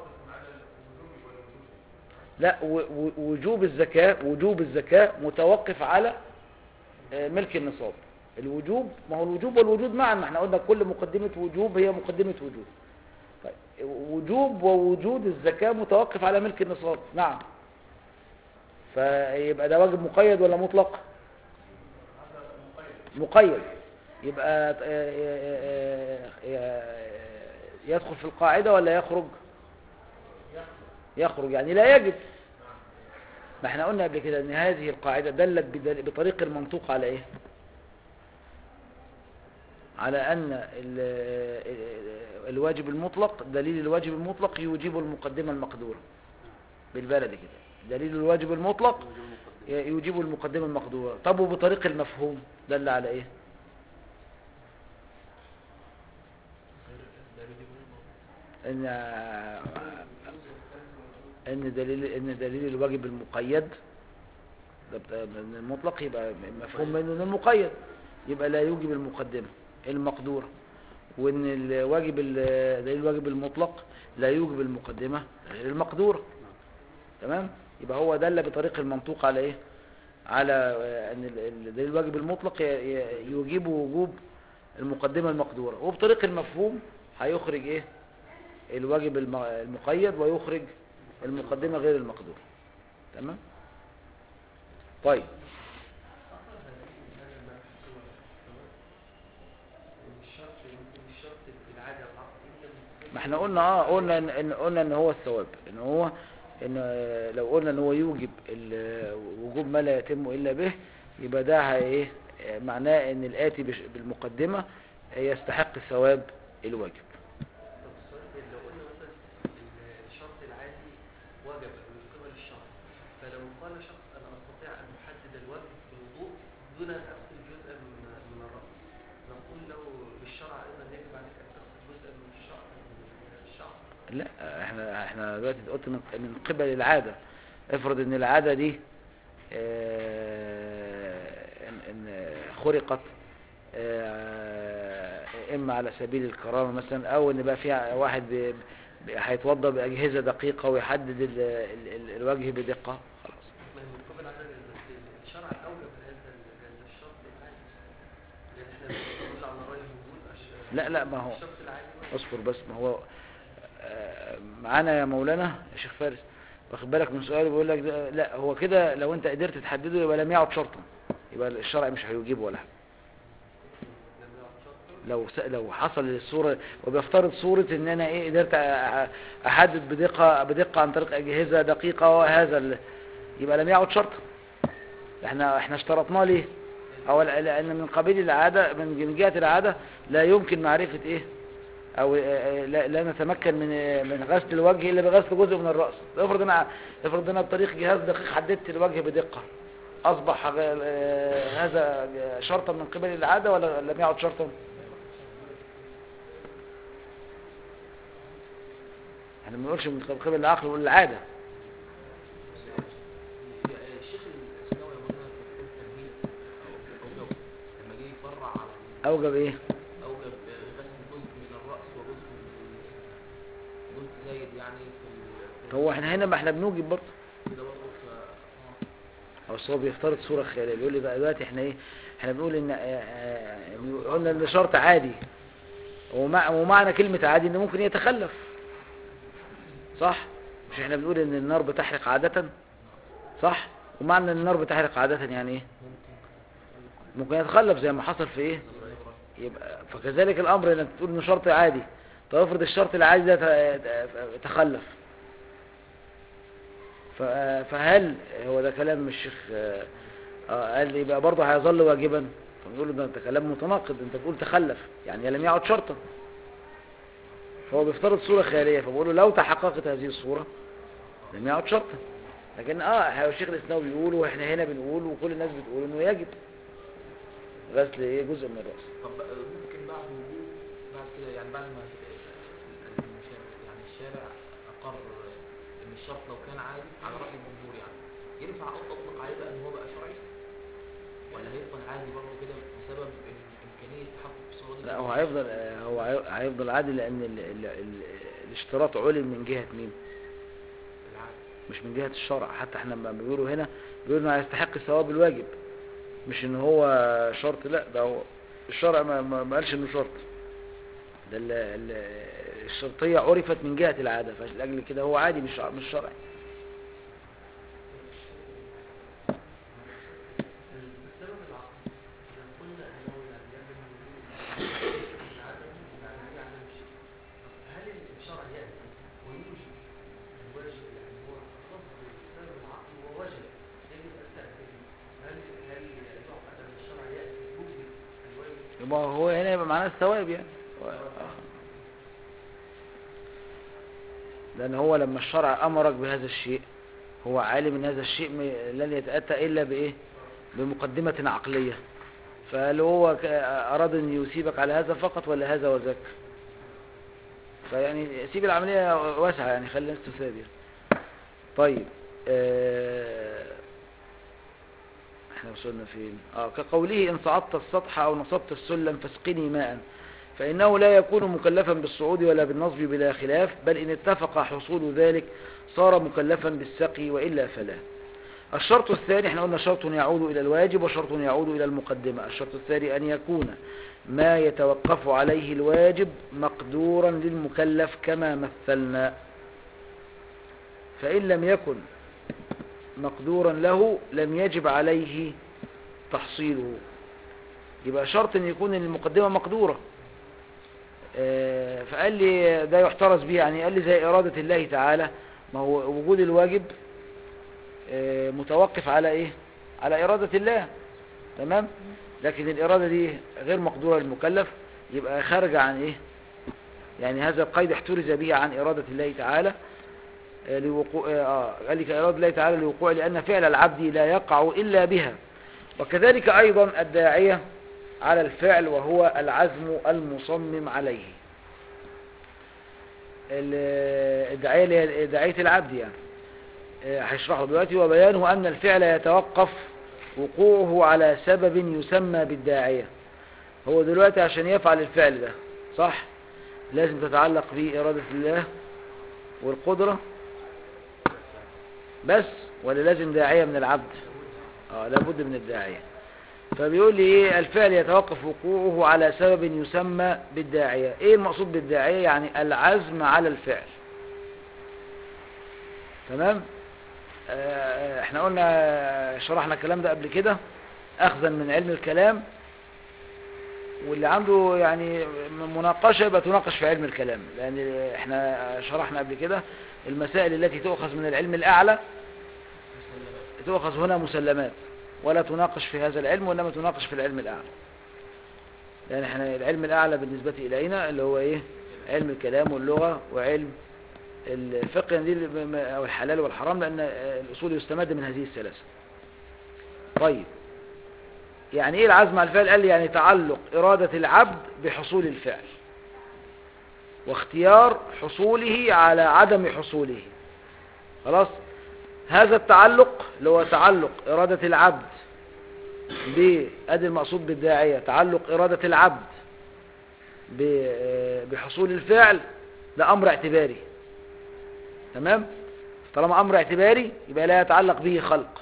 لا و- و- وجوب الزكاة وجوب الزكاة متوقف على آه، ملك النصاب الوجوب ما هو الوجوب والوجود معا ما احنا قلنا كل مقدمة وجوب هي مقدمة وجود طيب وجوب ووجود الزكاة متوقف على ملك النصاب نعم فيبقى ده واجب مقيد ولا مطلق مقيد يبقى آه، آه، آه، يدخل في القاعدة ولا يخرج يخرج يعني لا يجب ما احنا قلنا قبل كده ان هذه القاعدة دلت بدل- بطريق المنطوق على ايه على ان ال- ال- الواجب المطلق دليل الواجب المطلق يوجب المقدمة المقدورة بالبلد كده دليل الواجب المطلق يوجب المقدمة المقدورة طب وبطريق المفهوم دل على ايه ان ان دليل ان دليل الواجب المقيد ده بتا- من المطلق يبقى مفهوم منه انه المقيد يبقى لا يوجب المقدمة المقدورة وان الواجب ال- دليل الواجب المطلق لا يوجب المقدمة غير المقدورة تمام يبقى هو دل بطريق المنطوق على ايه على آه، ان ال- ال- دليل الواجب المطلق ي- ي- يوجب وجوب المقدمة المقدورة وبطريق المفهوم هيخرج ايه الواجب الم- المقيد ويخرج المقدمة غير المقدورة تمام طيب الشرط يمكن الشرط في العادة والعقد إلا من ما احنا قلنا اه قلنا ان إن- قلنا ان هو الثواب ان هو ان آه، لو قلنا ان هو يوجب ال- وجوب ما لا يتم الا به يبقى ده هي- ايه آه، معناه ان الاتي بش- بالمقدمة آه، يستحق ثواب الواجب طب السؤال ده لو قلنا مثلا ال- الشرط العادي وجب من قبل الشرع فلو قال شخص أنا أستطيع أن أحدد الوجه بالوضوء دون أن أغسل جزءا من من الرأس نقول له بالشرع أيضا يجب عليك أن تغسل جزءا من الشعر من الشعر لا احنا احنا دلوقتي قلت من من قبل العادة افرض ان العادة دي آه، ان ان خرقت آه، اما على سبيل الكرامة مثلا او ان بقى فيها واحد بي- بي- هيتوضى باجهزة دقيقة ويحدد ال- ال- ال- الوجه بدقة خلاص ما هي من قبل عدد بس الشرع أوجب هذا ال- هذا الشرط العادي لأن احنا بنقول على رأي الوجود أش- لا لا ما هو الشرط العادي واجب. اصبر بس ما هو آه، معانا يا مولانا يا شيخ فارس واخد بالك من سؤالي بيقول لك ده- لا هو كده لو انت قدرت تحدده يبقى لم يعد شرطا يبقى الشرع مش هيجيبه ولا حاجه لم يعد شرطا لو س... لو حصل الصوره وبيفترض صوره ان انا ايه قدرت أ- أ- احدد بدقه بدقه عن طريق اجهزه دقيقه وهذا ال... يبقى لم يعد شرطا احنا احنا اشترطناه ليه او ل- لان من قبيل العاده من من جهه العاده لا يمكن معرفه ايه او آه، آه، لا, لا نتمكن من آه، من غسل الوجه الا بغسل جزء من الراس افرض انا افرض انا بطريق جهاز دقيق حددت الوجه بدقه اصبح غ- آه، هذا شرطا من قبل العاده ولا لم يعد شرطا احنا ما بنقولش من قبل العقل بنقول العاده الشيخ الاسلامي يا مولانا في التمهيد او اوجب لما جه يفرع على ال- اوجب ايه اوجب غسل جزء من الراس وجزء من جزء زايد يعني في ال- في هو احنا هنا ما احنا بنوجب برضه كده برضه ف بس هو بيفترض صورة خيالية بيقول لي بقى دلوقتي احنا ايه احنا بنقول ان اه، اه، قلنا ان شرط عادي ومع ومعنى كلمة عادي انه ممكن يتخلف صح مش احنا بنقول ان النار بتحرق عادة صح ومعنى ان النار بتحرق عادة يعني ايه ممكن يتخلف زي ما حصل في ايه يبقى فكذلك الامر انك تقول انه شرط عادي طب افرض الشرط العادي ده ت- ت- تخلف ف- فهل هو ده كلام الشيخ آه، آه، قال لي يبقى برضه هيظل واجبا فنقول له ده انت كلام متناقض انت بتقول تخلف يعني لم يعد شرطا فهو بيفترض صورة خيالية فبقول له لو تحققت هذه الصورة لم يعد شرطا لكن اه إحنا الشيخ الاسناوي بيقول واحنا هنا بنقول وكل الناس بتقول انه يجب غسل ايه جزء من الراس طب بقى ممكن بعد وجود بعد كده يعني بعد ما المشارع يعني الشارع أقر إن الشرط لو كان عادي على رأي الجمهور يعني ينفع أطلق عليه بقى إن هو بقى شرعي؟ ولا هيفضل عادي برضه كده بسبب إم- إمكانية التحقق في الصورة دي؟ لا هو هيفضل آه، هو هي- هيفضل عادي لان ال ال ال الاشتراط علم من جهة مين العادي مش من جهة الشرع حتى احنا لما بيقولوا هنا بيقولوا انه هيستحق ثواب الواجب مش ان هو شرط لا ده هو الشرع ما, ما ما قالش انه شرط ده ال ال الشرطية عرفت من جهة العادة فلأجل كده هو عادي مش مش شرعي السبب العقلي إذا قلنا أنه يعني لازم نقول العدم يعني هي عدم الشيء طب هل الشرع يأتي ويوجب الواجب يعني هو خاص بالسبب العقلي ووجب يجب أن تأتي به. هل هل يعقد أن الشرع يأتي يوجب الواجب يبقى هو هنا يبقى معناه الثواب يعني و- آه. لأن هو لما الشرع أمرك بهذا الشيء هو عالم ان هذا الشيء م- لن يتأتى إلا بإيه بمقدمة عقلية فهل هو ك- أراد أن يسيبك على هذا فقط ولا هذا وذاك فيعني سيب العملية واسعة يعني خلي الناس تثاب يعني. طيب آه، احنا وصلنا فين اه كقوله ان صعدت السطح او نصبت السلم فاسقني ماء فانه لا يكون مكلفا بالصعود ولا بالنصب بلا خلاف بل ان اتفق حصول ذلك صار مكلفا بالسقي والا فلا الشرط الثاني احنا قلنا شرط يعود الى الواجب وشرط يعود الى المقدمة الشرط الثاني ان يكون ما يتوقف عليه الواجب مقدورا للمكلف كما مثلنا فإن لم يكن مقدورا له لم يجب عليه تحصيله يبقى شرط ان يكون المقدمة مقدورة آه، فقال لي ده يحترز به يعني قال لي زي إرادة الله تعالى ما هو وجود الواجب آه، متوقف على ايه على إرادة الله تمام لكن الإرادة دي غير مقدورة للمكلف يبقى خارجة عن ايه يعني هذا القيد احترز به عن إرادة الله تعالى آه، لوقوع آه قال لك إرادة الله تعالى لوقوع لأن فعل العبد لا يقع إلا بها وكذلك أيضا الداعية على الفعل وهو العزم المصمم عليه ال- الداعية اللي هي داعية العبد يعني آه، هيشرحه دلوقتي وبيانه أن الفعل يتوقف وقوعه على سبب يسمى بالداعية هو دلوقتي عشان يفعل الفعل ده صح لازم تتعلق به إرادة الله والقدرة بس ولا لازم داعية من العبد اه لابد من الداعية فبيقول لي ايه الفعل يتوقف وقوعه على سبب يسمى بالداعية ايه المقصود بالداعية يعني العزم على الفعل تمام آه، احنا قلنا شرحنا الكلام ده قبل كده اخذا من علم الكلام واللي عنده يعني مناقشة يبقى تناقش في علم الكلام لان احنا شرحنا قبل كده المسائل التي تؤخذ من العلم الاعلى مسلمات تؤخذ هنا مسلمات ولا تناقش في هذا العلم وإنما تناقش في العلم الأعلى لأن احنا العلم الأعلى بالنسبة إلينا اللي هو إيه علم الكلام واللغة وعلم الفقه دي اللي ب- أو الحلال والحرام لأن الأصول يستمد من هذه الثلاثة طيب يعني إيه العزم على الفعل قال لي يعني تعلق إرادة العبد بحصول الفعل واختيار حصوله على عدم حصوله خلاص هذا التعلق اللي هو تعلق إرادة العبد بأدي المقصود بالداعية تعلق إرادة العبد ب- بحصول الفعل ده أمر اعتباري تمام طالما أمر اعتباري يبقى لا يتعلق به خلق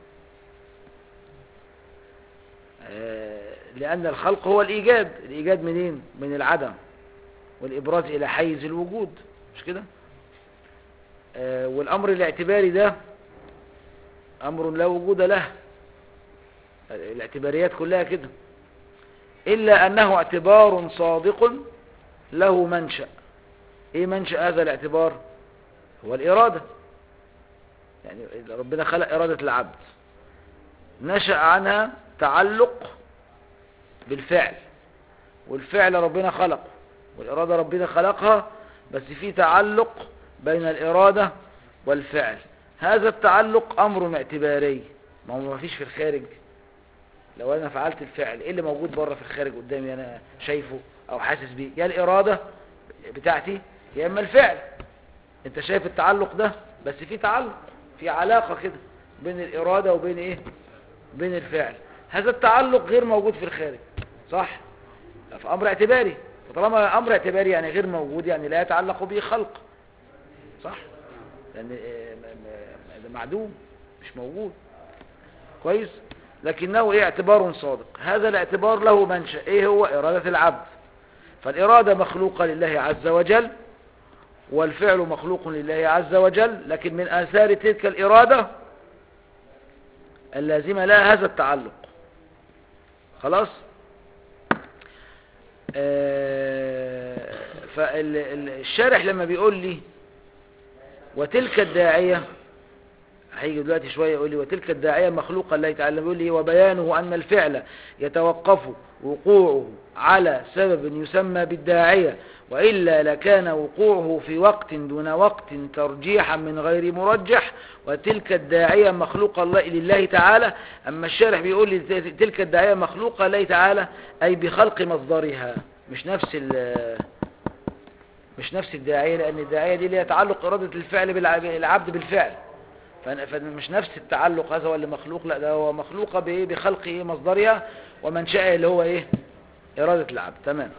آه، لأن الخلق هو الإيجاد الإيجاد منين من العدم والإبراز إلى حيز الوجود مش كده آه، والأمر الاعتباري ده أمر لا وجود له الاعتباريات كلها كده إلا أنه اعتبار صادق له منشأ إيه منشأ هذا الاعتبار هو الإرادة يعني ربنا خلق إرادة العبد نشأ عنها تعلق بالفعل والفعل ربنا خلقه والإرادة ربنا خلقها بس في تعلق بين الإرادة والفعل هذا التعلق أمر اعتباري ما هو ما فيش في الخارج لو أنا فعلت الفعل إيه اللي موجود بره في الخارج قدامي أنا شايفه أو حاسس بيه يا الإرادة بتاعتي يا إما الفعل أنت شايف التعلق ده بس في تعلق في علاقة كده بين الإرادة وبين إيه بين الفعل هذا التعلق غير موجود في الخارج صح في أمر اعتباري وطالما أمر اعتباري يعني غير موجود يعني لا يتعلق به خلق صح لأن آه، م- م- ده معدوم مش موجود كويس لكنه إيه اعتبار صادق هذا الاعتبار له منشأ ايه هو إرادة العبد فالإرادة مخلوقة لله عز وجل والفعل مخلوق لله عز وجل لكن من آثار تلك الإرادة اللازمة لها هذا التعلق خلاص فالشارح لما بيقول لي وتلك الداعية هيجي دلوقتي شوية يقول لي وتلك الداعية مخلوقة الله تعالى بيقول لي وبيانه أن الفعل يتوقف وقوعه على سبب يسمى بالداعية وإلا لكان وقوعه في وقت دون وقت ترجيحا من غير مرجح وتلك الداعية مخلوقة الله لله تعالى أما الشارح بيقول لي تلك الداعية مخلوقة لله تعالى أي بخلق مصدرها مش نفس ال مش نفس الداعية لأن الداعية دي ليها تعلق إرادة الفعل بالعبد بالفعل فمش نفس التعلق هذا هو اللي مخلوق لا ده هو مخلوقة بإيه بخلق إيه مصدرها ومنشأها اللي هو إيه إرادة العبد تمام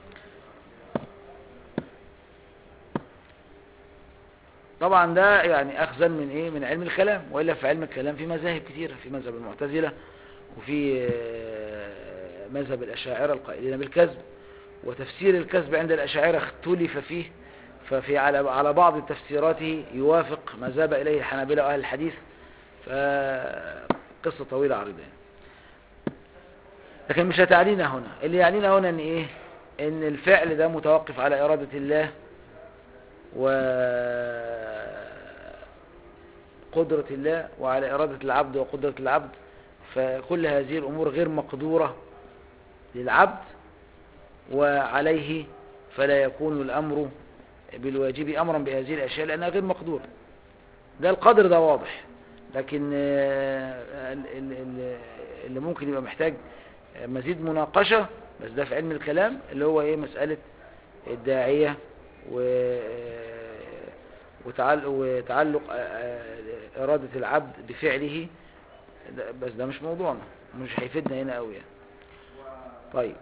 طبعا ده يعني أخذا من إيه من علم الكلام وإلا في علم الكلام في مذاهب كثيرة في مذهب المعتزلة وفي مذهب الأشاعرة القائلين بالكذب وتفسير الكذب عند الأشاعرة اختلف فيه ففي على على بعض تفسيراته يوافق ما ذهب إليه الحنابلة وأهل الحديث فقصة طويلة عريضة لكن مش هتعنينا هنا اللي يعنينا هنا ان ايه ان الفعل ده متوقف على إرادة الله و قدرة الله وعلى إرادة العبد وقدرة العبد فكل هذه الأمور غير مقدورة للعبد وعليه فلا يكون الأمر بالواجب أمرا بهذه الأشياء لأنها غير مقدورة ده القدر ده واضح لكن اللي ممكن يبقى محتاج مزيد مناقشة بس ده في علم الكلام اللي هو ايه مسألة الداعية و وتعلق إرادة العبد بفعله بس ده مش موضوعنا مش هيفيدنا هنا قوي يعني. طيب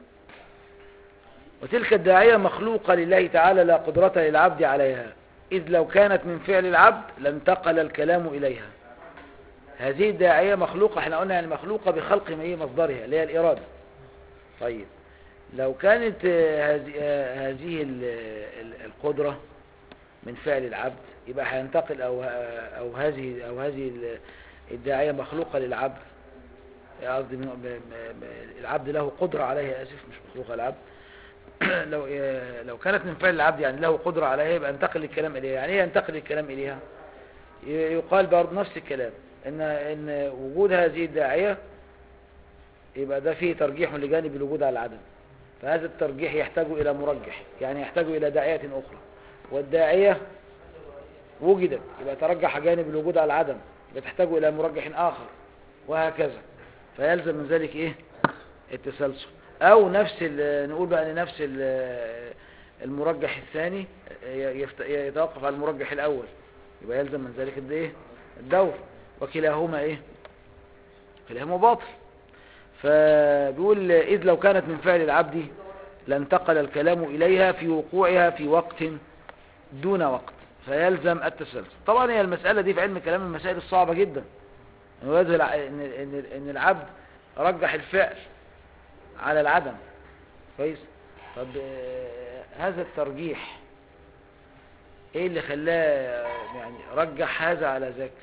وتلك الداعية مخلوقة لله تعالى لا قدرة للعبد عليها إذ لو كانت من فعل العبد لانتقل الكلام إليها هذه الداعية مخلوقة احنا قلنا يعني مخلوقة بخلق ما هي مصدرها اللي هي الإرادة طيب لو كانت هذه القدرة من فعل العبد يبقى هينتقل أو, أو هذه أو هذه الداعية مخلوقة للعبد قصدي العبد له قدرة عليها آسف مش مخلوقة العبد لو لو كانت من فعل العبد يعني له قدرة عليها يبقى انتقل الكلام إليها يعني ايه ينتقل الكلام إليها يقال برضه نفس الكلام ان ان وجود هذه الداعية يبقى ده فيه ترجيح لجانب الوجود على العدم فهذا الترجيح يحتاج إلى مرجح يعني يحتاج إلى داعية أخرى والداعية وجدت يبقى ترجح جانب الوجود على العدم يبقى تحتاج إلى مرجح آخر وهكذا فيلزم من ذلك إيه التسلسل أو نفس نقول بقى أن نفس المرجح الثاني يتوقف على المرجح الأول يبقى يلزم من ذلك الايه الدور وكلاهما ايه كلاهما باطل فبيقول إذ لو كانت من فعل العبد لانتقل الكلام إليها في وقوعها في وقت دون وقت فيلزم التسلسل طبعا هي المسألة دي في علم الكلام من المسائل الصعبة جدا إن, إن, إن العبد رجح الفعل على العدم كويس طب هذا الترجيح ايه اللي خلاه يعني رجح هذا على ذاك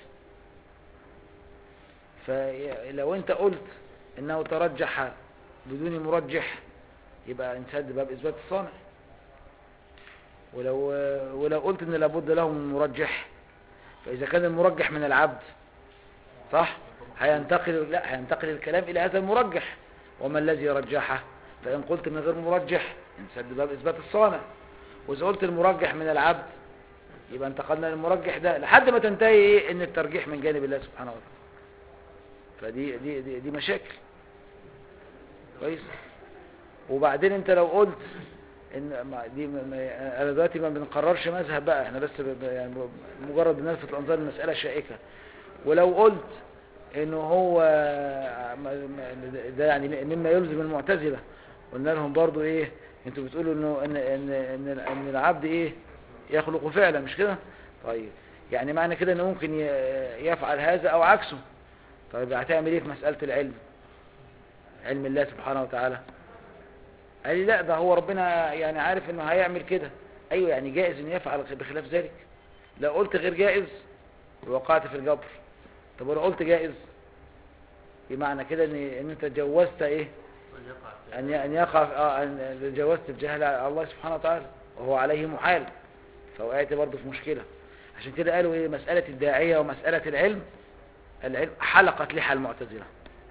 فلو انت قلت انه ترجح بدون مرجح يبقى انسد باب اثبات الصانع ولو ولو قلت ان لابد له من مرجح فاذا كان المرجح من العبد صح هينتقل لا هينتقل الكلام الى هذا المرجح وما الذي رجحه فان قلت من غير مرجح انسد باب اثبات الصانع واذا قلت المرجح من العبد يبقى انتقلنا للمرجح ده لحد ما تنتهي ايه ان الترجيح من جانب الله سبحانه وتعالى فدي دي دي, دي مشاكل كويس وبعدين انت لو قلت ان ما دي ما ما- انا دلوقتي ما بنقررش مذهب بقى احنا بس ب- ب- يعني مجرد بنلفت الانظار المساله شائكه ولو قلت انه هو ما- ما- ده يعني مما يلزم المعتزله قلنا لهم برضو ايه انتوا بتقولوا انه ان ان ان, إن العبد ايه يخلق فعلا مش كده طيب يعني معنى كده انه ممكن ي- يفعل هذا او عكسه طيب هتعمل ايه في مساله العلم علم الله سبحانه وتعالى قال لي لا ده هو ربنا يعني عارف انه هيعمل كده ايوه يعني جائز انه يفعل بخلاف ذلك لو قلت غير جائز وقعت في الجبر طب ولو قلت جائز بمعنى كده ان ان انت جوزت ايه أن يقع في ان ي- ان يقع اه ان جوزت الجهل على الله سبحانه وتعالى وهو عليه محال فوقعت برضه في مشكله عشان كده قالوا ايه مساله الداعيه ومساله العلم العلم حلقت لحى المعتزله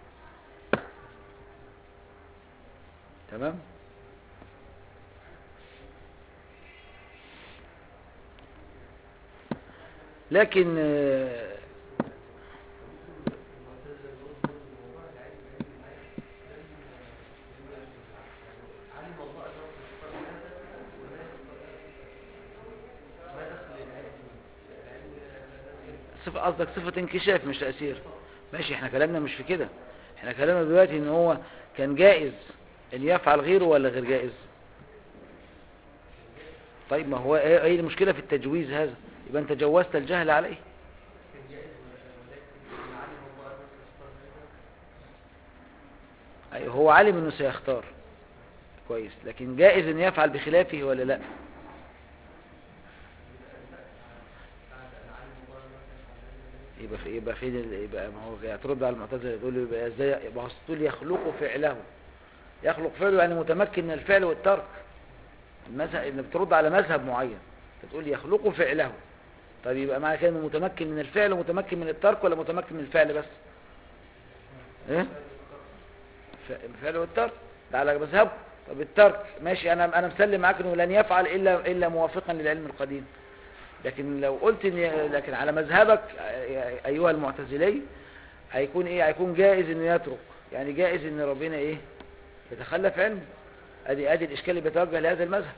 تمام لكن آه، علم الله أنه سيختار هذا ولا يختار هذا ما دخل العلم العلم صفة قصدك صفة انكشاف مش تأثير ماشي احنا كلامنا مش في كده احنا كلامنا دلوقتي ان هو كان جائز ان يفعل غيره ولا غير جائز طيب ما هو ايه ايه المشكلة في التجويز هذا يبقى انت جوزت الجهل عليه كان جائز ولكن علم الله أنه سيختار هذا ايوه هو عالم انه سيختار كويس لكن جائز ان يفعل بخلافه ولا لا بعد أن علم الله أنه سيفعل هذا يبقى في يبقى فين ال- يبقى ما هو هترد على المعتزله يقول له يبقى ازاي يبقى أصل تقول يخلق فعله يخلق فعله يعني متمكن من الفعل والترك المذهب انك بترد على مذهب معين فتقول يخلق فعله طيب يبقى معنى كده انه متمكن من الفعل ومتمكن من الترك ولا متمكن من الفعل بس ايه ف- الفعل والترك ده على مذهب طب الترك ماشي انا انا مسلم معاك انه لن يفعل الا الا موافقا للعلم القديم لكن لو قلت ان لكن على مذهبك ايها المعتزلي هيكون ايه هيكون جائز انه يترك يعني جائز ان ربنا ايه يتخلف علمه ادي ادي الاشكال اللي بيتوجه لهذا المذهب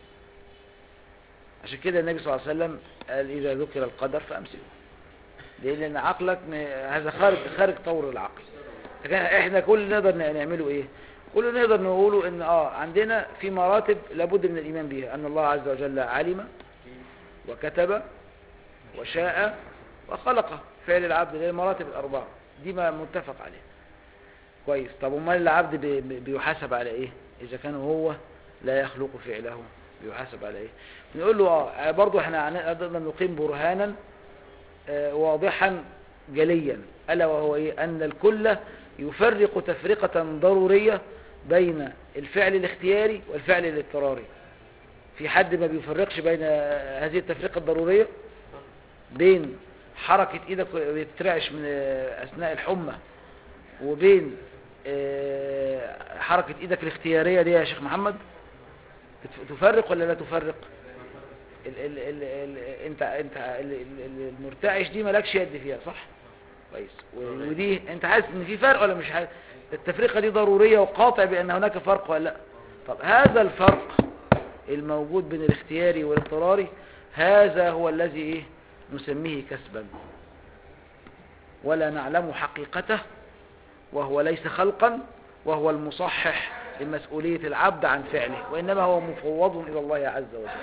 عشان كده النبي صلى الله عليه وسلم قال اذا ذكر القدر فامسكه ليه؟ لان عقلك م- هذا خارج خارج طور العقل لكن احنا كل اللي نقدر نعمله ايه كل اللي نقدر نقوله ان اه عندنا في مراتب لابد من الايمان بها ان الله عز وجل علم وكتب وشاء وخلق فعل العبد اللي هي المراتب الأربعة دي ما متفق عليه كويس طب امال العبد بي- بي- بيحاسب على ايه اذا كان هو لا يخلق فعله بيحاسب على ايه نقول له اه برضه احنا هنقدر نقيم برهانا آه، واضحا جليا الا وهو ايه ان الكل يفرق تفرقة ضرورية بين الفعل الاختياري والفعل الاضطراري في حد ما بيفرقش بين هذه التفرقة الضرورية بين حركة ايدك بتترعش من اثناء الحمى وبين آه، حركة ايدك الاختيارية دي يا شيخ محمد بتف- تفرق ولا لا تفرق ال ال ال ال انت انت ال- ال- ال- المرتعش دي مالكش يد فيها صح كويس و- ودي انت حاسس ان في فرق ولا مش حاسس التفرقة دي ضرورية وقاطع بان هناك فرق ولا لا طب هذا الفرق الموجود بين الاختياري والاضطراري هذا هو الذي ايه نسميه كسبا ولا نعلم حقيقته وهو ليس خلقا وهو المصحح لمسؤولية العبد عن فعله وإنما هو مفوض إلى الله عز وجل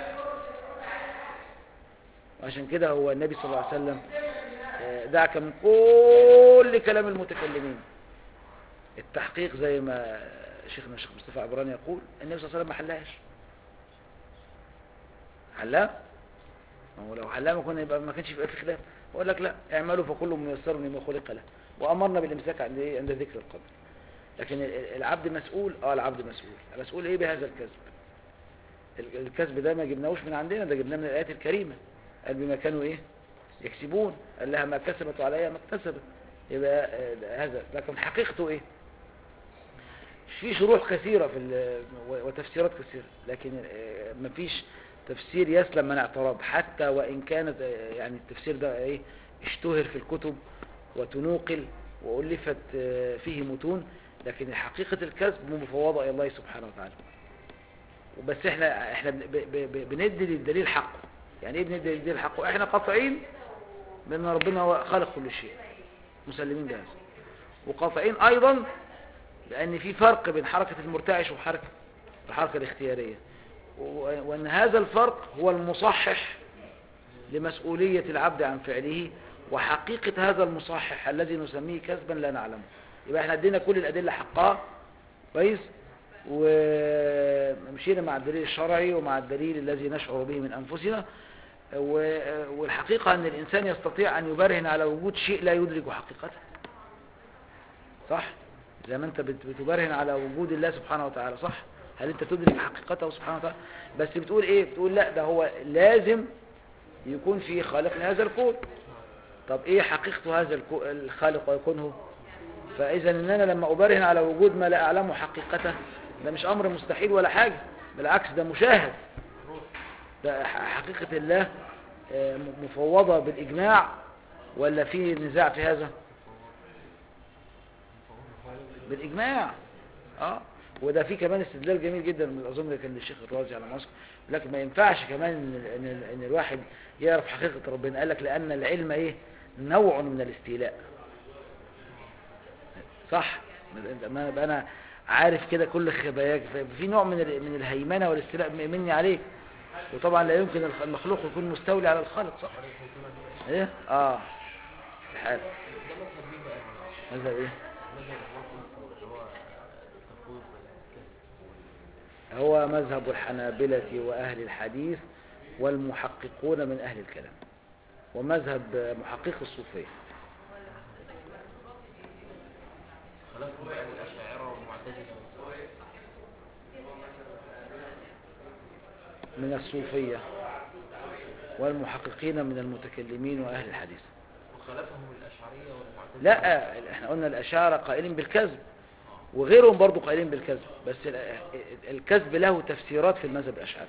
وعشان كده هو النبي صلى الله عليه وسلم آه، دعك من كل كلام المتكلمين التحقيق زي ما شيخنا الشيخ مصطفى عبراني يقول النبي صلى الله عليه وسلم ما حلهاش حلها ما هو لو حلها ما كنا يبقى ما كانش يبقى في خلاف اقول لك لا اعملوا فكل ميسر لما خلق له وامرنا بالامساك عند ايه عند ذكر القدر لكن ال- ال- العبد مسؤول اه العبد مسؤول مسؤول ايه بهذا الكسب ال- الكسب ده ما جبناهوش من عندنا ده جبناه من الايات الكريمه قال بما كانوا ايه يكسبون قال لها ما كسبت وعليها ما اكتسبت يبقى آه، هذا لكن حقيقته ايه في شروح كثيرة في ال- و- وتفسيرات كثيرة لكن آه، مفيش تفسير يسلم من اعتراض حتى وإن كانت آه، يعني التفسير ده ايه اشتهر في الكتب وتنوقل وألفت آه، فيه متون لكن حقيقة الكسب مفوضة إلى الله سبحانه وتعالى بس احنا احنا ب- ب- ب- بندي للدليل حقه يعني ايه بندي للدليل حقه احنا قاطعين بان ربنا هو خالق كل شيء مسلمين بهذا وقاطعين ايضا بان في فرق بين حركة المرتعش وحركة الحركة الاختيارية و- وان هذا الفرق هو المصحح لمسؤولية العبد عن فعله وحقيقة هذا المصحح الذي نسميه كسبا لا نعلمه يبقى احنا ادينا كل الادلة حقها كويس ومشينا مع الدليل الشرعي ومع الدليل الذي نشعر به من انفسنا و- والحقيقة ان الانسان يستطيع ان يبرهن على وجود شيء لا يدرك حقيقته صح زي ما انت بت- بتبرهن على وجود الله سبحانه وتعالى صح هل انت تدرك حقيقته سبحانه وتعالى بس بتقول ايه بتقول لا ده هو لازم يكون في خالق لهذا الكون طب ايه حقيقة هذا الكو- الخالق ويكونه فاذا ان انا لما ابرهن على وجود ما لا اعلمه حقيقته ده مش امر مستحيل ولا حاجة بالعكس ده مشاهد ده ح- حقيقة الله آه، م- مفوضة بالاجماع ولا في نزاع في هذا بالاجماع اه وده في كمان استدلال جميل جدا من اظن كان للشيخ الرازي على مصر لكن ما ينفعش كمان ان ان, إن الواحد يعرف حقيقه ربنا قال لك لان العلم ايه نوع من الاستيلاء صح ما أبقى انا عارف كده كل خباياك في نوع من ال- من الهيمنه والاستيلاء مني عليك وطبعا لا يمكن الخ- المخلوق يكون مستولي على الخالق صح ايه اه الحال ده مذهب مين بقى؟ ماذا ايه مذهب الوقف اللي هو التفويض والكسب هو مذهب الحنابلة وأهل الحديث والمحققون من أهل الكلام ومذهب محقق الصوفية خلافهم بقى الأشاعرة والمعتزلة من الصوفية والمحققين من المتكلمين وأهل الحديث وخلافهم الأشعرية والمعتزلة لا احنا قلنا الأشاعرة قائلين بالكذب وغيرهم برضو قائلين بالكذب بس ال- الكذب له تفسيرات في المذهب الأشعري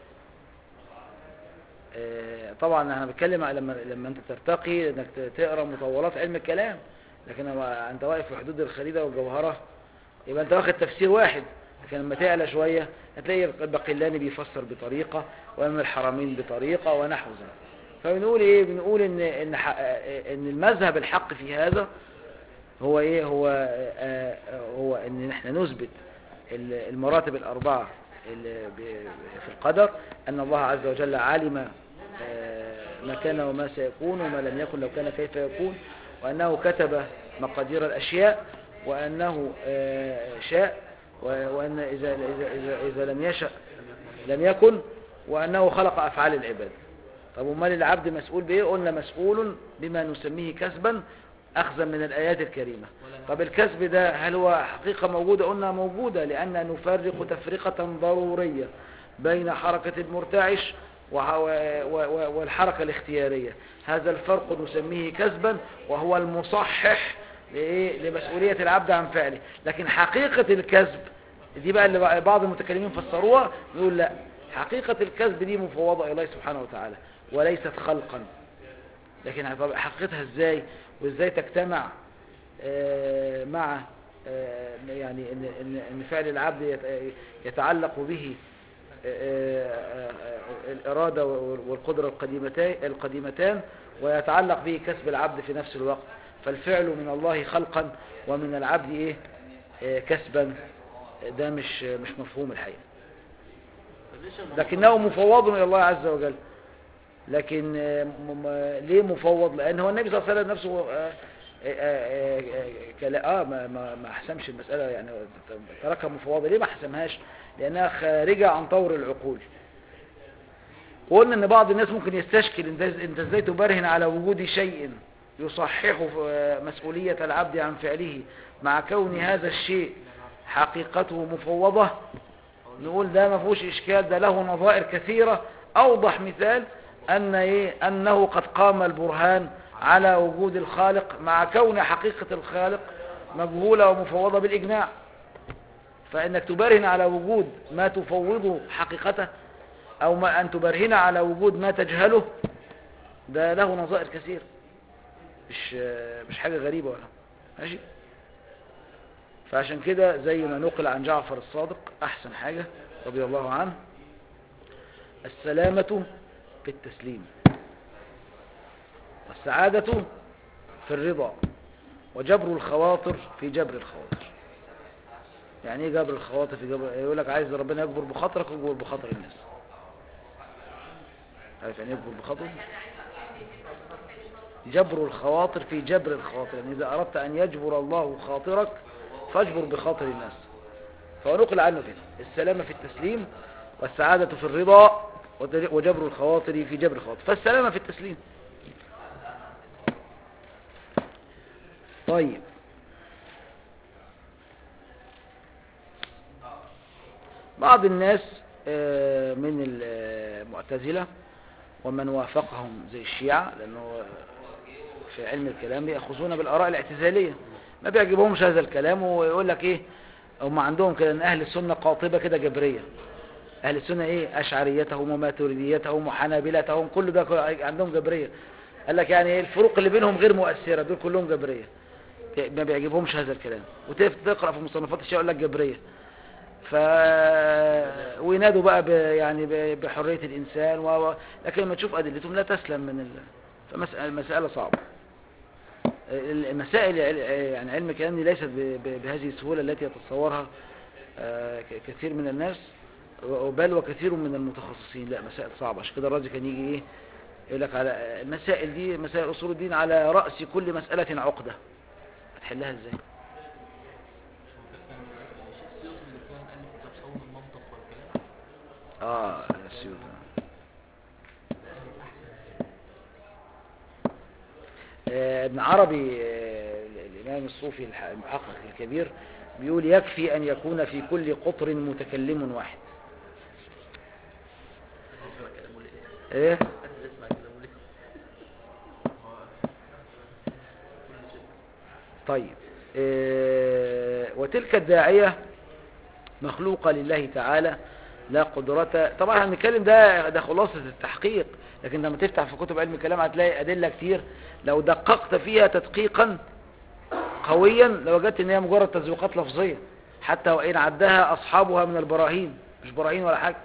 آه، طبعا انا بتكلم على لما لما انت ترتقي انك ت- تقرا مطولات علم الكلام لكن لما انت واقف في حدود الخريدة والجوهرة يبقى انت واخد تفسير واحد لكن لما تعلى شوية هتلاقي البقلاني بيفسر بطريقة وامام الحرمين بطريقة ونحو ذلك فبنقول ايه بنقول ان ان ح- ان المذهب الحق في هذا هو ايه هو آه، آه، هو ان احنا نثبت ال- المراتب الاربعه اللي ب- في القدر ان الله عز وجل علم آه، ما كان وما سيكون وما لم يكن لو كان كيف يكون وانه كتب مقادير الاشياء وانه آه، شاء و- وان اذا اذا اذا, إذا لم يشأ لم يكن وانه خلق افعال العباد طب امال العبد مسؤول بايه قلنا مسؤول بما نسميه كسبا اخذا من الايات الكريمه طب الكسب ده هل هو حقيقه موجوده قلنا موجوده لان نفرق تفرقه ضروريه بين حركه المرتعش وح- و- و- والحركه الاختياريه هذا الفرق نسميه كسبا وهو المصحح لإيه؟ لمسؤوليه العبد عن فعله لكن حقيقه الكسب دي بقى اللي بعض المتكلمين فسروها يقول لا حقيقة الكسب دي مفوضة إلى الله سبحانه وتعالى وليست خلقا لكن طب حقيقتها ازاي وازاي تجتمع آه، مع آه، يعني ان ان ان فعل العبد يت- يتعلق به آه، آه، آه، الإرادة والقدرة القديمتان القديمتان ويتعلق به كسب العبد في نفس الوقت فالفعل من الله خلقا ومن العبد ايه آه، كسبا ده مش مش مفهوم الحقيقة لكنه مفوض الى الله عز وجل لكن آه، م- م- ليه مفوض لان هو النبي صلى الله عليه وسلم نفسه آه، آه، آه، آه، كلا- اه ما ما ما حسمش المساله يعني تركها مفوضه ليه ما حسمهاش لانها خارجه عن طور العقول وقلنا ان بعض الناس ممكن يستشكل انت انت ازاي تبرهن على وجود شيء يصحح آه، مسؤوليه العبد عن فعله مع كون هذا الشيء حقيقته مفوضه نقول ده ما فيهوش اشكال ده له نظائر كثيرة اوضح مثال ان ايه انه قد قام البرهان على وجود الخالق مع كون حقيقة الخالق مجهولة ومفوضة بالاجماع فانك تبرهن على وجود ما تفوضه حقيقته أو ما أن تبرهن على وجود ما تجهله ده له نظائر كثيرة مش مش حاجة غريبة ولا ماشي فعشان كده زي ما نقل عن جعفر الصادق أحسن حاجة رضي الله عنه السلامة في التسليم والسعادة في الرضا وجبر الخواطر في جبر الخواطر يعني ايه جبر الخواطر في جبر يقول لك عايز ربنا يجبر بخاطرك ويجبر بخاطر الناس عارف يعني يجبر بخاطر جبر الخواطر في جبر الخواطر يعني إذا أردت أن يجبر الله خاطرك فاجبر بخاطر الناس فنقل عنه كده السلامة في التسليم والسعادة في الرضا وجبر الخواطر في جبر الخواطر فالسلامة في التسليم طيب بعض الناس آه، من المعتزلة ومن وافقهم زي الشيعة لأنه في علم الكلام يأخذون بالآراء الاعتزالية ما بيعجبهمش هذا الكلام ويقول لك ايه هم عندهم كده ان اهل السنة قاطبة كده جبرية اهل السنة ايه اشعريتهم وماتريديتهم وحنابلتهم كل ده كل- عندهم جبرية قال لك يعني ايه الفروق اللي بينهم غير مؤثرة دول كلهم جبرية ما بيعجبهمش هذا الكلام وتقرأ في مصنفات الشيعة يقول لك جبرية ف وينادوا بقى ب... يعني ب... بحرية الإنسان و... و- لكن لما تشوف أدلتهم لا تسلم من ال... فمسألة مسألة صعبة المسائل عل- يعني علم الكلام دي ليست ب... ب... بهذه السهولة التي يتصورها آه، ك- كثير من الناس و- بل وكثير من المتخصصين لا مسائل صعبة عشان كده الراجل كان يجي ايه يقول لك على المسائل دي مسائل أصول الدين على رأس كل مسألة عقدة هتحلها ازاي الشيخ السيوطي اللي كان ألف كتاب صون المنطق والكلام اه السيوط آه، ابن عربي آه، الإمام الصوفي الح- المحقق الكبير بيقول يكفي أن يكون في كل قطر متكلم واحد اسمع كلامه ليه ايه اسمع كلامه ليه كل شيء طيب آه، وتلك الداعية مخلوقة لله تعالى لا قدرة طبعا هنتكلم ده ده خلاصة التحقيق لكن لما تفتح في كتب علم الكلام هتلاقي أدلة كتير لو دققت فيها تدقيقا قويا لوجدت ان هي مجرد تذويقات لفظية حتى وإن عدها أصحابها من البراهين مش براهين ولا حاجة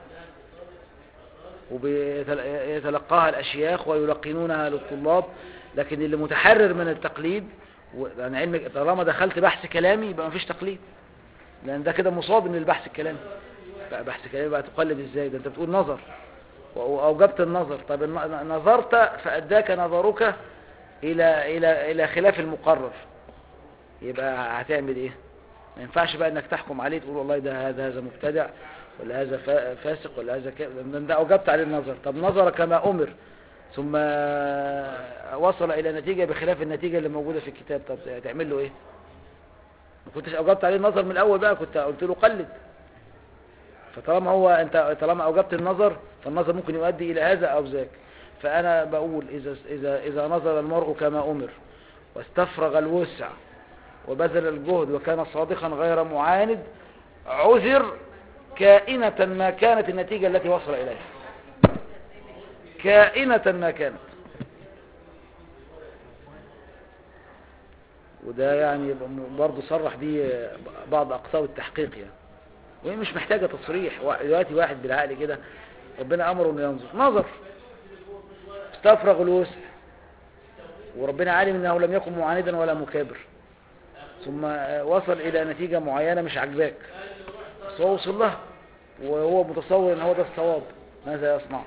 ويتلقاها الأشياخ ويلقنونها للطلاب لكن اللي متحرر من التقليد و- يعني علم طالما دخلت بحث كلامي يبقى مفيش تقليد لأن ده كده مصادم للبحث الكلامي بقى بحث كلامي بقى تقلد ازاي ده انت بتقول نظر و- وأوجبت النظر طب الن- نظرت فأداك نظرك إلى إلى إلى خلاف المقرر يبقى هتعمل ايه ما ينفعش بقى انك تحكم عليه تقول والله ده هذا هذا مبتدع ولا هذا فا- فاسق ولا هذا كذا ده ده اوجبت عليه النظر طب نظر كما امر ثم وصل الى نتيجة بخلاف النتيجة اللي موجودة في الكتاب طب تعمل له ايه ما كنتش اوجبت عليه النظر من الاول بقى كنت قلت له قلد فطالما هو انت طالما اوجبت النظر فالنظر ممكن يؤدي الى هذا او ذاك فانا بقول اذا اذا اذا نظر المرء كما امر واستفرغ الوسع وبذل الجهد وكان صادقا غير معاند عذر كائنة ما كانت النتيجة التي وصل إليها كائنة ما كانت وده يعني برضه صرح بيه بعض أقطاب التحقيق يعني وهي مش محتاجة تصريح وا- دلوقتي واحد بالعقل كده ربنا أمره إنه ينظر نظر استفرغ الوسع وربنا عالم انه لم يكن معاندا ولا مكابر ثم وصل الى نتيجة معينة مش عجباك بس هو وصل لها وهو متصور ان هو ده الصواب ماذا يصنع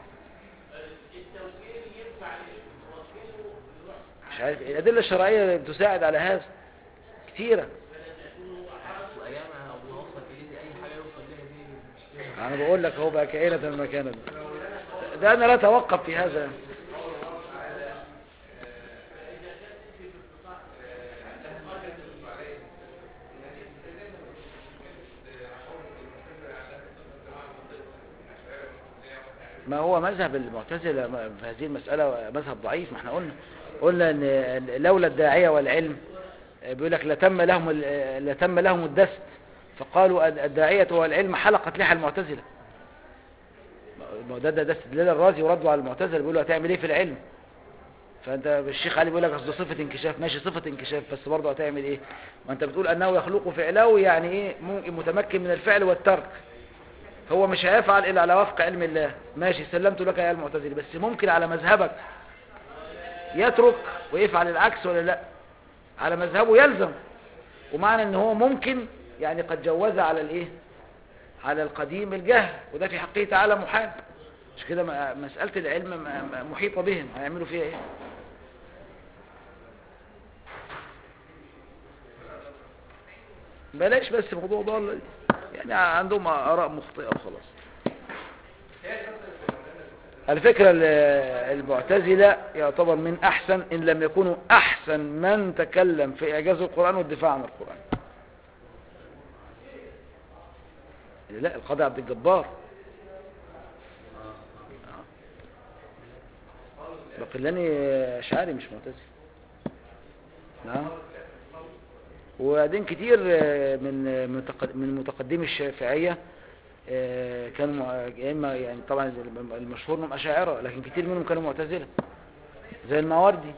مش عارف إيه. الادلة الشرعية تساعد على هذا كتيرة وأيامها أو وصل إليه أي حاجة يوصل لها دي مش انا بقول لك هو بقى كائنة المكانة ده انا لا اتوقف في هذا ما هو مذهب المعتزلة في هذه المسألة مذهب ضعيف ما احنا قلنا قلنا ان لولا الداعية والعلم بيقول لك لتم لهم ال- لتم لهم الدست فقالوا الداعية والعلم حلقت لها المعتزلة ما هو ده ده, ده استدلال الرازي وردوا على المعتزله بيقولوا هتعمل ايه في العلم فانت الشيخ علي بيقول لك اصل صفه انكشاف ماشي صفه انكشاف بس برضه هتعمل ايه ما انت بتقول انه يخلق فعله يعني ايه ممكن متمكن من الفعل والترك هو مش هيفعل الا على وفق علم الله ماشي سلمت لك يا المعتزلي بس ممكن على مذهبك يترك ويفعل العكس ولا لا على مذهبه يلزم ومعنى ان هو ممكن يعني قد جوز على الايه على القديم الجهل وده في حقه تعالى محال مش كده م- مسألة العلم م- م- محيطة بهم هيعملوا فيها ايه بلاش بس موضوع ضال دي. يعني عندهم آراء مخطئة وخلاص الفكرة ال- المعتزلة يعتبر من أحسن إن لم يكونوا أحسن من تكلم في إعجاز القرآن والدفاع عن القرآن لا القاضي عبد الجبار بقلاني أشعاري مش معتزل نعم وبعدين كتير من متقد- من متقدمي الشافعية آه، كانوا مع- يا اما يعني طبعا المشهور انهم اشاعره لكن كتير منهم كانوا معتزله زي الماوردي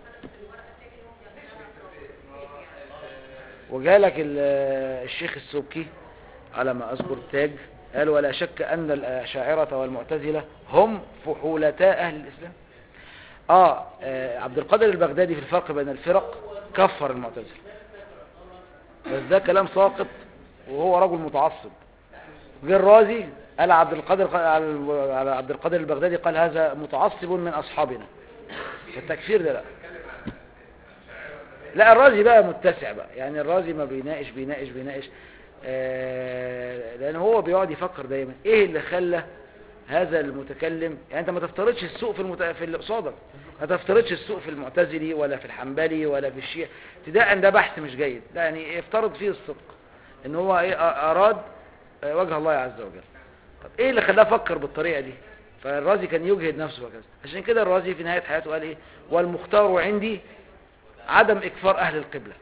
وجالك ال- الشيخ السبكي على ما اذكر التاج قال ولا شك ان الاشاعره والمعتزله هم فحولتا اهل الاسلام اه آه، عبد القادر البغدادي في الفرق بين الفرق كفر المعتزله بس ده كلام ساقط وهو رجل متعصب جه الرازي قال عبد القادر على على عبد القادر البغدادي قال هذا متعصب من اصحابنا فالتكفير ده لا لا الرازي بقى متسع بقى يعني الرازي ما بيناقش بيناقش بيناقش آه لان هو بيقعد يفكر دايما ايه اللي خلى هذا المتكلم يعني انت ما تفترضش السوء في المت... في اللي قصادك ما تفترضش السوء في المعتزلي ولا في الحنبلي ولا في الشيعي ابتداء ده بحث مش جيد لا يعني افترض فيه الصدق ان هو ايه أ- اراد آه، وجه الله عز وجل طب ايه اللي خلاه فكر بالطريقه دي فالرازي كان يجهد نفسه وكذا عشان كده الرازي في نهايه حياته قال ايه والمختار عندي عدم اكفار اهل القبله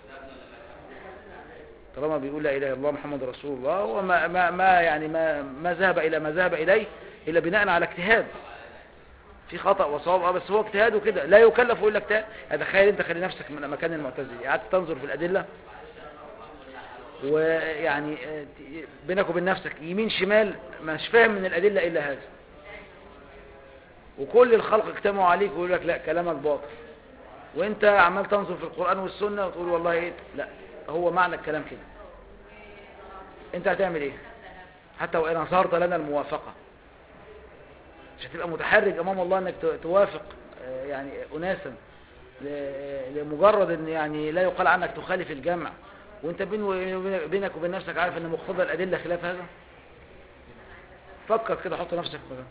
طالما بيقول لا اله الا الله محمد رسول الله هو ما ما, ما يعني ما ما ذهب الى ما ذهب اليه الا بناء على اجتهاد في خطا وصواب اه بس هو اجتهاد وكده لا يكلف الا اجتهاد يعني تخيل انت خلي نفسك من مكان المعتزلي قعدت تنظر في الادله ويعني آه، ت- بينك وبين نفسك يمين شمال مش فاهم من الادله الا هذا وكل الخلق اجتمعوا عليك ويقول لك لا كلامك باطل وانت عمال تنظر في القران والسنه وتقول والله ايه لا هو معنى الكلام كده انت هتعمل ايه حتى وان اظهرت لنا الموافقه مش هتبقى متحرج امام الله انك ت- توافق آه، يعني اناسا ل- لمجرد ان يعني لا يقال عنك تخالف الجمع وانت بين و- بينك وبين نفسك عارف ان مقتضى الادله خلاف هذا فكر كده حط نفسك في مكان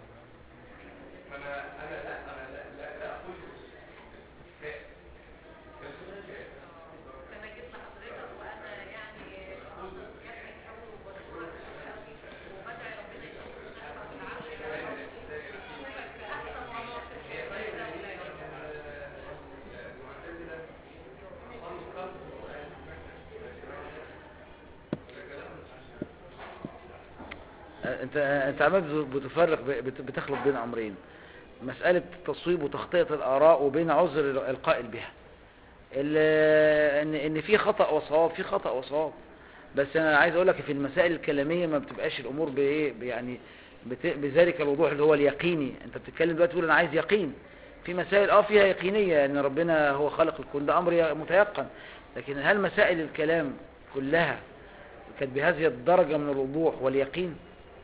انت انت عمال بتفرق ب- بت- بتخلط بين امرين مسألة تصويب وتخطئة الآراء وبين عذر القائل بها ال- ان ان في خطأ وصواب في خطأ وصواب بس انا عايز اقول لك في المسائل الكلامية ما بتبقاش الامور بايه يعني بت- بذلك الوضوح اللي هو اليقيني انت بتتكلم دلوقتي تقول انا عايز يقين في مسائل اه فيها يقينية ان ربنا هو خالق الكون ده امر ي- متيقن لكن هل مسائل الكلام كلها كانت بهذه الدرجة من الوضوح واليقين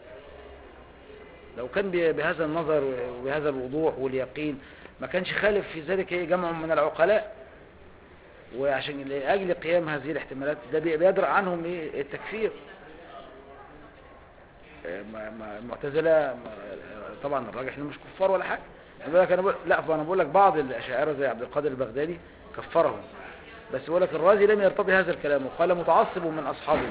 لو كان ب- بهذا النظر وبهذا الوضوح واليقين ما كانش خالف في ذلك إيه جمع من العقلاء وعشان لأجل قيام هذه الاحتمالات ده بي- بيدرأ عنهم إيه التكفير آه، ما- ما- المعتزلة ما- طبعا الراجح انهم مش كفار ولا حاجة أنا بقول لك أنا بقول لا فأنا بقول لك بعض الأشاعرة زي عبد القادر البغدادي كفرهم بس بقول لك الرازي لم يرتضي هذا الكلام وقال متعصب من أصحابنا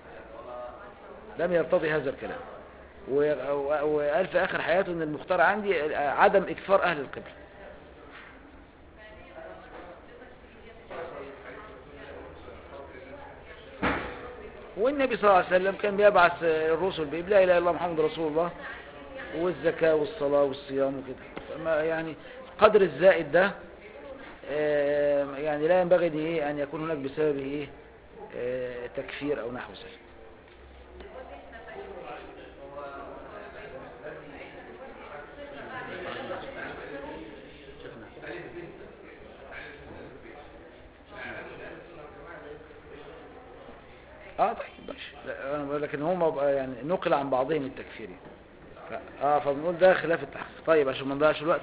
لم يرتضي هذا الكلام و- و- وقال في آخر حياته ان المختار عندي عدم إكفار أهل القبلة والنبي صلى الله عليه وسلم كان بيبعث الرسل بيقول لا إله إلا الله محمد رسول الله والزكاة والصلاة والصيام وكده فما يعني قدر الزائد ده آه، يعني لا ينبغي ان ايه ان يكون هناك بسبب ايه آه، تكفير او نحو ذلك اه طيب ماشي لا، انا بقول لك ان هم بقى يعني نقل عن بعضهم التكفيري ف- اه فبنقول ده خلاف التحقيق طيب عشان ما نضيعش الوقت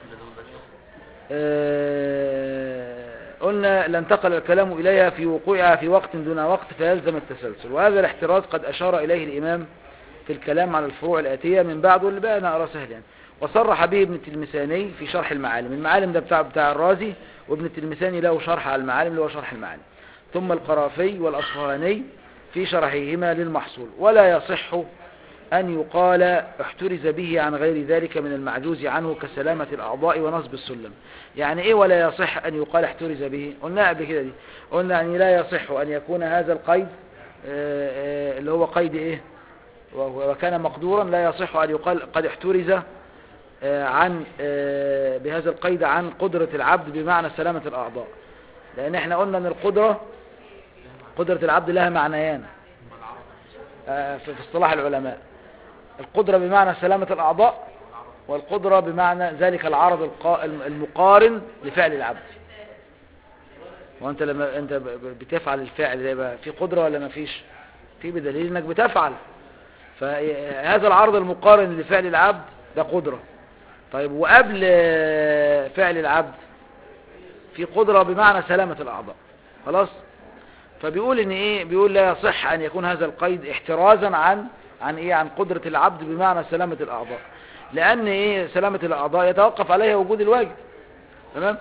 آه، قلنا لانتقل الكلام إليها في وقوعها في وقت دون وقت فيلزم التسلسل وهذا الاحتراز قد أشار إليه الإمام في الكلام على الفروع الآتية من بعد واللي بقى أنا أرى سهل يعني وصرح به ابن التلمساني في شرح المعالم المعالم ده بتاع بتاع الرازي وابن التلمساني له شرح على المعالم اللي هو شرح المعالم ثم القرافي والأصفهاني في شرحهما للمحصول ولا يصح أن يقال احترز به عن غير ذلك من المعجوز عنه كسلامة الأعضاء ونصب السلم يعني إيه ولا يصح أن يقال احترز به قلنا قبل كده دي قلنا يعني لا يصح أن يكون هذا القيد آه، آه، اللي هو قيد إيه وهو- وكان مقدورا لا يصح أن يقال قد احترز آه، عن آه، بهذا القيد عن قدرة العبد بمعنى سلامة الأعضاء لأن احنا قلنا أن القدرة قدرة العبد لها معنيان آه، في في اصطلاح العلماء القدرة بمعنى سلامة الأعضاء والقدرة بمعنى ذلك العرض القا- المقارن لفعل العبد وانت لما انت ب- ب- بتفعل الفعل ده يبقى في قدرة ولا ما فيش في بدليل انك بتفعل فهذا العرض المقارن لفعل العبد ده قدرة طيب وقبل آه، فعل العبد في قدرة بمعنى سلامة الأعضاء خلاص فبيقول ان ايه بيقول لا يصح ان يكون هذا القيد احترازا عن عن ايه عن قدرة العبد بمعنى سلامة الاعضاء لان ايه سلامة الاعضاء يتوقف عليها وجود الواجب تمام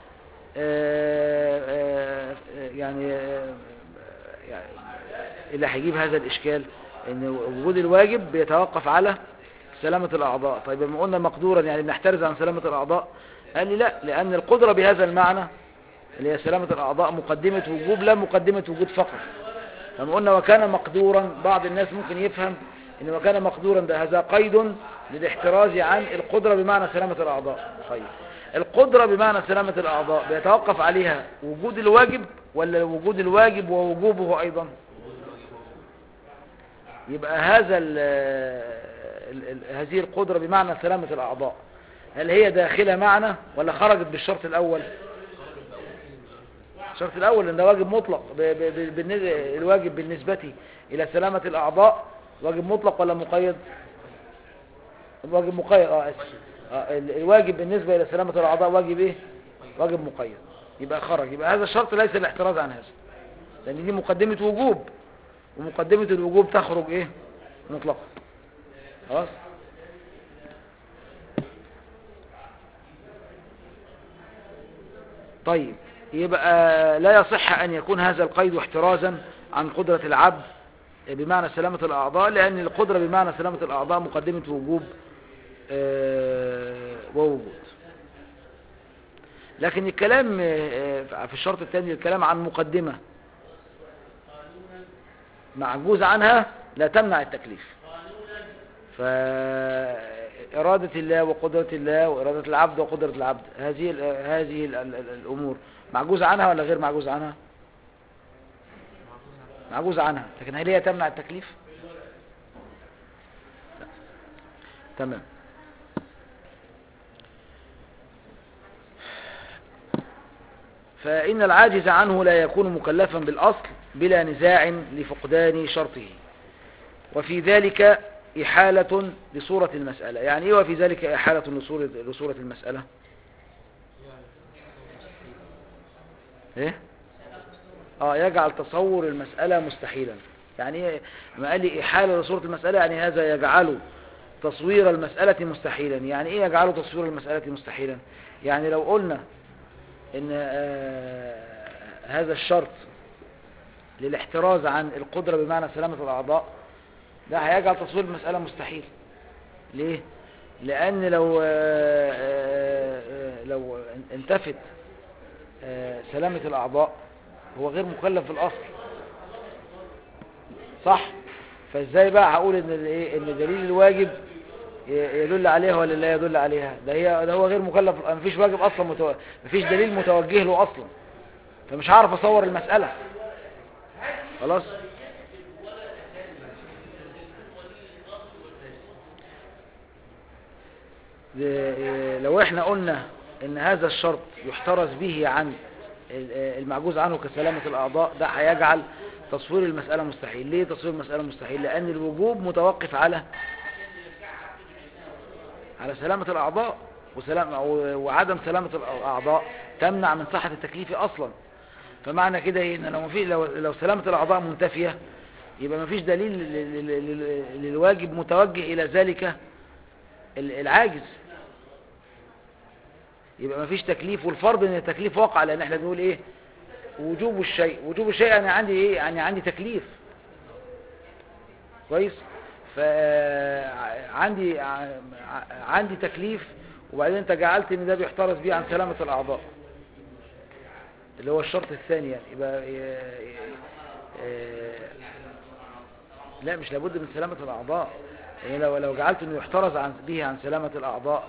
آه آه يعني آه يعني اللي هيجيب هذا الاشكال ان وجود الواجب بيتوقف على سلامة الاعضاء طيب لما قلنا مقدورا يعني بنحترز عن سلامة الاعضاء قال لي لا لان القدرة بهذا المعنى اللي هي سلامة الأعضاء مقدمة وجوب لا مقدمة وجود فقط لما قلنا وكان مقدورا بعض الناس ممكن يفهم ان وكان مقدورا ده هذا قيد للاحتراز عن القدرة بمعنى سلامة الأعضاء طيب القدرة بمعنى سلامة الأعضاء بيتوقف عليها وجود الواجب ولا وجود الواجب ووجوبه أيضا يبقى هذا ال ال ال هذه القدرة بمعنى سلامة الأعضاء هل هي داخلة معنا ولا خرجت بالشرط الأول الشرط الأول أن ده واجب مطلق ب- ب- ب- بالنسبة الواجب بالنسبة إلى سلامة الأعضاء واجب مطلق ولا مقيد واجب مقيد اه اسف آه ال- الواجب بالنسبة إلى سلامة الأعضاء واجب إيه واجب مقيد يبقى خرج يبقى هذا الشرط ليس الاحتراز عن هذا لأن دي مقدمة وجوب ومقدمة الوجوب تخرج إيه مطلقا خلاص طيب يبقى لا يصح أن يكون هذا القيد احترازا عن قدرة العبد بمعنى سلامة الأعضاء لأن القدرة بمعنى سلامة الأعضاء مقدمة وجوب آه، ووجود لكن الكلام آه، في الشرط الثاني الكلام عن مقدمة معجوز عنها لا تمنع التكليف فإرادة الله وقدرة الله وإرادة العبد وقدرة العبد هذه ال هذه ال ال ال الأمور معجوز عنها ولا غير معجوز عنها معجوز عنها لكن هل هي تمنع التكليف لا. تمام فإن العاجز عنه لا يكون مكلفا بالأصل بلا نزاع لفقدان شرطه وفي ذلك إحالة لصورة المسألة يعني إيه وفي ذلك إحالة لصورة, لصورة المسألة إيه آه يجعل تصور المسألة مستحيلا يعني إيه ما قال لي إحالة لصورة المسألة يعني هذا يجعل تصوير المسألة مستحيلا يعني إيه يجعل تصوير المسألة مستحيلا يعني لو قلنا إن آه هذا الشرط للاحتراز عن القدرة بمعنى سلامة الأعضاء ده هيجعل تصوير المسألة مستحيل ليه؟ لأن لو آه، آه، لو انتفت آه، سلامة الأعضاء هو غير مكلف في الأصل صح؟ فازاي بقى هقول ان الايه ان دليل الواجب ي- يدل عليها ولا لا يدل عليها ده هي ده هو غير مكلف مفيش واجب اصلا متو... مفيش دليل متوجه له اصلا فمش هعرف اصور المسألة خلاص ل- لو احنا قلنا ان هذا الشرط يحترز به عن ال- المعجوز عنه كسلامة الاعضاء ده هيجعل تصوير المسألة مستحيل ليه تصوير المسألة مستحيل لان الوجوب متوقف على على سلامة الاعضاء وسلام و- وعدم سلامة الاعضاء تمنع من صحة التكليف اصلا فمعنى كده ايه ان لو مفي لو لو سلامة الاعضاء منتفية يبقى مفيش دليل لل- لل- لل- للواجب متوجه الى ذلك ال- العاجز يبقى مفيش تكليف والفرض ان التكليف واقع لان احنا بنقول ايه وجوب الشيء وجوب الشيء انا عندي ايه يعني عندي تكليف كويس فعندي عندي تكليف وبعدين انت جعلت ان ده بيحترز بيه عن سلامة الاعضاء اللي هو الشرط الثاني يعني يبقى ي- ي- لا مش لابد من سلامة الاعضاء يعني لو لو جعلت انه يحترز عن به عن سلامة الاعضاء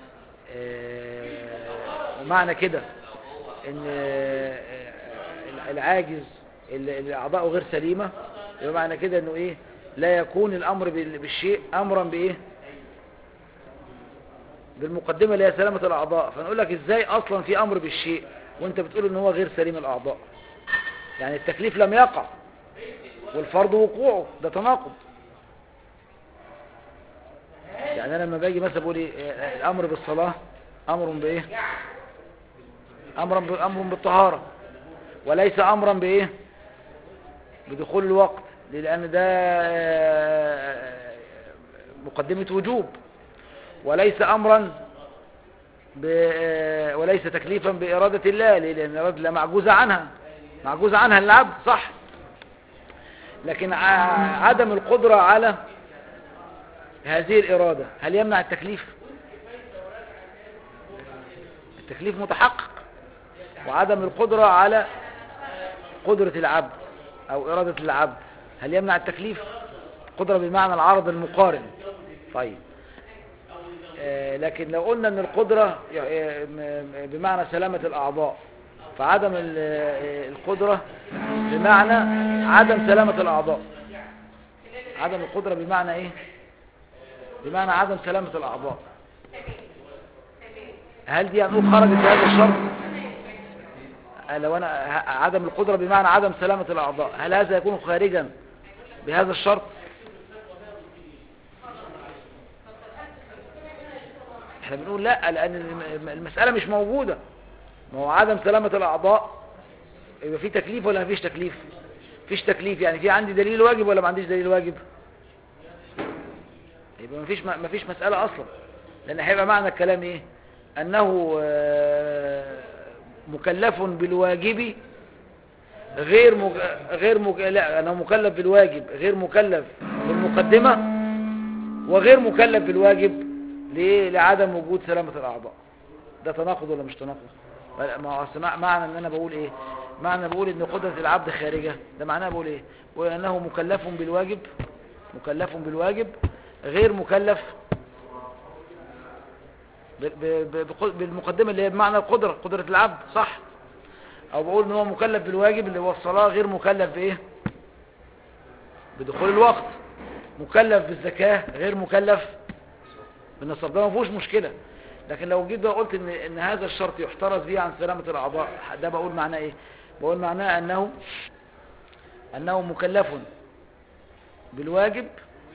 آه، ومعنى كده ان آه، العاجز اللي اللي اعضاؤه غير سليمة يبقى معنى كده انه ايه لا يكون الامر بال- بالشيء امرا بايه بالمقدمة اللي هي سلامة الاعضاء فنقول لك ازاي اصلا في امر بالشيء وانت بتقول ان هو غير سليم الاعضاء يعني التكليف لم يقع والفرض وقوعه ده تناقض يعني انا لما باجي مثلا بقول ايه آه، الامر بالصلاه امر بايه امرا ب- امر بالطهاره وليس امرا بايه بدخول الوقت ليه؟ لان ده آه، مقدمه وجوب وليس امرا ب... آه، وليس تكليفا باراده الله ليه؟ لان اراده الله معجوزه عنها معجوزه عنها العبد صح لكن ع- عدم القدره على هذه الإرادة هل يمنع التكليف التكليف متحقق وعدم القدرة على قدرة العبد أو إرادة العبد هل يمنع التكليف قدرة بمعنى العرض المقارن طيب آه، لكن لو قلنا ان القدرة آه، م- م- بمعنى سلامة الأعضاء فعدم ال- آه، القدرة بمعنى عدم سلامة الأعضاء عدم القدرة بمعنى ايه بمعنى عدم سلامة الأعضاء هل دي هنقول خرجت بهذا الشرط آه، لو أنا ه- عدم القدرة بمعنى عدم سلامة الأعضاء هل هذا يكون خارجا بهذا الشرط احنا بنقول لا لأن الم- المسألة مش موجودة ما هو عدم سلامة الأعضاء يبقى في تكليف ولا مفيش تكليف فيش تكليف يعني في عندي دليل واجب ولا ما عنديش دليل واجب يبقى مفيش مفيش مسألة أصلا لأن هيبقى معنى الكلام إيه أنه آه، مكلف بالواجب غير مج... غير مج... لا أنه مكلف بالواجب غير مكلف بالمقدمة وغير مكلف بالواجب ليه؟ لعدم وجود سلامة الأعضاء ده تناقض ولا مش تناقض ما هو أصل مع- معنى ان انا بقول ايه معنى بقول ان قدرة العبد خارجة ده معناه بقول ايه وانه مكلف بالواجب مكلف بالواجب غير مكلف ب- ب- ب- بق- بالمقدمة اللي هي بمعنى القدرة قدرة العبد صح او بقول ان هو مكلف بالواجب اللي هو الصلاة غير مكلف بايه بدخول الوقت مكلف بالزكاة غير مكلف بالنصب ده ما فيهوش مشكلة لكن لو جيت بقى قلت ان ان هذا الشرط يحترز به عن سلامة الاعضاء ده بقول معناه ايه بقول معناه انه انه مكلف بالواجب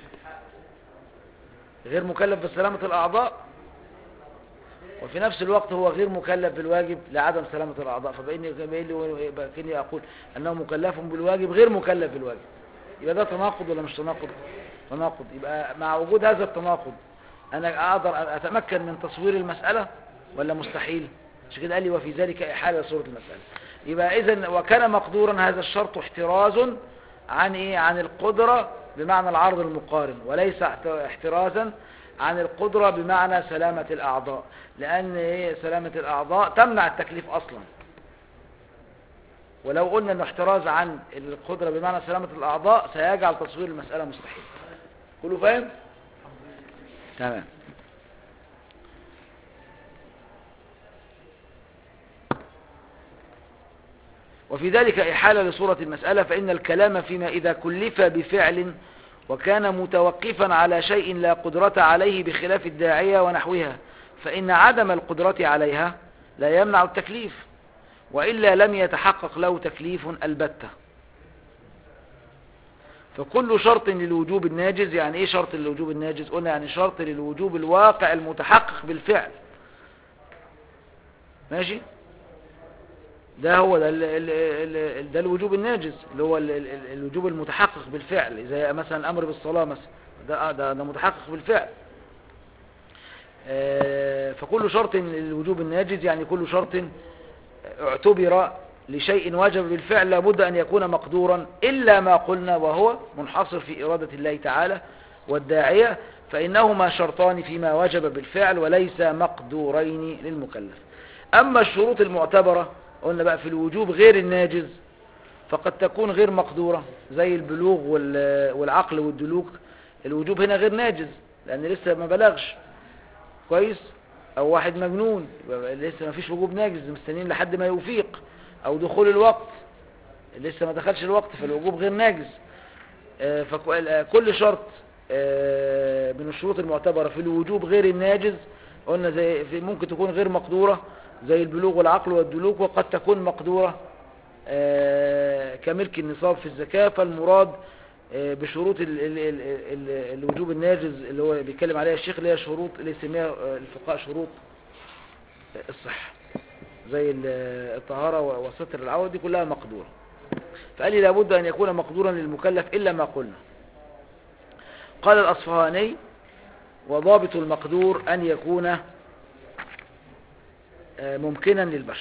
غير مكلف بسلامة الاعضاء وفي نفس الوقت هو غير مكلف بالواجب لعدم سلامة الاعضاء فبإني بإني كني اقول انه مكلف بالواجب غير مكلف بالواجب يبقى ده تناقض ولا مش تناقض تناقض يبقى مع وجود هذا التناقض انا اقدر اتمكن من تصوير المسألة ولا مستحيل مش كده قال لي وفي ذلك احالة صورة المسألة يبقى اذا وكان مقدورا هذا الشرط احتراز عن ايه عن القدرة بمعنى العرض المقارن وليس احت- احترازا عن القدرة بمعنى سلامة الاعضاء لان ايه سلامة الاعضاء تمنع التكليف اصلا ولو قلنا انه احتراز عن القدرة بمعنى سلامة الاعضاء سيجعل تصوير المسألة مستحيل كله فاهم تمام وفي ذلك إحالة لصورة المسألة فإن الكلام فيما إذا كلف بفعل وكان متوقفا على شيء لا قدرة عليه بخلاف الداعية ونحوها فإن عدم القدرة عليها لا يمنع التكليف وإلا لم يتحقق له تكليف البتة فكل شرط للوجوب الناجز يعني ايه شرط للوجوب الناجز قلنا يعني شرط للوجوب الواقع المتحقق بالفعل ماشي ده هو ده, ال ال ال ده الوجوب الناجز اللي هو ال ال الوجوب المتحقق بالفعل زي مثلا الامر بالصلاة مثلا ده, ده, ده متحقق بالفعل آه، فكل شرط للوجوب الناجز يعني كل شرط اعتبر لشيء وجب بالفعل لابد أن يكون مقدورا إلا ما قلنا وهو منحصر في إرادة الله تعالى والداعية فإنهما شرطان فيما وجب بالفعل وليس مقدورين للمكلف أما الشروط المعتبرة قلنا بقى في الوجوب غير الناجز فقد تكون غير مقدورة زي البلوغ وال- والعقل والدلوك الوجوب هنا غير ناجز لأن لسه ما بلغش كويس او واحد مجنون يبقى لسه ما فيش وجوب ناجز مستنيين لحد ما يفيق او دخول الوقت لسه ما دخلش الوقت فالوجوب غير ناجز فكل شرط آه، من الشروط المعتبرة في الوجوب غير الناجز قلنا زي في ممكن تكون غير مقدورة زي البلوغ والعقل والدلوك وقد تكون مقدورة آه، كملك النصاب في الزكاة فالمراد آه، بشروط ال ال ال ال الوجوب الناجز اللي هو بيتكلم عليها الشيخ اللي هي شروط اللي يسميها آه، الفقهاء شروط آه، الصحة زي ال- الطهارة و- وستر العورة دي كلها مقدورة فقال لي لابد أن يكون مقدورا للمكلف إلا ما قلنا قال الأصفهاني وضابط المقدور أن يكون آه، ممكنا للبشر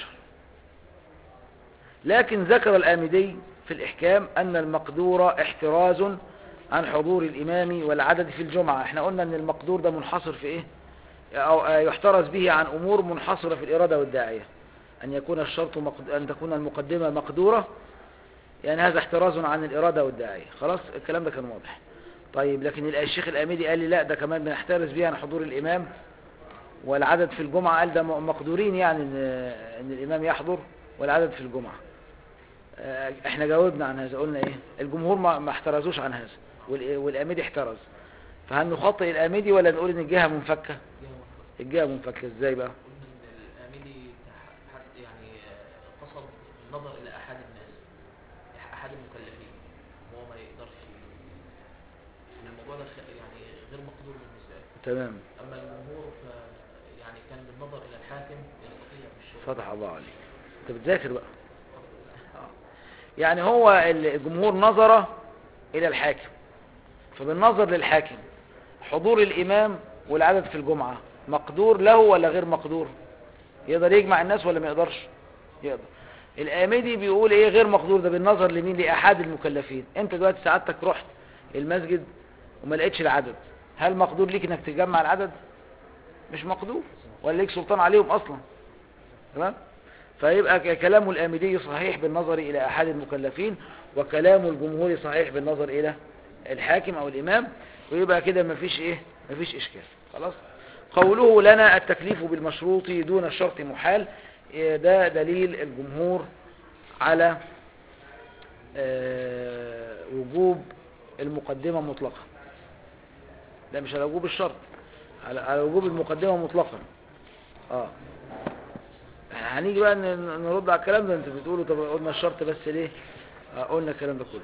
لكن ذكر الآمدي في الإحكام أن المقدور احتراز عن حضور الإمام والعدد في الجمعة احنا قلنا أن المقدور ده منحصر في إيه أو آه، يحترز به عن أمور منحصرة في الإرادة والداعية أن يكون الشرط مقد... أن تكون المقدمة مقدورة يعني هذا احتراز عن الإرادة والداعية خلاص الكلام ده كان واضح طيب لكن الشيخ الأميدي قال لي لا ده كمان بنحترز به عن حضور الإمام والعدد في الجمعة قال ده م- مقدورين يعني ان, إن الإمام يحضر والعدد في الجمعة آه، احنا جاوبنا عن هذا قلنا ايه الجمهور ما, ما احترزوش عن هذا وال- والأميدي احترز فهل نخطئ الأميدي ولا نقول ان الجهة منفكة جهة منفصلة. الجهة منفكة ازاي بقى قلنا ان الاميلي تح- حد يعني آه، قصد النظر الى احد الناس إح- احد المكلفين وهو ما يقدرش ان الموضوع ده خ- يعني غير مقدور بالنسبه له تمام اما الجمهور ف يعني كان بالنظر الى الحاكم يستطيع بالشغل فتح الله عليك انت بتذاكر بقى آه. يعني هو الجمهور نظر إلى الحاكم فبالنظر للحاكم حضور الإمام والعدد في الجمعة مقدور له ولا غير مقدور يقدر يجمع الناس ولا ما يقدرش يقدر الآمدي بيقول ايه غير مقدور ده بالنظر لمين لأحد المكلفين انت دلوقتي سعادتك رحت المسجد وما لقيتش العدد هل مقدور ليك انك تجمع العدد مش مقدور ولا ليك سلطان عليهم اصلا تمام فيبقى ك- كلام الآمدي صحيح بالنظر إلى أحد المكلفين وكلام الجمهور صحيح بالنظر إلى الحاكم أو الإمام ويبقى كده مفيش إيه مفيش إشكال خلاص قوله لنا التكليف بالمشروط دون الشرط محال إيه ده دليل الجمهور على آه، وجوب المقدمة مطلقا ده مش على وجوب الشرط على على وجوب المقدمة مطلقا اه هنيجي بقى ن- نرد على الكلام ده انت بتقولوا طب قلنا الشرط بس ليه آه، قلنا الكلام ده كله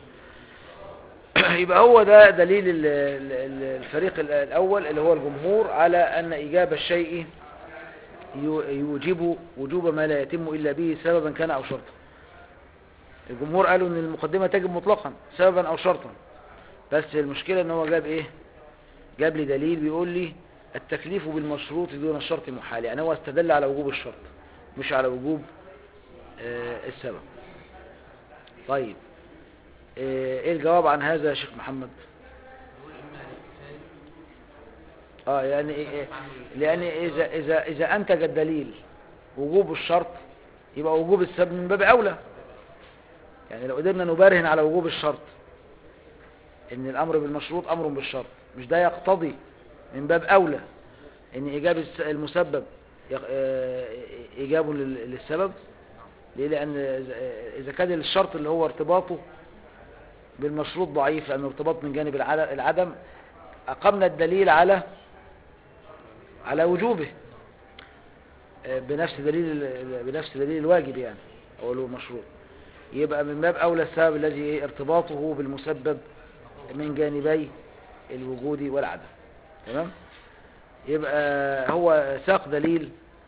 يبقى هو ده دليل ال- ال- ال- الفريق ال- الأول اللي هو الجمهور على أن إيجاب الشيء يو- يوجب وجوب ما لا يتم إلا به سببا كان أو شرطا الجمهور قالوا أن المقدمة تجب مطلقا سببا أو شرطا بس المشكلة أن هو جاب إيه جاب لي دليل بيقول لي التكليف بالمشروط دون الشرط محال يعني هو استدل على وجوب الشرط مش على وجوب آه، السبب طيب آه، ايه الجواب عن هذا يا شيخ محمد نقول اما الاكتفاء اه يعني إيه إيه عنه لان اذا اذا اذا انتج الدليل وجوب الشرط يبقى وجوب السبب من باب اولى يعني لو قدرنا نبرهن على وجوب الشرط ان الامر بالمشروط امر بالشرط مش ده يقتضي من باب أولى ان إيجاب الس- المسبب يق- آه، إيجابه لل- للسبب ليه لأن إذا- إذا كان الشرط اللي هو ارتباطه بالمشروط ضعيف لأنه ارتباط من جانب العد- العدم أقمنا الدليل على على وجوبه آه، بنفس دليل ال- بنفس دليل الواجب يعني أو اللي هو المشروط يبقى من باب أولى السبب الذي إيه؟ ارتباطه بالمسبب من جانبي الوجود والعدم تمام يبقى هو ساق دليل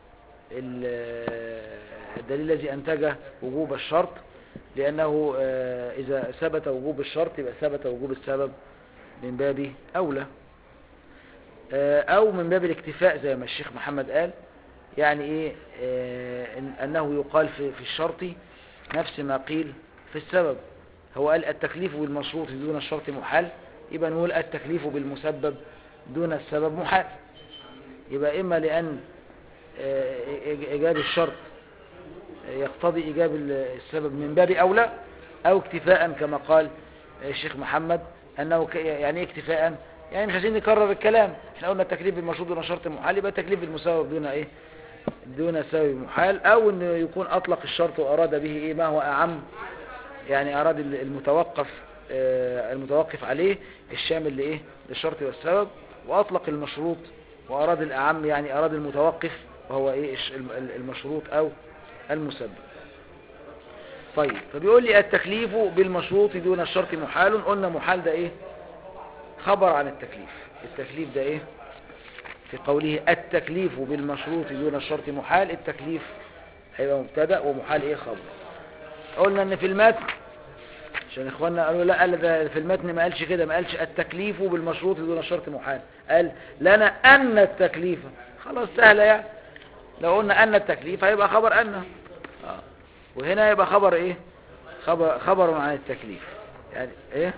ال- الدليل الذي أنتجه وجوب الشرط لأنه آه، إذا ثبت وجوب الشرط يبقى ثبت وجوب السبب من باب أولى آه، أو من باب الاكتفاء زي ما الشيخ محمد قال يعني إيه آه، إن- أنه يقال في في الشرط نفس ما قيل في السبب هو قال التكليف بالمشروط دون الشرط محال يبقى نقول التكليف بالمسبب دون السبب محال يبقى إما لأن آه، إيج- إيجاب الشرط يقتضي إيجاب ال- السبب من باب أولى أو اكتفاء كما قال الشيخ محمد أنه ك- يعني إيه اكتفاء يعني مش عايزين نكرر الكلام احنا قلنا التكليف بالمشروط دون شرط محال يبقى التكليف بالمسبب دون ايه دون سبب محال او انه يكون اطلق الشرط واراد به ايه ما هو اعم يعني اراد ال- المتوقف آه، المتوقف عليه الشامل لايه للشرط والسبب واطلق المشروط واراد الاعم يعني اراد المتوقف وهو ايه الش- الم- ال- المشروط او المسبب طيب فبيقول لي التكليف بالمشروط دون الشرط محال قلنا محال ده ايه خبر عن التكليف التكليف ده ايه في قوله التكليف بالمشروط دون الشرط محال التكليف هيبقى مبتدا ومحال ايه خبر قلنا ان في المتن عشان اخواننا قالوا لا قال ده في المتن ما قالش كده ما قالش التكليف بالمشروط دون الشرط محال قال لنا ان التكليف خلاص سهله يعني لو قلنا ان التكليف هيبقى خبر ان آه. وهنا يبقى خبر ايه خبر خبر عن التكليف يعني ايه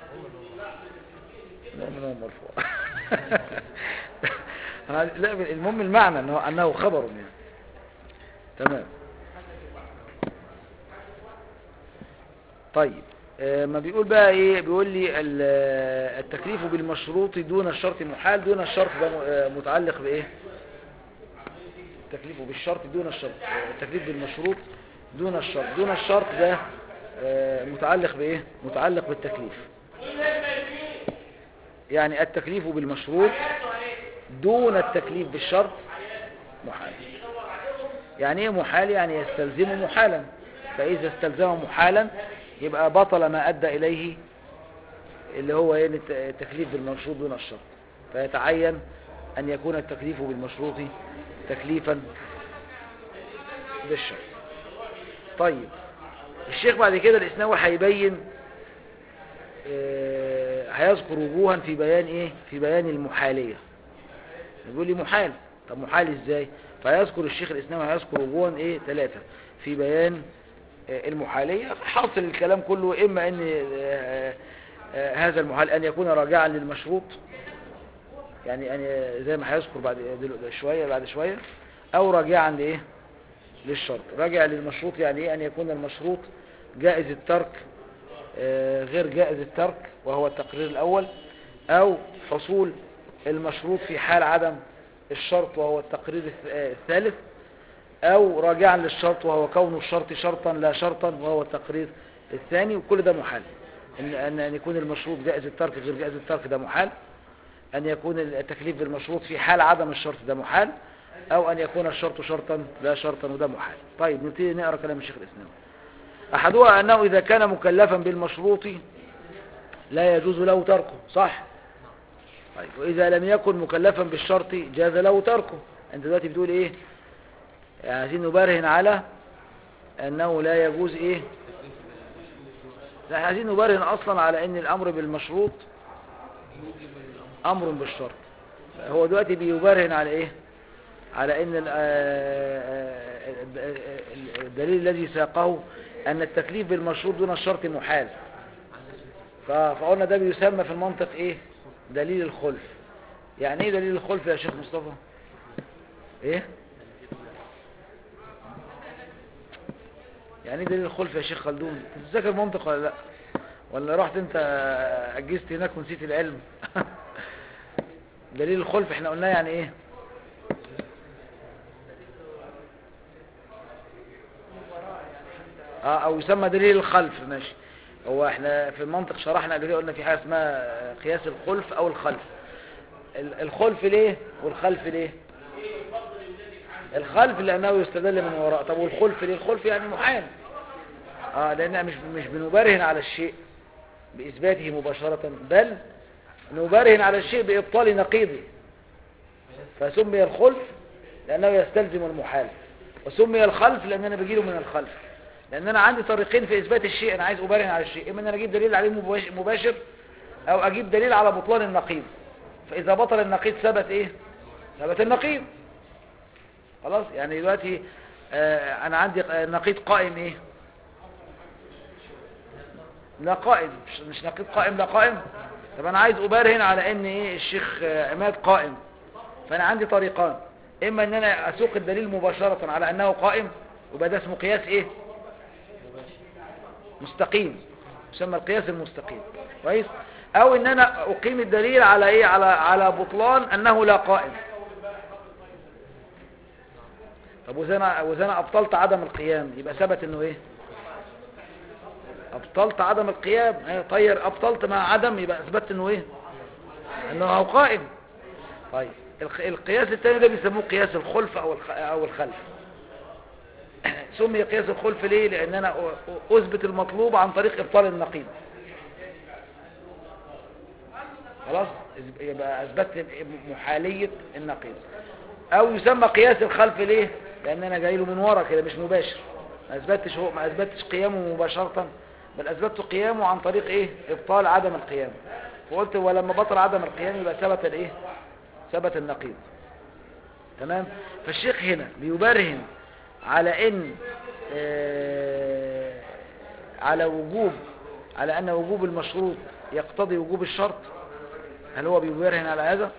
لا من هو مرفوع هذا- لا المهم المعنى انه انه خبر يعني تمام طيب آه، ما بيقول بقى ايه بيقول لي ال- آه، التكليف بالمشروط دون الشرط محال دون الشرط ده م- آه، متعلق بايه التكليف بالشرط دون الشرط آه، التكليف بالمشروط دون الشرط دون الشرط ده آه، متعلق بايه متعلق بالتكليف يعني التكليف بالمشروط دون التكليف بالشرط محال يعني ايه محال يعني يستلزم محالا فاذا استلزم محالا يبقى بطل ما ادى اليه اللي هو يعني الت- التكليف بالمشروط دون الشرط فيتعين ان يكون التكليف بالمشروط تكليفا بالشرط طيب الشيخ بعد كده الاسناوي هيبين آه، هيذكر وجوها في بيان ايه في بيان المحاليه يقول لي محال طب محال ازاي فيذكر الشيخ الاسلامي هيذكر وجوها ايه ثلاثه في بيان آه، المحاليه حاصل الكلام كله اما ان آه، آه، هذا المحال ان يكون راجعا للمشروط يعني ان زي ما هيذكر بعد دلو- شويه بعد شويه او راجعا لايه للشرط راجع للمشروط يعني ايه ان يكون المشروط جائز الترك آه، غير جائز الترك وهو التقرير الأول أو حصول المشروط في حال عدم الشرط وهو التقرير الث- آه، الثالث أو راجعا للشرط وهو كون الشرط شرطا لا شرطا وهو التقرير الثاني وكل ده محال إن, أن أن يكون المشروط جائز الترك غير جائز الترك ده محال أن يكون التكليف بالمشروط في حال عدم الشرط ده محال أو أن يكون الشرط شرطا لا شرطا وده محال طيب نبتدي نقرأ كلام الشيخ الإسلام أحدها أنه إذا كان مكلفا بالمشروط لا يجوز له تركه صح طيب وإذا لم يكن مكلفا بالشرط جاز له تركه أنت دلوقتي بتقول إيه يعني عايزين نبرهن على أنه لا يجوز إيه لا إحنا عايزين نبرهن أصلا على أن الأمر بالمشروط أمر بالشرط هو دلوقتي بيبرهن على إيه على أن ال- آه، آه، الدليل الذي ساقه أن التكليف بالمشروط دون الشرط محال ف- فقلنا ده بيسمى في المنطق إيه دليل الخلف يعني إيه دليل الخلف يا شيخ مصطفى إيه يعني إيه دليل الخلف يا شيخ خلدون انت بتذاكر منطق ولا لا ولا رحت انت اجزت هناك ونسيت العلم دليل الخلف احنا قلنا يعني ايه اه او يسمى دليل الخلف ماشي هو احنا في المنطق شرحنا قبل كده قلنا في حاجه اسمها قياس الخلف او الخلف ال- الخلف ليه والخلف ليه الخلف لانه يستدل من وراء طب والخلف ليه الخلف يعني محال اه لان مش مش بنبرهن على الشيء باثباته مباشره بل نبرهن على الشيء بابطال نقيضه فسمي الخلف لانه يستلزم المحال وسمي الخلف لان انا بجيله من الخلف لان انا عندي طريقين في اثبات الشيء انا عايز ابرهن على الشيء اما ان انا اجيب دليل عليه مباش- مباشر او اجيب دليل على بطلان النقيض فاذا بطل النقيض ثبت ايه ثبت النقيض خلاص يعني دلوقتي آه انا عندي آه، نقيض قائم ايه لا قائم مش- مش نقيض قائم لا قائم طب انا عايز ابرهن على ان ايه الشيخ آه، عماد قائم فانا عندي طريقان اما ان انا اسوق الدليل مباشرة على انه قائم ويبقى ده اسمه قياس ايه مستقيم يسمى القياس المستقيم كويس او ان انا اقيم الدليل على ايه على على بطلان انه لا قائم طب واذا انا واذا انا ابطلت عدم القيام يبقى ثبت انه ايه ابطلت عدم القيام إيه، طير ابطلت مع عدم يبقى اثبتت انه ايه انه هو قائم طيب الق- القياس الثاني ده بيسموه قياس الخلف او الخ- او الخلف سمي قياس الخلف ليه لان انا أ- أ- اثبت المطلوب عن طريق ابطال النقيض خلاص إز- يبقى اثبتت محاليه النقيض او يسمى قياس الخلف ليه لان انا جاي له من ورا كده مش مباشر ما اثبتش هو ما اثبتش قيامه مباشره بل اثبتت قيامه عن طريق ايه ابطال عدم القيام فقلت ولما بطل عدم القيام يبقى ثبت الايه ثبت النقيض تمام فالشيخ هنا بيبرهن على ان آه، على وجوب على ان وجوب المشروط يقتضي وجوب الشرط هل هو بيبرهن على هذا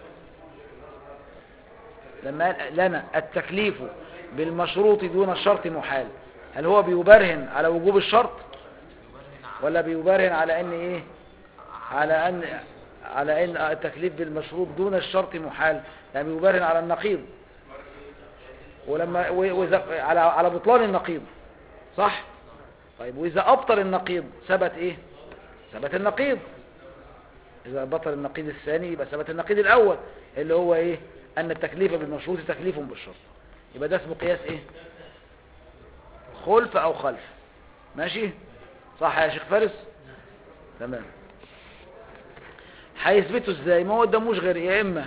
لما قال لنا التكليف بالمشروط دون الشرط محال هل هو بيبرهن على وجوب الشرط ولا بيبرهن على ان ايه على ان على ان التكليف بالمشروط دون الشرط محال يعني بيبرهن على النقيض ولما و- وإذا- على على بطلان النقيض صح طيب واذا ابطل النقيض ثبت ايه ثبت النقيض اذا بطل النقيض الثاني يبقى ثبت النقيض الاول اللي هو ايه ان التكليف بالمشروط تكليف بالشرط يبقى ده اسمه قياس ايه خلف او خلف ماشي صح يا شيخ فارس تمام هيثبته ازاي ما هو قداموش غير يا اما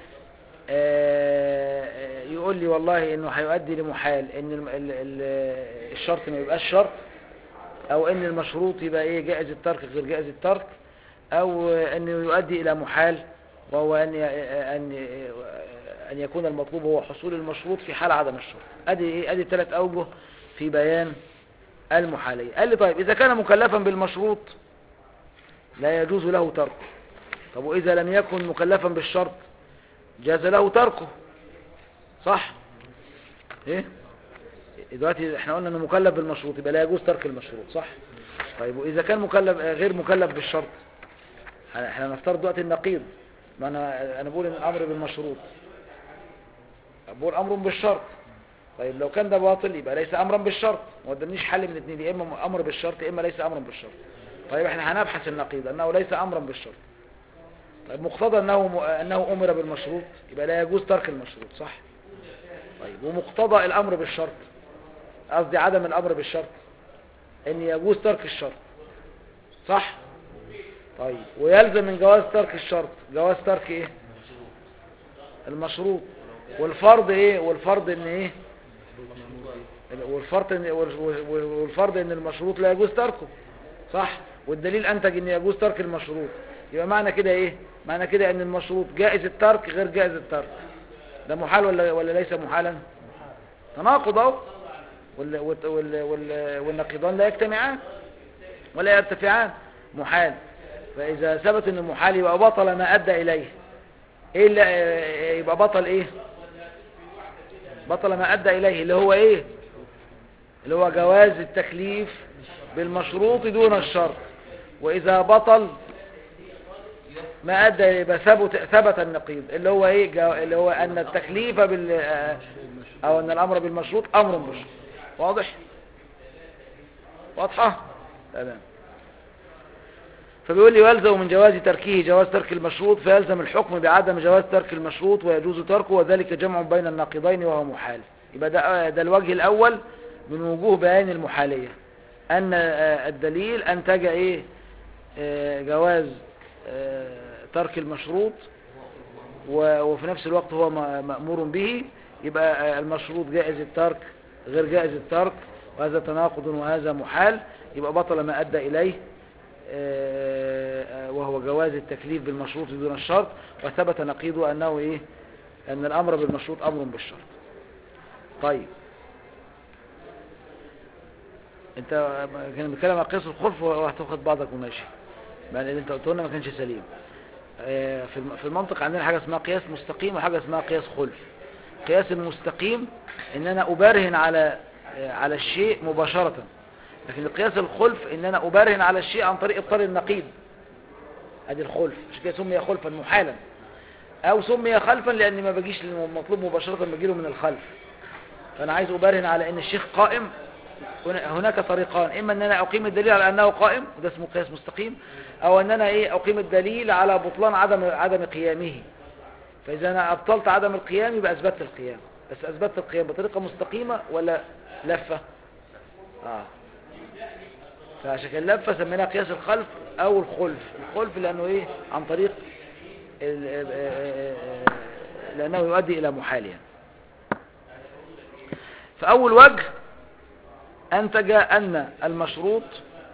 آه، آه، يقول لي والله انه هيؤدي لمحال ان الم- ال- ال- الشرط ما يبقاش شرط او ان المشروط يبقى ايه جائز الترك غير جائز الترك او آه، انه يؤدي الى محال وهو ان ي- ان ان يكون المطلوب هو حصول المشروط في حال عدم الشرط ادي ايه ادي ثلاث اوجه في بيان المحاليه قال لي طيب اذا كان مكلفا بالمشروط لا يجوز له تركه طب واذا لم يكن مكلفا بالشرط جاز له تركه صح ايه دلوقتي احنا قلنا انه مكلف بالمشروط يبقى لا يجوز ترك المشروط صح طيب واذا كان مكلف آه، غير مكلف بالشرط احنا نفترض دلوقتي النقيض ما انا انا بقول ان الامر بالمشروط بقول امر بالشرط طيب لو كان ده باطل يبقى ليس امرا بالشرط ما قدامنيش حل من الاثنين يا اما امر بالشرط يا اما ليس امرا بالشرط طيب احنا هنبحث النقيض انه ليس امرا بالشرط طيب مقتضى انه انه امر بالمشروط يبقى لا يجوز ترك المشروط صح طيب ومقتضى الامر بالشرط قصدي عدم الامر بالشرط ان يجوز ترك الشرط صح طيب ويلزم من جواز ترك الشرط جواز ترك ايه المشروط والفرض ايه والفرض ان ايه والفرض ان والفرض ان المشروط لا يجوز تركه صح والدليل انتج ان يجوز ترك المشروط يبقى معنى كده ايه معنى كده ان المشروط جائز الترك غير جائز الترك ده محال ولا ولا ليس محالا تناقض اهو وال وال وال وال والنقيضان لا يجتمعان ولا يرتفعان محال فاذا ثبت ان محال يبقى بطل ما ادى اليه ايه اللي يبقى بطل ايه بطل ما ادى اليه اللي هو ايه اللي هو جواز التكليف بالمشروط دون الشرط واذا بطل ما ادى يبقى ثبت ثبت النقيض اللي هو ايه جا- اللي هو ان التكليف بال آه، او ان الامر بالمشروط امر بالشروط واضح واضحه تمام فبيقول لي يلزم من جواز تركه جواز ترك المشروط فيلزم الحكم بعدم جواز ترك المشروط ويجوز تركه وذلك جمع بين الناقضين وهو محال يبقى ده ده الوجه الاول من وجوه بيان المحاليه ان آه، الدليل انتج ايه آه، جواز آه، ترك المشروط و- وفي نفس الوقت هو م- مأمور به يبقى آه، المشروط جائز الترك غير جائز الترك وهذا تناقض وهذا محال يبقى بطل ما أدى إليه آه، آه، وهو جواز التكليف بالمشروط دون الشرط وثبت نقيضه أنه إيه أن الأمر بالمشروط أمر بالشرط طيب انت كان بنتكلم عن قياس الخلف وهتاخد بعضك وماشي يعني اللي انت قلته لنا ما كانش سليم آه، في الم- في المنطق عندنا حاجه اسمها قياس مستقيم وحاجه اسمها قياس خلف قياس المستقيم ان انا ابرهن على آه، على الشيء مباشره لكن القياس الخلف ان انا ابرهن على الشيء عن طريق ابطال النقيض ادي الخلف مش كده سمي خلفا محالا او سمي خلفا لان ما بجيش للمطلوب مباشره بجيله من الخلف فانا عايز ابرهن على ان الشيخ قائم هنا- هناك طريقان اما ان انا اقيم الدليل على انه قائم وده اسمه قياس مستقيم او ان انا ايه اقيم الدليل على بطلان عدم عدم قيامه فاذا انا ابطلت عدم القيام يبقى اثبتت القيام بس اثبتت القيام بطريقه مستقيمه ولا لفه اه فعشان كده اللفه سميناها قياس الخلف او الخلف الخلف لانه ايه عن طريق ال- آه، آه، آه، لانه يؤدي الى محال يعني فاول وجه أنتج أن المشروط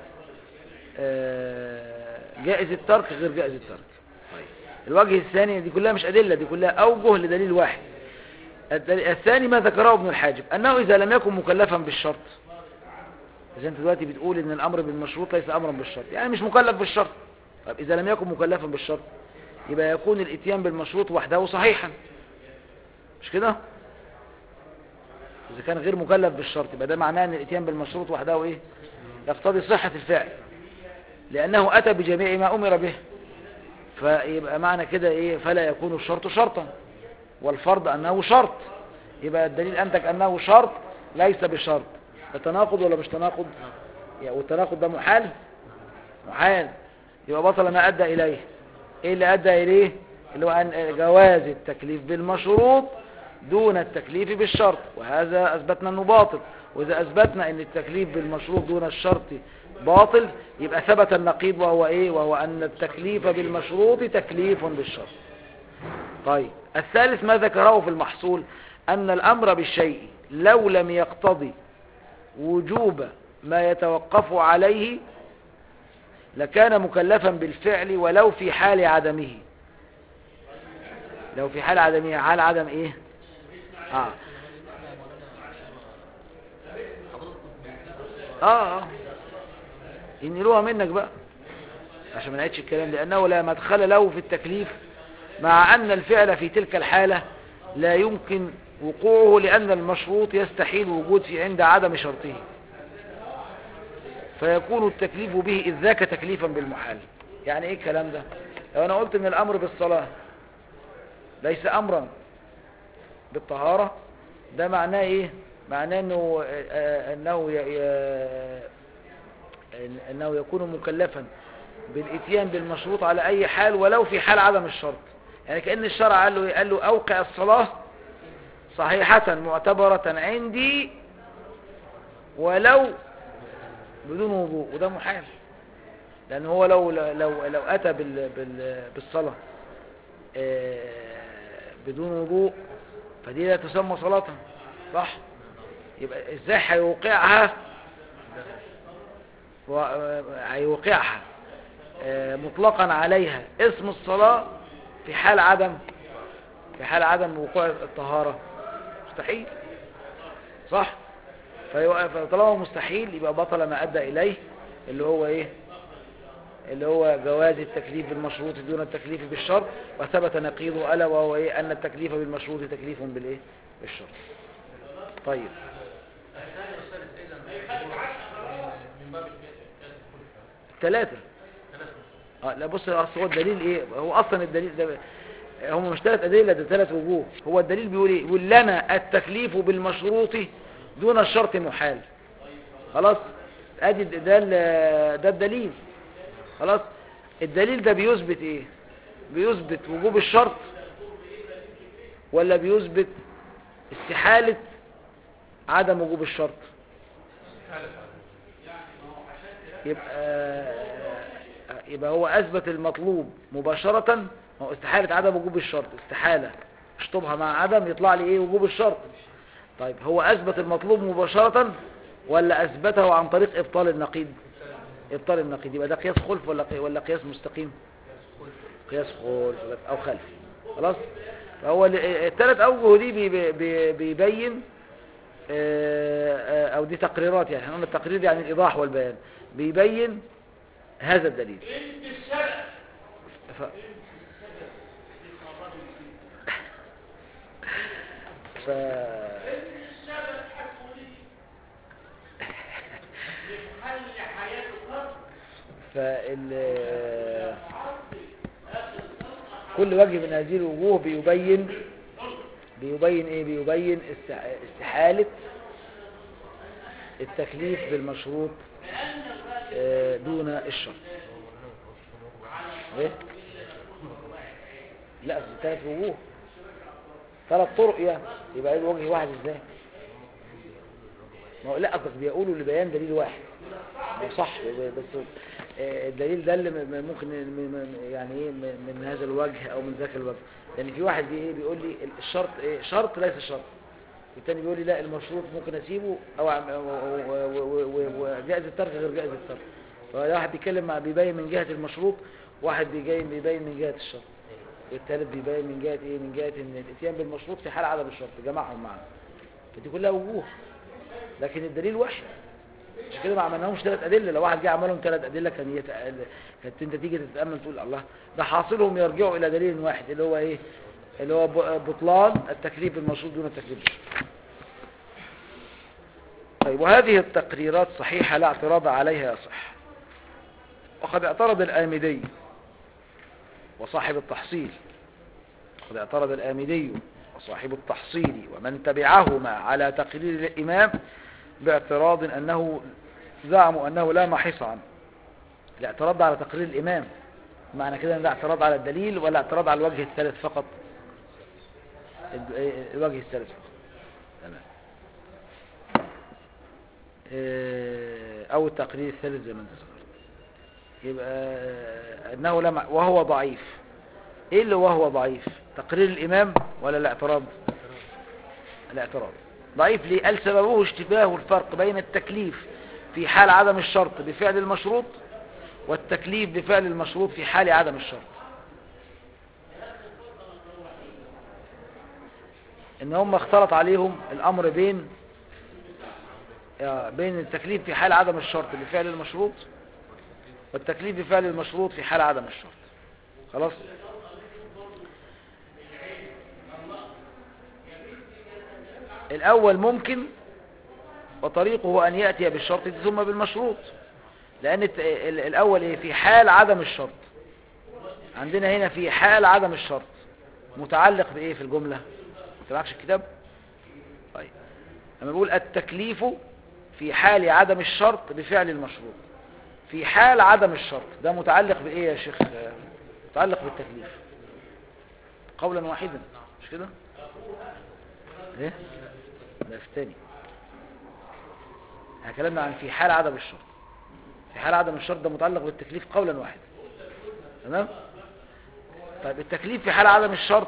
آه، جائز الترك غير جائز الترك طيب. الوجه الثاني دي كلها مش أدلة دي كلها أوجه لدليل واحد الدليل الثاني ما ذكره ابن الحاجب أنه إذا لم يكن مكلفا بالشرط إذا أنت دلوقتي بتقول إن الأمر بالمشروط ليس أمرا بالشرط يعني مش مكلف بالشرط طيب إذا لم يكن مكلفا بالشرط يبقى يكون الإتيان بالمشروط وحده صحيحا مش كده إذا كان غير مكلف بالشرط يبقى ده معناه أن الإتيان بالمشروط وحده إيه يقتضي صحة الفعل لأنه أتى بجميع ما أمر به فيبقى معنى كده إيه فلا يكون الشرط شرطا والفرض أنه شرط يبقى الدليل أنتك أنه شرط ليس بشرط ده تناقض ولا مش تناقض يعني والتناقض ده محال محال يبقى بطل ما أدى إليه إيه اللي أدى إليه اللي هو أن جواز التكليف بالمشروط دون التكليف بالشرط وهذا أثبتنا أنه باطل وإذا أثبتنا أن التكليف بالمشروط دون الشرط باطل يبقى ثبت النقيض وهو إيه وهو أن التكليف بالمشروط تكليف بالشرط طيب الثالث ما ذكره في المحصول أن الأمر بالشيء لو لم يقتضي وجوب ما يتوقف عليه لكان مكلفا بالفعل ولو في حال عدمه لو في حال عدمه حال عدم ايه اه اه اه ينيلوها منك بقى عشان ما نعيدش الكلام لانه لا مدخل له في التكليف مع ان الفعل في تلك الحالة لا يمكن وقوعه لان المشروط يستحيل وجود في عند عدم شرطه فيكون التكليف به إذ ذاك تكليفا بالمحال يعني ايه الكلام ده لو انا قلت ان الامر بالصلاة ليس امرا بالطهارة ده معناه ايه معناه انه آه، انه ي- ي- انه يكون مكلفا بالاتيان بالمشروط على اي حال ولو في حال عدم الشرط يعني كأن الشرع قال له إيه؟ قال له اوقع الصلاة صحيحة معتبرة عندي ولو بدون وضوء وده محال لان هو لو لو لو اتى بال بال بالصلاه آه، بدون وضوء فدي لا تسمى صلاه صح يبقى ازاي هيوقعها و- آه، هيوقعها آه، مطلقا عليها اسم الصلاه في حال عدم في حال عدم وقوع الطهاره مستحيل صح فيو- فطالما مستحيل يبقى بطل ما أدى إليه اللي هو إيه اللي هو جواز التكليف بالمشروط دون التكليف بالشرط وثبت نقيضه ألا وهو إيه أن التكليف بالمشروط تكليف بالإيه بالشرط طيب الثاني والثالث اذا من باب القياس الخلفة ثلاثة ثلاثة اه لا بص اصل هو الدليل ايه هو اصلا الدليل ده هم مش ثلاث ادله ده ثلاث وجوه هو الدليل بيقول ايه بيقول لنا التكليف بالمشروط دون الشرط محال خلاص ادي د- ده ال- ده الدليل خلاص الدليل ده بيثبت ايه بيثبت وجوب الشرط ولا بيثبت استحالة عدم وجوب الشرط يبقى يبقى هو اثبت المطلوب مباشرة ما هو استحالة عدم وجوب الشرط استحالة اشطبها مع عدم يطلع لي ايه وجوب الشرط طيب هو اثبت المطلوب مباشرة ولا اثبته عن طريق ابطال النقيض ابطال النقيض يبقى ده قياس خلف ولا قي- ولا قياس مستقيم قياس خلف او خلف خلاص فهو الثلاث اوجه دي بي- بي- بيبين آه، آه، او دي تقريرات يعني احنا قلنا التقرير يعني الايضاح والبيان بيبين هذا الدليل ف... ف... فال كل وجه من هذه الوجوه بيبين بيبين ايه بيبين استح- استحالة التكليف بالمشروط آه، دون الشرط ايه لا في ثلاث وجوه ثلاث طرق يعني يبقى ايه وجه واحد ازاي ما هو لا قصدك بيقولوا لبيان دليل واحد ما هو صح بس آه، الدليل ده اللي م- م- ممكن م- م- يعني ايه من من هذا الوجه او من ذاك الوجه لان في واحد بي- ايه بيقول لي الشرط ايه شرط ليس شرط والتاني بيقول لي لا المشروط ممكن اسيبه او أعم- و- و- و- و- وجائز الترك غير جائز الترك فده واحد بيتكلم مع بيبين من جهة المشروط واحد بيبين بيبين من جهة الشرط والثالث بيبين من جهة ايه من جهة ان الاتيان بالمشروط في حال عدم الشرط جمعهم معا فدي كلها وجوه لكن الدليل واحد مش كده ما عملناهمش ثلاث ادله لو واحد جه عملهم ثلاث ادله كان يت... كانت انت تيجي تتامل تقول الله ده حاصلهم يرجعوا الى دليل واحد اللي هو ايه اللي هو ب- بطلان التكليف بالمشروط دون التكليف بالشرط طيب وهذه التقريرات صحيحة لا اعتراض عليها يصح وقد اعترض الآمدي وصاحب التحصيل قد اعترض الآمدي وصاحب التحصيل ومن تبعهما على تقرير الإمام باعتراض أنه زعموا أنه لا محيص عنه الاعتراض ده على تقرير الإمام معنى كده ان ده اعتراض على الدليل ولا اعتراض على الوجه الثالث فقط الد- الوجه الثالث فقط تمام آه، او التقرير الثالث زي ما انت ذكرت يبقى آه، انه لم وهو ضعيف ايه اللي وهو ضعيف تقرير الامام ولا الاعتراض الاعتراض ضعيف ليه قال سببه اشتباه الفرق بين التكليف في حال عدم الشرط بفعل المشروط والتكليف بفعل المشروط في حال عدم الشرط ان هم اختلط عليهم الامر بين آه، بين التكليف في حال عدم الشرط بفعل المشروط والتكليف بفعل المشروط في حال عدم الشرط خلاص الاول ممكن وطريقه ان يأتي بالشرط ثم بالمشروط لان الت- ال- الاول ايه في حال عدم الشرط عندنا هنا في حال عدم الشرط متعلق بايه في الجملة انت معكش الكتاب طيب لما بقول التكليف في حال عدم الشرط بفعل المشروط في حال عدم الشرط ده متعلق بايه يا شيخ آه، متعلق بالتكليف قولا واحدا مش كده ايه ده في الثاني احنا كلامنا عن في حال عدم الشرط في حال عدم الشرط ده متعلق بالتكليف قولا واحدا تمام طيب التكليف في حال عدم الشرط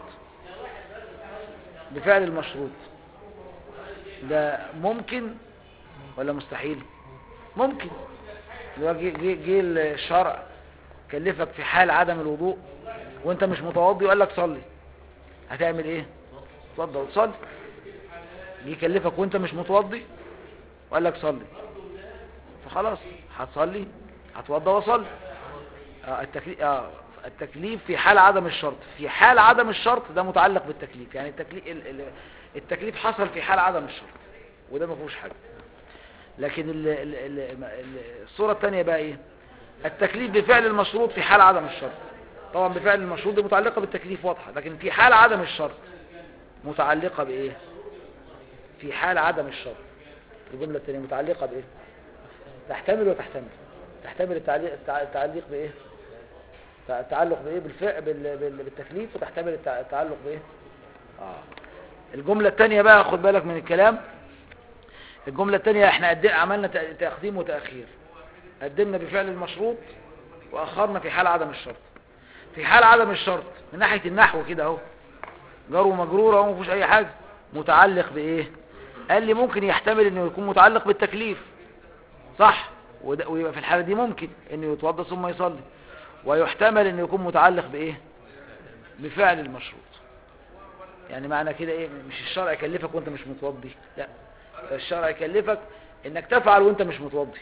بفعل المشروط ده ممكن ولا مستحيل ممكن لو جه جه- جه الشرع كلفك في حال عدم الوضوء وانت مش متوضي وقال لك صلي هتعمل ايه اتوضى وتصلي جه يكلفك وانت مش متوضي وقال لك صلي فخلاص هتصلي هتوضى وصلي آه التكليف آه التكليف في حال عدم الشرط في حال عدم الشرط ده متعلق بالتكليف يعني التكليف ال- ال- التكليف حصل في حال عدم الشرط وده ما فيهوش حاجه لكن ال ال ال ال الصوره الثانيه بقى ايه التكليف بفعل المشروط في حال عدم الشرط طبعا بفعل المشروط دي متعلقة بالتكليف واضحة لكن في حال عدم الشرط متعلقة بإيه في حال عدم الشرط الجملة الثانية متعلقة بإيه تحتمل وتحتمل تحتمل التعليق التع- التعليق بإيه تع- التعلق بإيه بالفعل بال- بال- بالتكليف وتحتمل التع- التعلق بإيه آه. الجملة الثانية بقى خد بالك من الكلام الجملة الثانية احنا قد- عملنا تق- تقديم وتأخير قدمنا بفعل المشروط وأخرنا في حال عدم الشرط في حال عدم الشرط من ناحية النحو كده اهو جار ومجرور اهو مفيش أي حاجة متعلق بإيه قال لي ممكن يحتمل انه يكون متعلق بالتكليف صح وده- ويبقى في الحالة دي ممكن انه يتوضا ثم يصلي ويحتمل انه يكون متعلق بايه بفعل المشروط يعني معنى كده ايه مش الشرع يكلفك وانت مش متوضي لا ده الشرع يكلفك انك تفعل وانت مش متوضي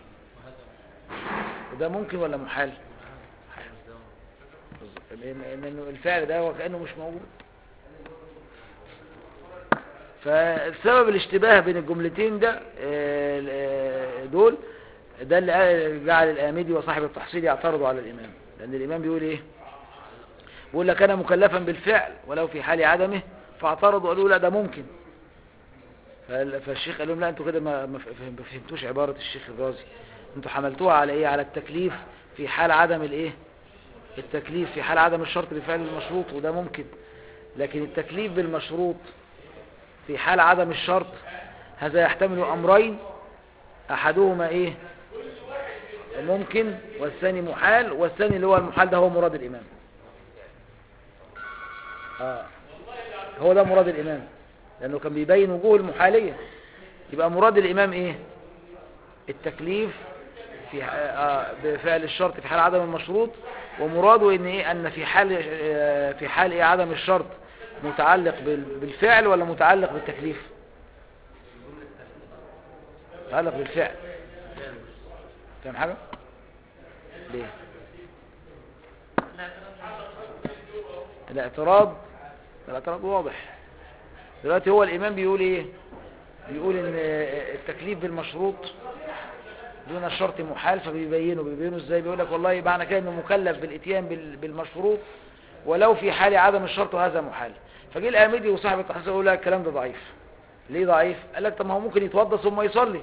وده ممكن ولا محال بالظبط. لان إن الفعل ده هو كانه مش موجود فالسبب الاشتباه بين الجملتين ده آه، آه، دول ده اللي قال- جعل الآمدي وصاحب التحصيل يعترضوا على الإمام لأن الإمام بيقول إيه بيقول لك أنا مكلفا بالفعل ولو في حال عدمه فاعترضوا قالوا لا ده ممكن فال- فالشيخ قال لهم لا انتوا كده ما ما فهم- ما فهمتوش عبارة الشيخ الرازي انتوا حملتوها على ايه على التكليف في حال عدم الايه التكليف في حال عدم الشرط بفعل المشروط وده ممكن لكن التكليف بالمشروط في حال عدم الشرط هذا يحتمل أمرين أحدهما إيه ممكن والثاني محال والثاني اللي هو المحال ده هو مراد الإمام آه. هو ده مراد الإمام لأنه كان بيبين وجوه المحالية يبقى مراد الإمام إيه التكليف في ح- آه بفعل الشرط في حال عدم المشروط ومراده ان ايه ان في حال آه، في حال ايه عدم الشرط متعلق بال- بالفعل ولا متعلق بالتكليف متعلق بالفعل فاهم حاجه ليه الاعتراض الاعتراض واضح دلوقتي هو الامام بيقول ايه بيقول ان آه، التكليف بالمشروط دون الشرط محال فبيبينه بيبينه ازاي بيقول لك والله معنى كده انه مكلف بالاتيان بال- بالمشروط ولو في حال عدم الشرط هذا محال فجه الامدي وصاحب التحصيل يقول لك الكلام ده ضعيف ليه ضعيف قال لك طب ما هو ممكن يتوضا ثم يصلي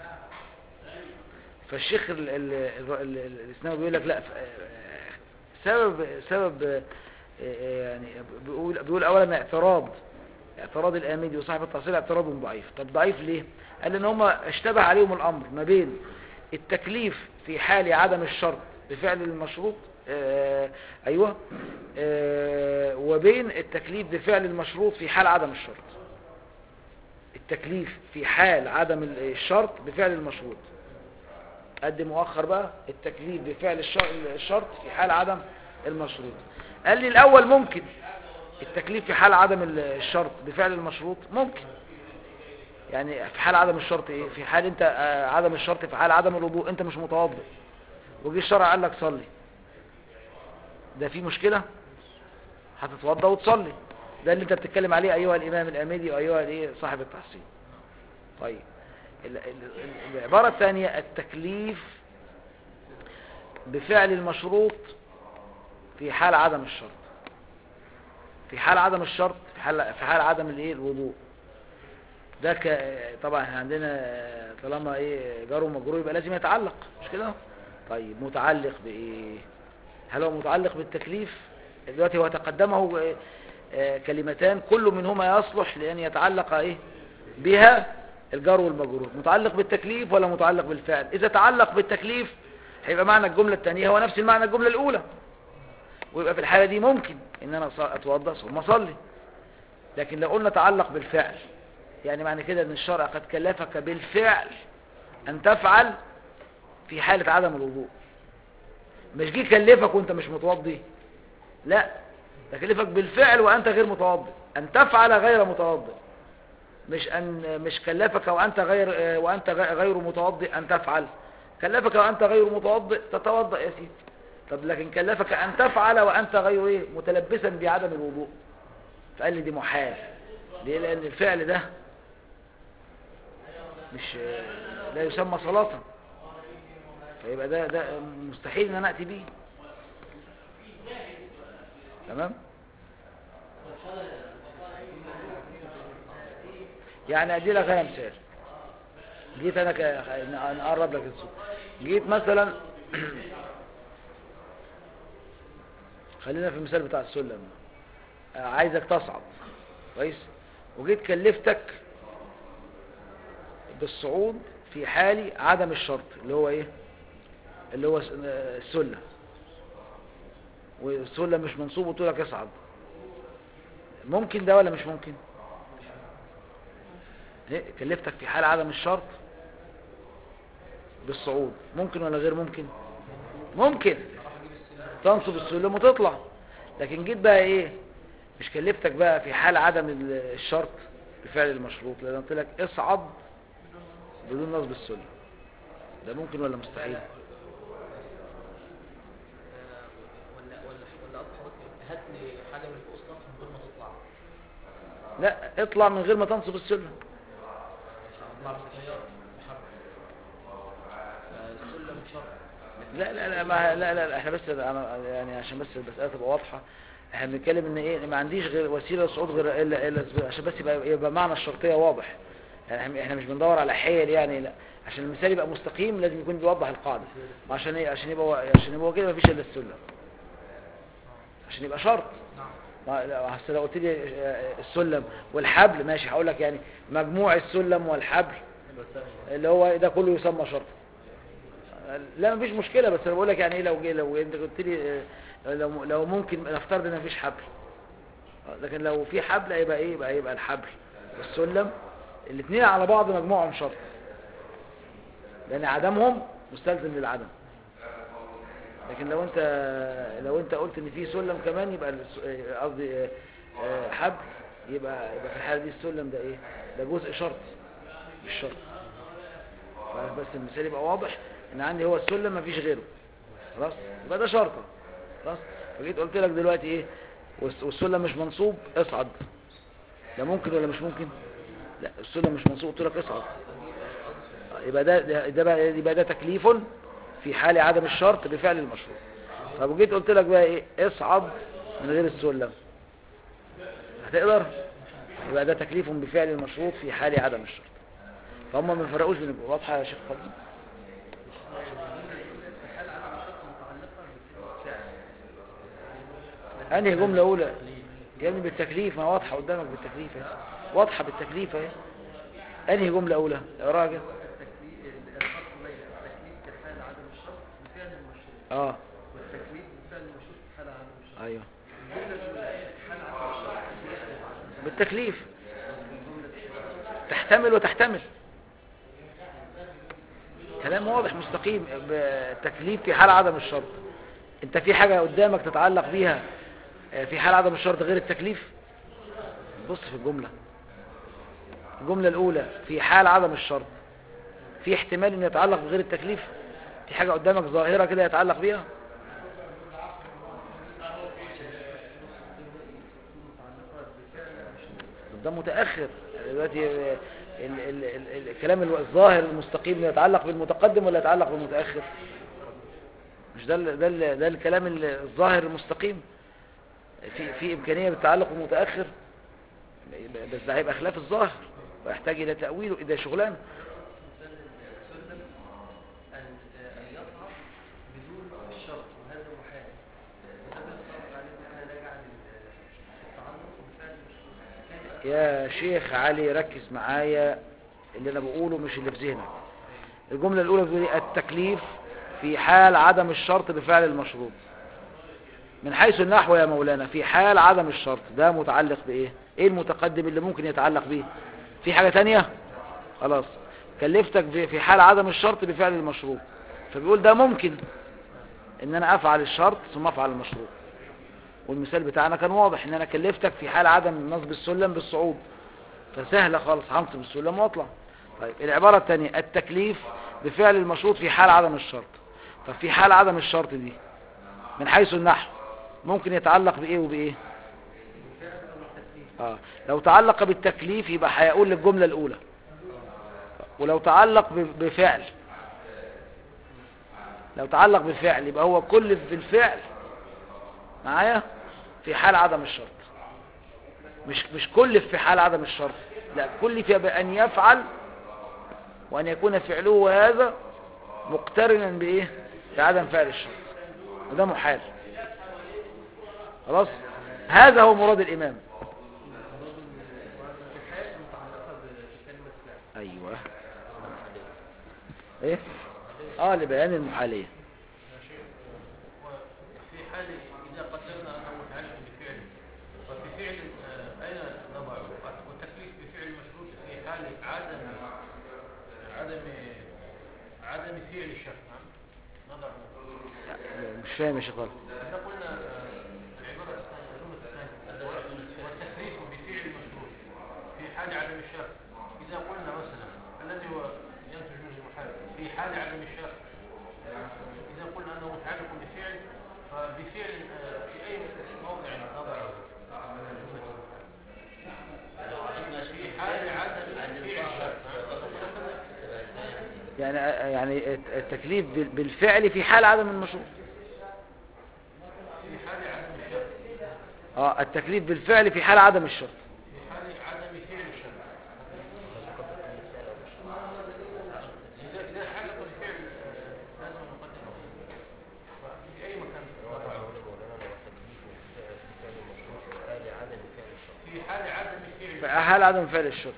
فالشيخ ال- ال- ال- ال- ال- الاسلامي بيقول لك لا ف- سبب سبب آه، آه، يعني بيقول بيقول اولا اعتراض اعتراض الامدي وصاحب التحصيل اعتراض ضعيف طب ضعيف ليه قال لان هم اشتبه عليهم الامر ما بين التكليف في حال عدم الشرط بفعل المشروط آه ايوه آه وبين التكليف بفعل المشروط في حال عدم الشرط التكليف في حال عدم الشرط بفعل المشروط قد مؤخر بقى التكليف بفعل الشر- الشرط في حال عدم المشروط قال لي الاول ممكن التكليف في حال عدم الشرط بفعل المشروط ممكن يعني في حال عدم الشرط ايه في حال انت آه، عدم الشرط في حال عدم الوضوء انت مش متوضئ وجي الشرع قال لك صلي ده في مشكلة هتتوضى وتصلي ده اللي انت بتتكلم عليه ايها الامام الاميدي وايها الايه صاحب التحصيل طيب ال- ال- ال- العبارة الثانية التكليف بفعل المشروط في حال عدم الشرط في حال عدم الشرط في حال في حال عدم الايه الوضوء ده ك... طبعا احنا عندنا طالما ايه جار ومجرور يبقى لازم يتعلق مش كده طيب متعلق بايه هل هو متعلق بالتكليف دلوقتي هو تقدمه آه، آه، كلمتان كل منهما يصلح لان يتعلق ايه بها الجار والمجرور متعلق بالتكليف ولا متعلق بالفعل اذا تعلق بالتكليف هيبقى معنى الجملة الثانية هو نفس المعنى الجملة الاولى ويبقى في الحالة دي ممكن ان انا أص- اتوضا ثم اصلي لكن لو قلنا تعلق بالفعل يعني معنى كده ان الشرع قد كلفك بالفعل ان تفعل في حالة عدم الوضوء مش جه كلفك وانت مش متوضي لا ده كلفك بالفعل وانت غير متوضي ان تفعل غير متوضي مش ان مش كلفك وانت غير آه، وانت غ- غير متوضي ان تفعل كلفك وانت غير متوضي تتوضا يا سيدي طب لكن كلفك ان تفعل وانت غير ايه متلبسا بعدم الوضوء فقال لي دي محال ليه لان الفعل ده مش لا يسمى صلاة فيبقى ده ده مستحيل ان انا اتي بيه تمام يعني ادي لك انا مثال جيت انا ك... نقرب لك الصوت جيت مثلا خلينا في المثال بتاع السلم آه، عايزك تصعد كويس وجيت كلفتك بالصعود في حال عدم الشرط اللي هو ايه اللي هو س- آه، السلة والسلة مش منصوب وتقول لك اصعد ممكن ده ولا مش ممكن إيه؟ كلفتك في حال عدم الشرط بالصعود ممكن ولا غير ممكن ممكن تنصب السلم وتطلع لكن جيت بقى ايه مش كلفتك بقى في حال عدم ال- الشرط بفعل المشروط لان قلت لك اصعد بدون نصب السلم ده ممكن ولا مستحيل آه، ولا ولا ولا قصدي حضرتك هات لي حاجه من فوق السطح من غير ما تطلع لا اطلع من غير ما تنصب السلم اطلع بالطياره بحرف السلم شرط لا لا لا ما لا لا, لا احنا بس أنا يعني عشان بس المساله تبقى واضحه احنا بنتكلم ان ايه ما عنديش غير وسيله للصعود غير الا الا عشان بس يبقى يبقى معنى الشرطيه واضح يعني إحنا- احنا مش بندور على حيل يعني لا عشان المثال يبقى مستقيم لازم يكون بيوضح القاعده عشان ايه عشان يبقى عشان يبقى كده مفيش الا السلم عشان يبقى شرط نعم ما لا، أصل لو قلت لي آه، السلم والحبل ماشي هقول لك يعني مجموع السلم والحبل اللي هو ده كله يسمى شرط لا مفيش مشكله بس انا بقول لك يعني ايه لو جه لو انت قلت لي آه، لو لو ممكن نفترض ان مفيش حبل آه، لكن لو في حبل هيبقى ايه يبقى يبقى الحبل والسلم الاثنين على بعض مجموعهم شرط لان عدمهم مستلزم للعدم لكن لو انت لو انت قلت ان في سلم كمان يبقى الس- آه، قصدي آه، آه، حبل يبقى يبقى في الحاله دي السلم ده ايه ده جزء شرط مش شرط بس المثال يبقى واضح ان عندي هو السلم مفيش غيره خلاص يبقى ده شرطه خلاص فجيت قلت لك دلوقتي ايه والس- والسلم مش منصوب اصعد ده ممكن ولا مش ممكن لا السلم مش منصوب قلت لك اصعد يبقى ده ده ده بقى يبقى ده تكليف في حال عدم الشرط بفعل المشروط طب وجيت قلت لك بقى ايه اصعد من غير السلم هتقدر يبقى ده تكليف بفعل المشروط في حال عدم الشرط فهم ما فرقوش بين واضحه يا شيخ فضل استحالة عدم الشرط متعلقة بالفعل انهي جمله اولى يا ابني بالتكليف ما واضحه قدامك بالتكليف اهي واضحه بالتكليف اهي انهي جمله اولى يا راجل التكليف الفرق بين التكليف في حال عدم الشرط بفعل المشروط اه والتكليف بفعل المشروط في حال عدم الشرط ايوه الجملة الأولى في حال عدم الشرط بيحدث بالتكليف الجملة الثانية تحتمل وتحتمل كلام واضح مستقيم بالتكليف في حال عدم الشرط انت في حاجة قدامك تتعلق بيها آه، في حال عدم الشرط غير التكليف بص في الجملة الجملة الأولى في حال عدم الشرط في احتمال انه يتعلق بغير التكليف في حاجة قدامك ظاهرة كده يتعلق بيها ده متأخر يعني دلوقتي ال ال ال ال الكلام الظاهر المستقيم يتعلق بالمتقدم ولا يتعلق بالمتأخر مش ده ال ده ال ده الكلام ال- الظاهر المستقيم في في إمكانية بالتعلق بالمتأخر بس ده هيبقى خلاف الظاهر ويحتاج إلى تأويله ده شغلان مثال السلم أن أن يصعد بدون الشرط وهذا محال وده بينطبق عليه إن احنا نجعل التعلق بفعل المشروط كيف يا شيخ علي ركز معايا اللي انا بقوله مش اللي في ذهنك الجملة الاولى بتقول إيه؟ التكليف في حال عدم الشرط بفعل المشروط من حيث النحو يا مولانا في حال عدم الشرط ده متعلق بايه ايه المتقدم اللي ممكن يتعلق بيه في حاجة تانية خلاص كلفتك في في حال عدم الشرط بفعل المشروط فبيقول ده ممكن ان انا افعل الشرط ثم افعل المشروط والمثال بتاعنا كان واضح ان انا كلفتك في حال عدم نصب السلم بالصعود فسهلة خالص هنصب السلم واطلع طيب العبارة الثانية التكليف بفعل المشروط في حال عدم الشرط طب في حال عدم الشرط دي من حيث النحو ممكن يتعلق بايه وبايه اه لو تعلق بالتكليف يبقى هيقول للجملة الاولى ولو تعلق ب- بفعل لو تعلق بالفعل يبقى هو كلف بالفعل معايا في حال عدم الشرط مش مش كلف في حال عدم الشرط لا كلف بأن يفعل وأن يكون فعله هذا مقترنا بإيه بعدم فعل الشرط وده محال خلاص هذا هو مراد الإمام الحياة متعلقة بكلمة فعل أيوة إيه آه لبيان المحالية وفي حال إذا قدرنا أنه متعلق بفعل وفي فعل آه، أين نضعه والتكليف بفعل مشروط في حال عدم عدم عدم فعل الشرط نعم نضعه مش فاهم يا شيخ غلط. إذا قلنا آه، العبارة الثانية الجملة الثانية والتكليف بفعل مشروط في حال عدم الشرط إذا قلنا مثلا الذي هو ينتج منه المحال في حال عدم الشرط إذا قلنا أنه متعلق بفعل فبفعل آه، في أي موضع نضعه من الجملة في حال عدم فعل الشرط يعني يعني التكليف بال- بالفعل في حال عدم المشروط في حال عدم الشرط اه التكليف بالفعل في حال عدم الشرط في حال عدم فعل الشرط إذا إذا حلق الفعل آه، لازم نقدمه ففي أي مكان نضعه في حال عدم فعل في حال عدم فعل الشرط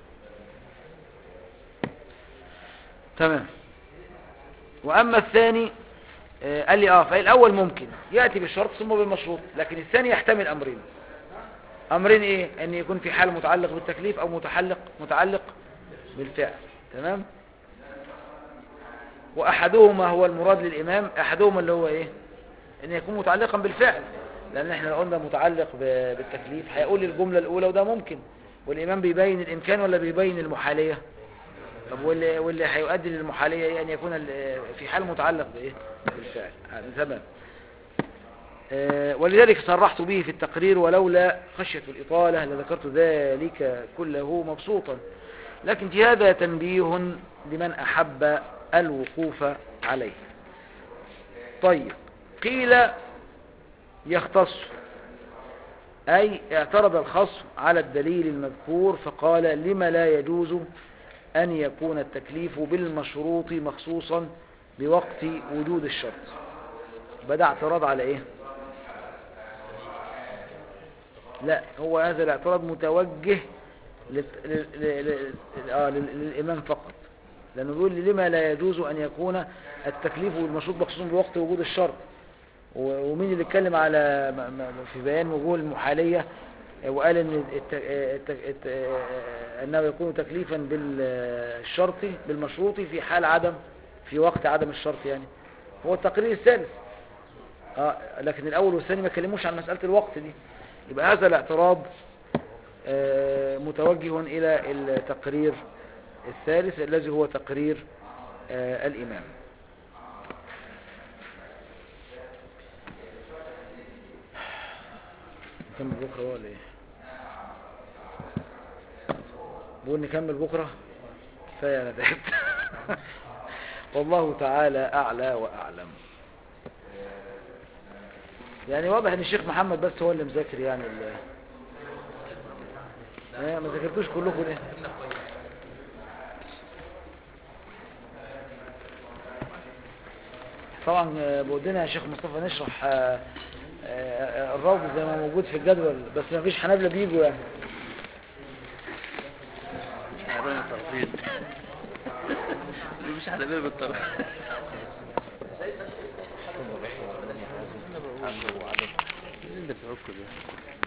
تمام واما الثاني آه، قال لي اه فالاول ممكن ياتي بالشرط ثم بالمشروط لكن الثاني يحتمل امرين امرين ايه ان يكون في حال متعلق بالتكليف او متعلق متعلق بالفعل تمام واحدهما هو المراد للامام احدهما اللي هو ايه ان يكون متعلقا بالفعل لان احنا لو قلنا متعلق ب- بالتكليف هيقول الجمله الاولى وده ممكن والامام بيبين الامكان ولا بيبين المحاليه طب واللي واللي هيؤدي للمحاليه ايه ان يكون ال- في حال متعلق بايه بالفعل هذا تمام آه، ولذلك صرحت به في التقرير ولولا خشية الإطالة لذكرت ذلك كله مبسوطا لكن في هذا تنبيه لمن أحب الوقوف عليه طيب قيل يختص أي اعترض الخصم على الدليل المذكور فقال لما لا يجوز أن يكون التكليف بالمشروط مخصوصا بوقت وجود الشرط بدأ اعتراض على ايه لا هو هذا الاعتراض متوجه لل... لل... لل... آه لل... للإمام فقط لأنه بيقول لي لما لا يجوز أن يكون التكليف والمشروط مخصوص بوقت وجود الشرط و- ومين اللي اتكلم على م- م- في بيان وجوه المحالية وقال ان الت... الت... الت... انه يكون تكليفا بالشرط بالمشروط في حال عدم في وقت عدم الشرط يعني هو التقرير الثالث اه لكن الاول والثاني ما كلموش عن مسألة الوقت دي يبقى هذا الاعتراض آه، متوجه الى التقرير الثالث الذي هو تقرير آه، الامام نكمل بكرة ولا ايه بقول نكمل بكرة كفاية انا تعبت والله تعالى اعلى واعلم يعني واضح ان الشيخ محمد بس هو اللي مذاكر يعني ال إيه، ما ذاكرتوش كلكم ليه طبعا آه، بودنا يا شيخ مصطفى نشرح آه، آه، الروض زي ما موجود في الجدول بس ما فيش حنابلة بيجوا يعني حيوان الترفيد مش على باب الترفيد اللي بتعكوا ده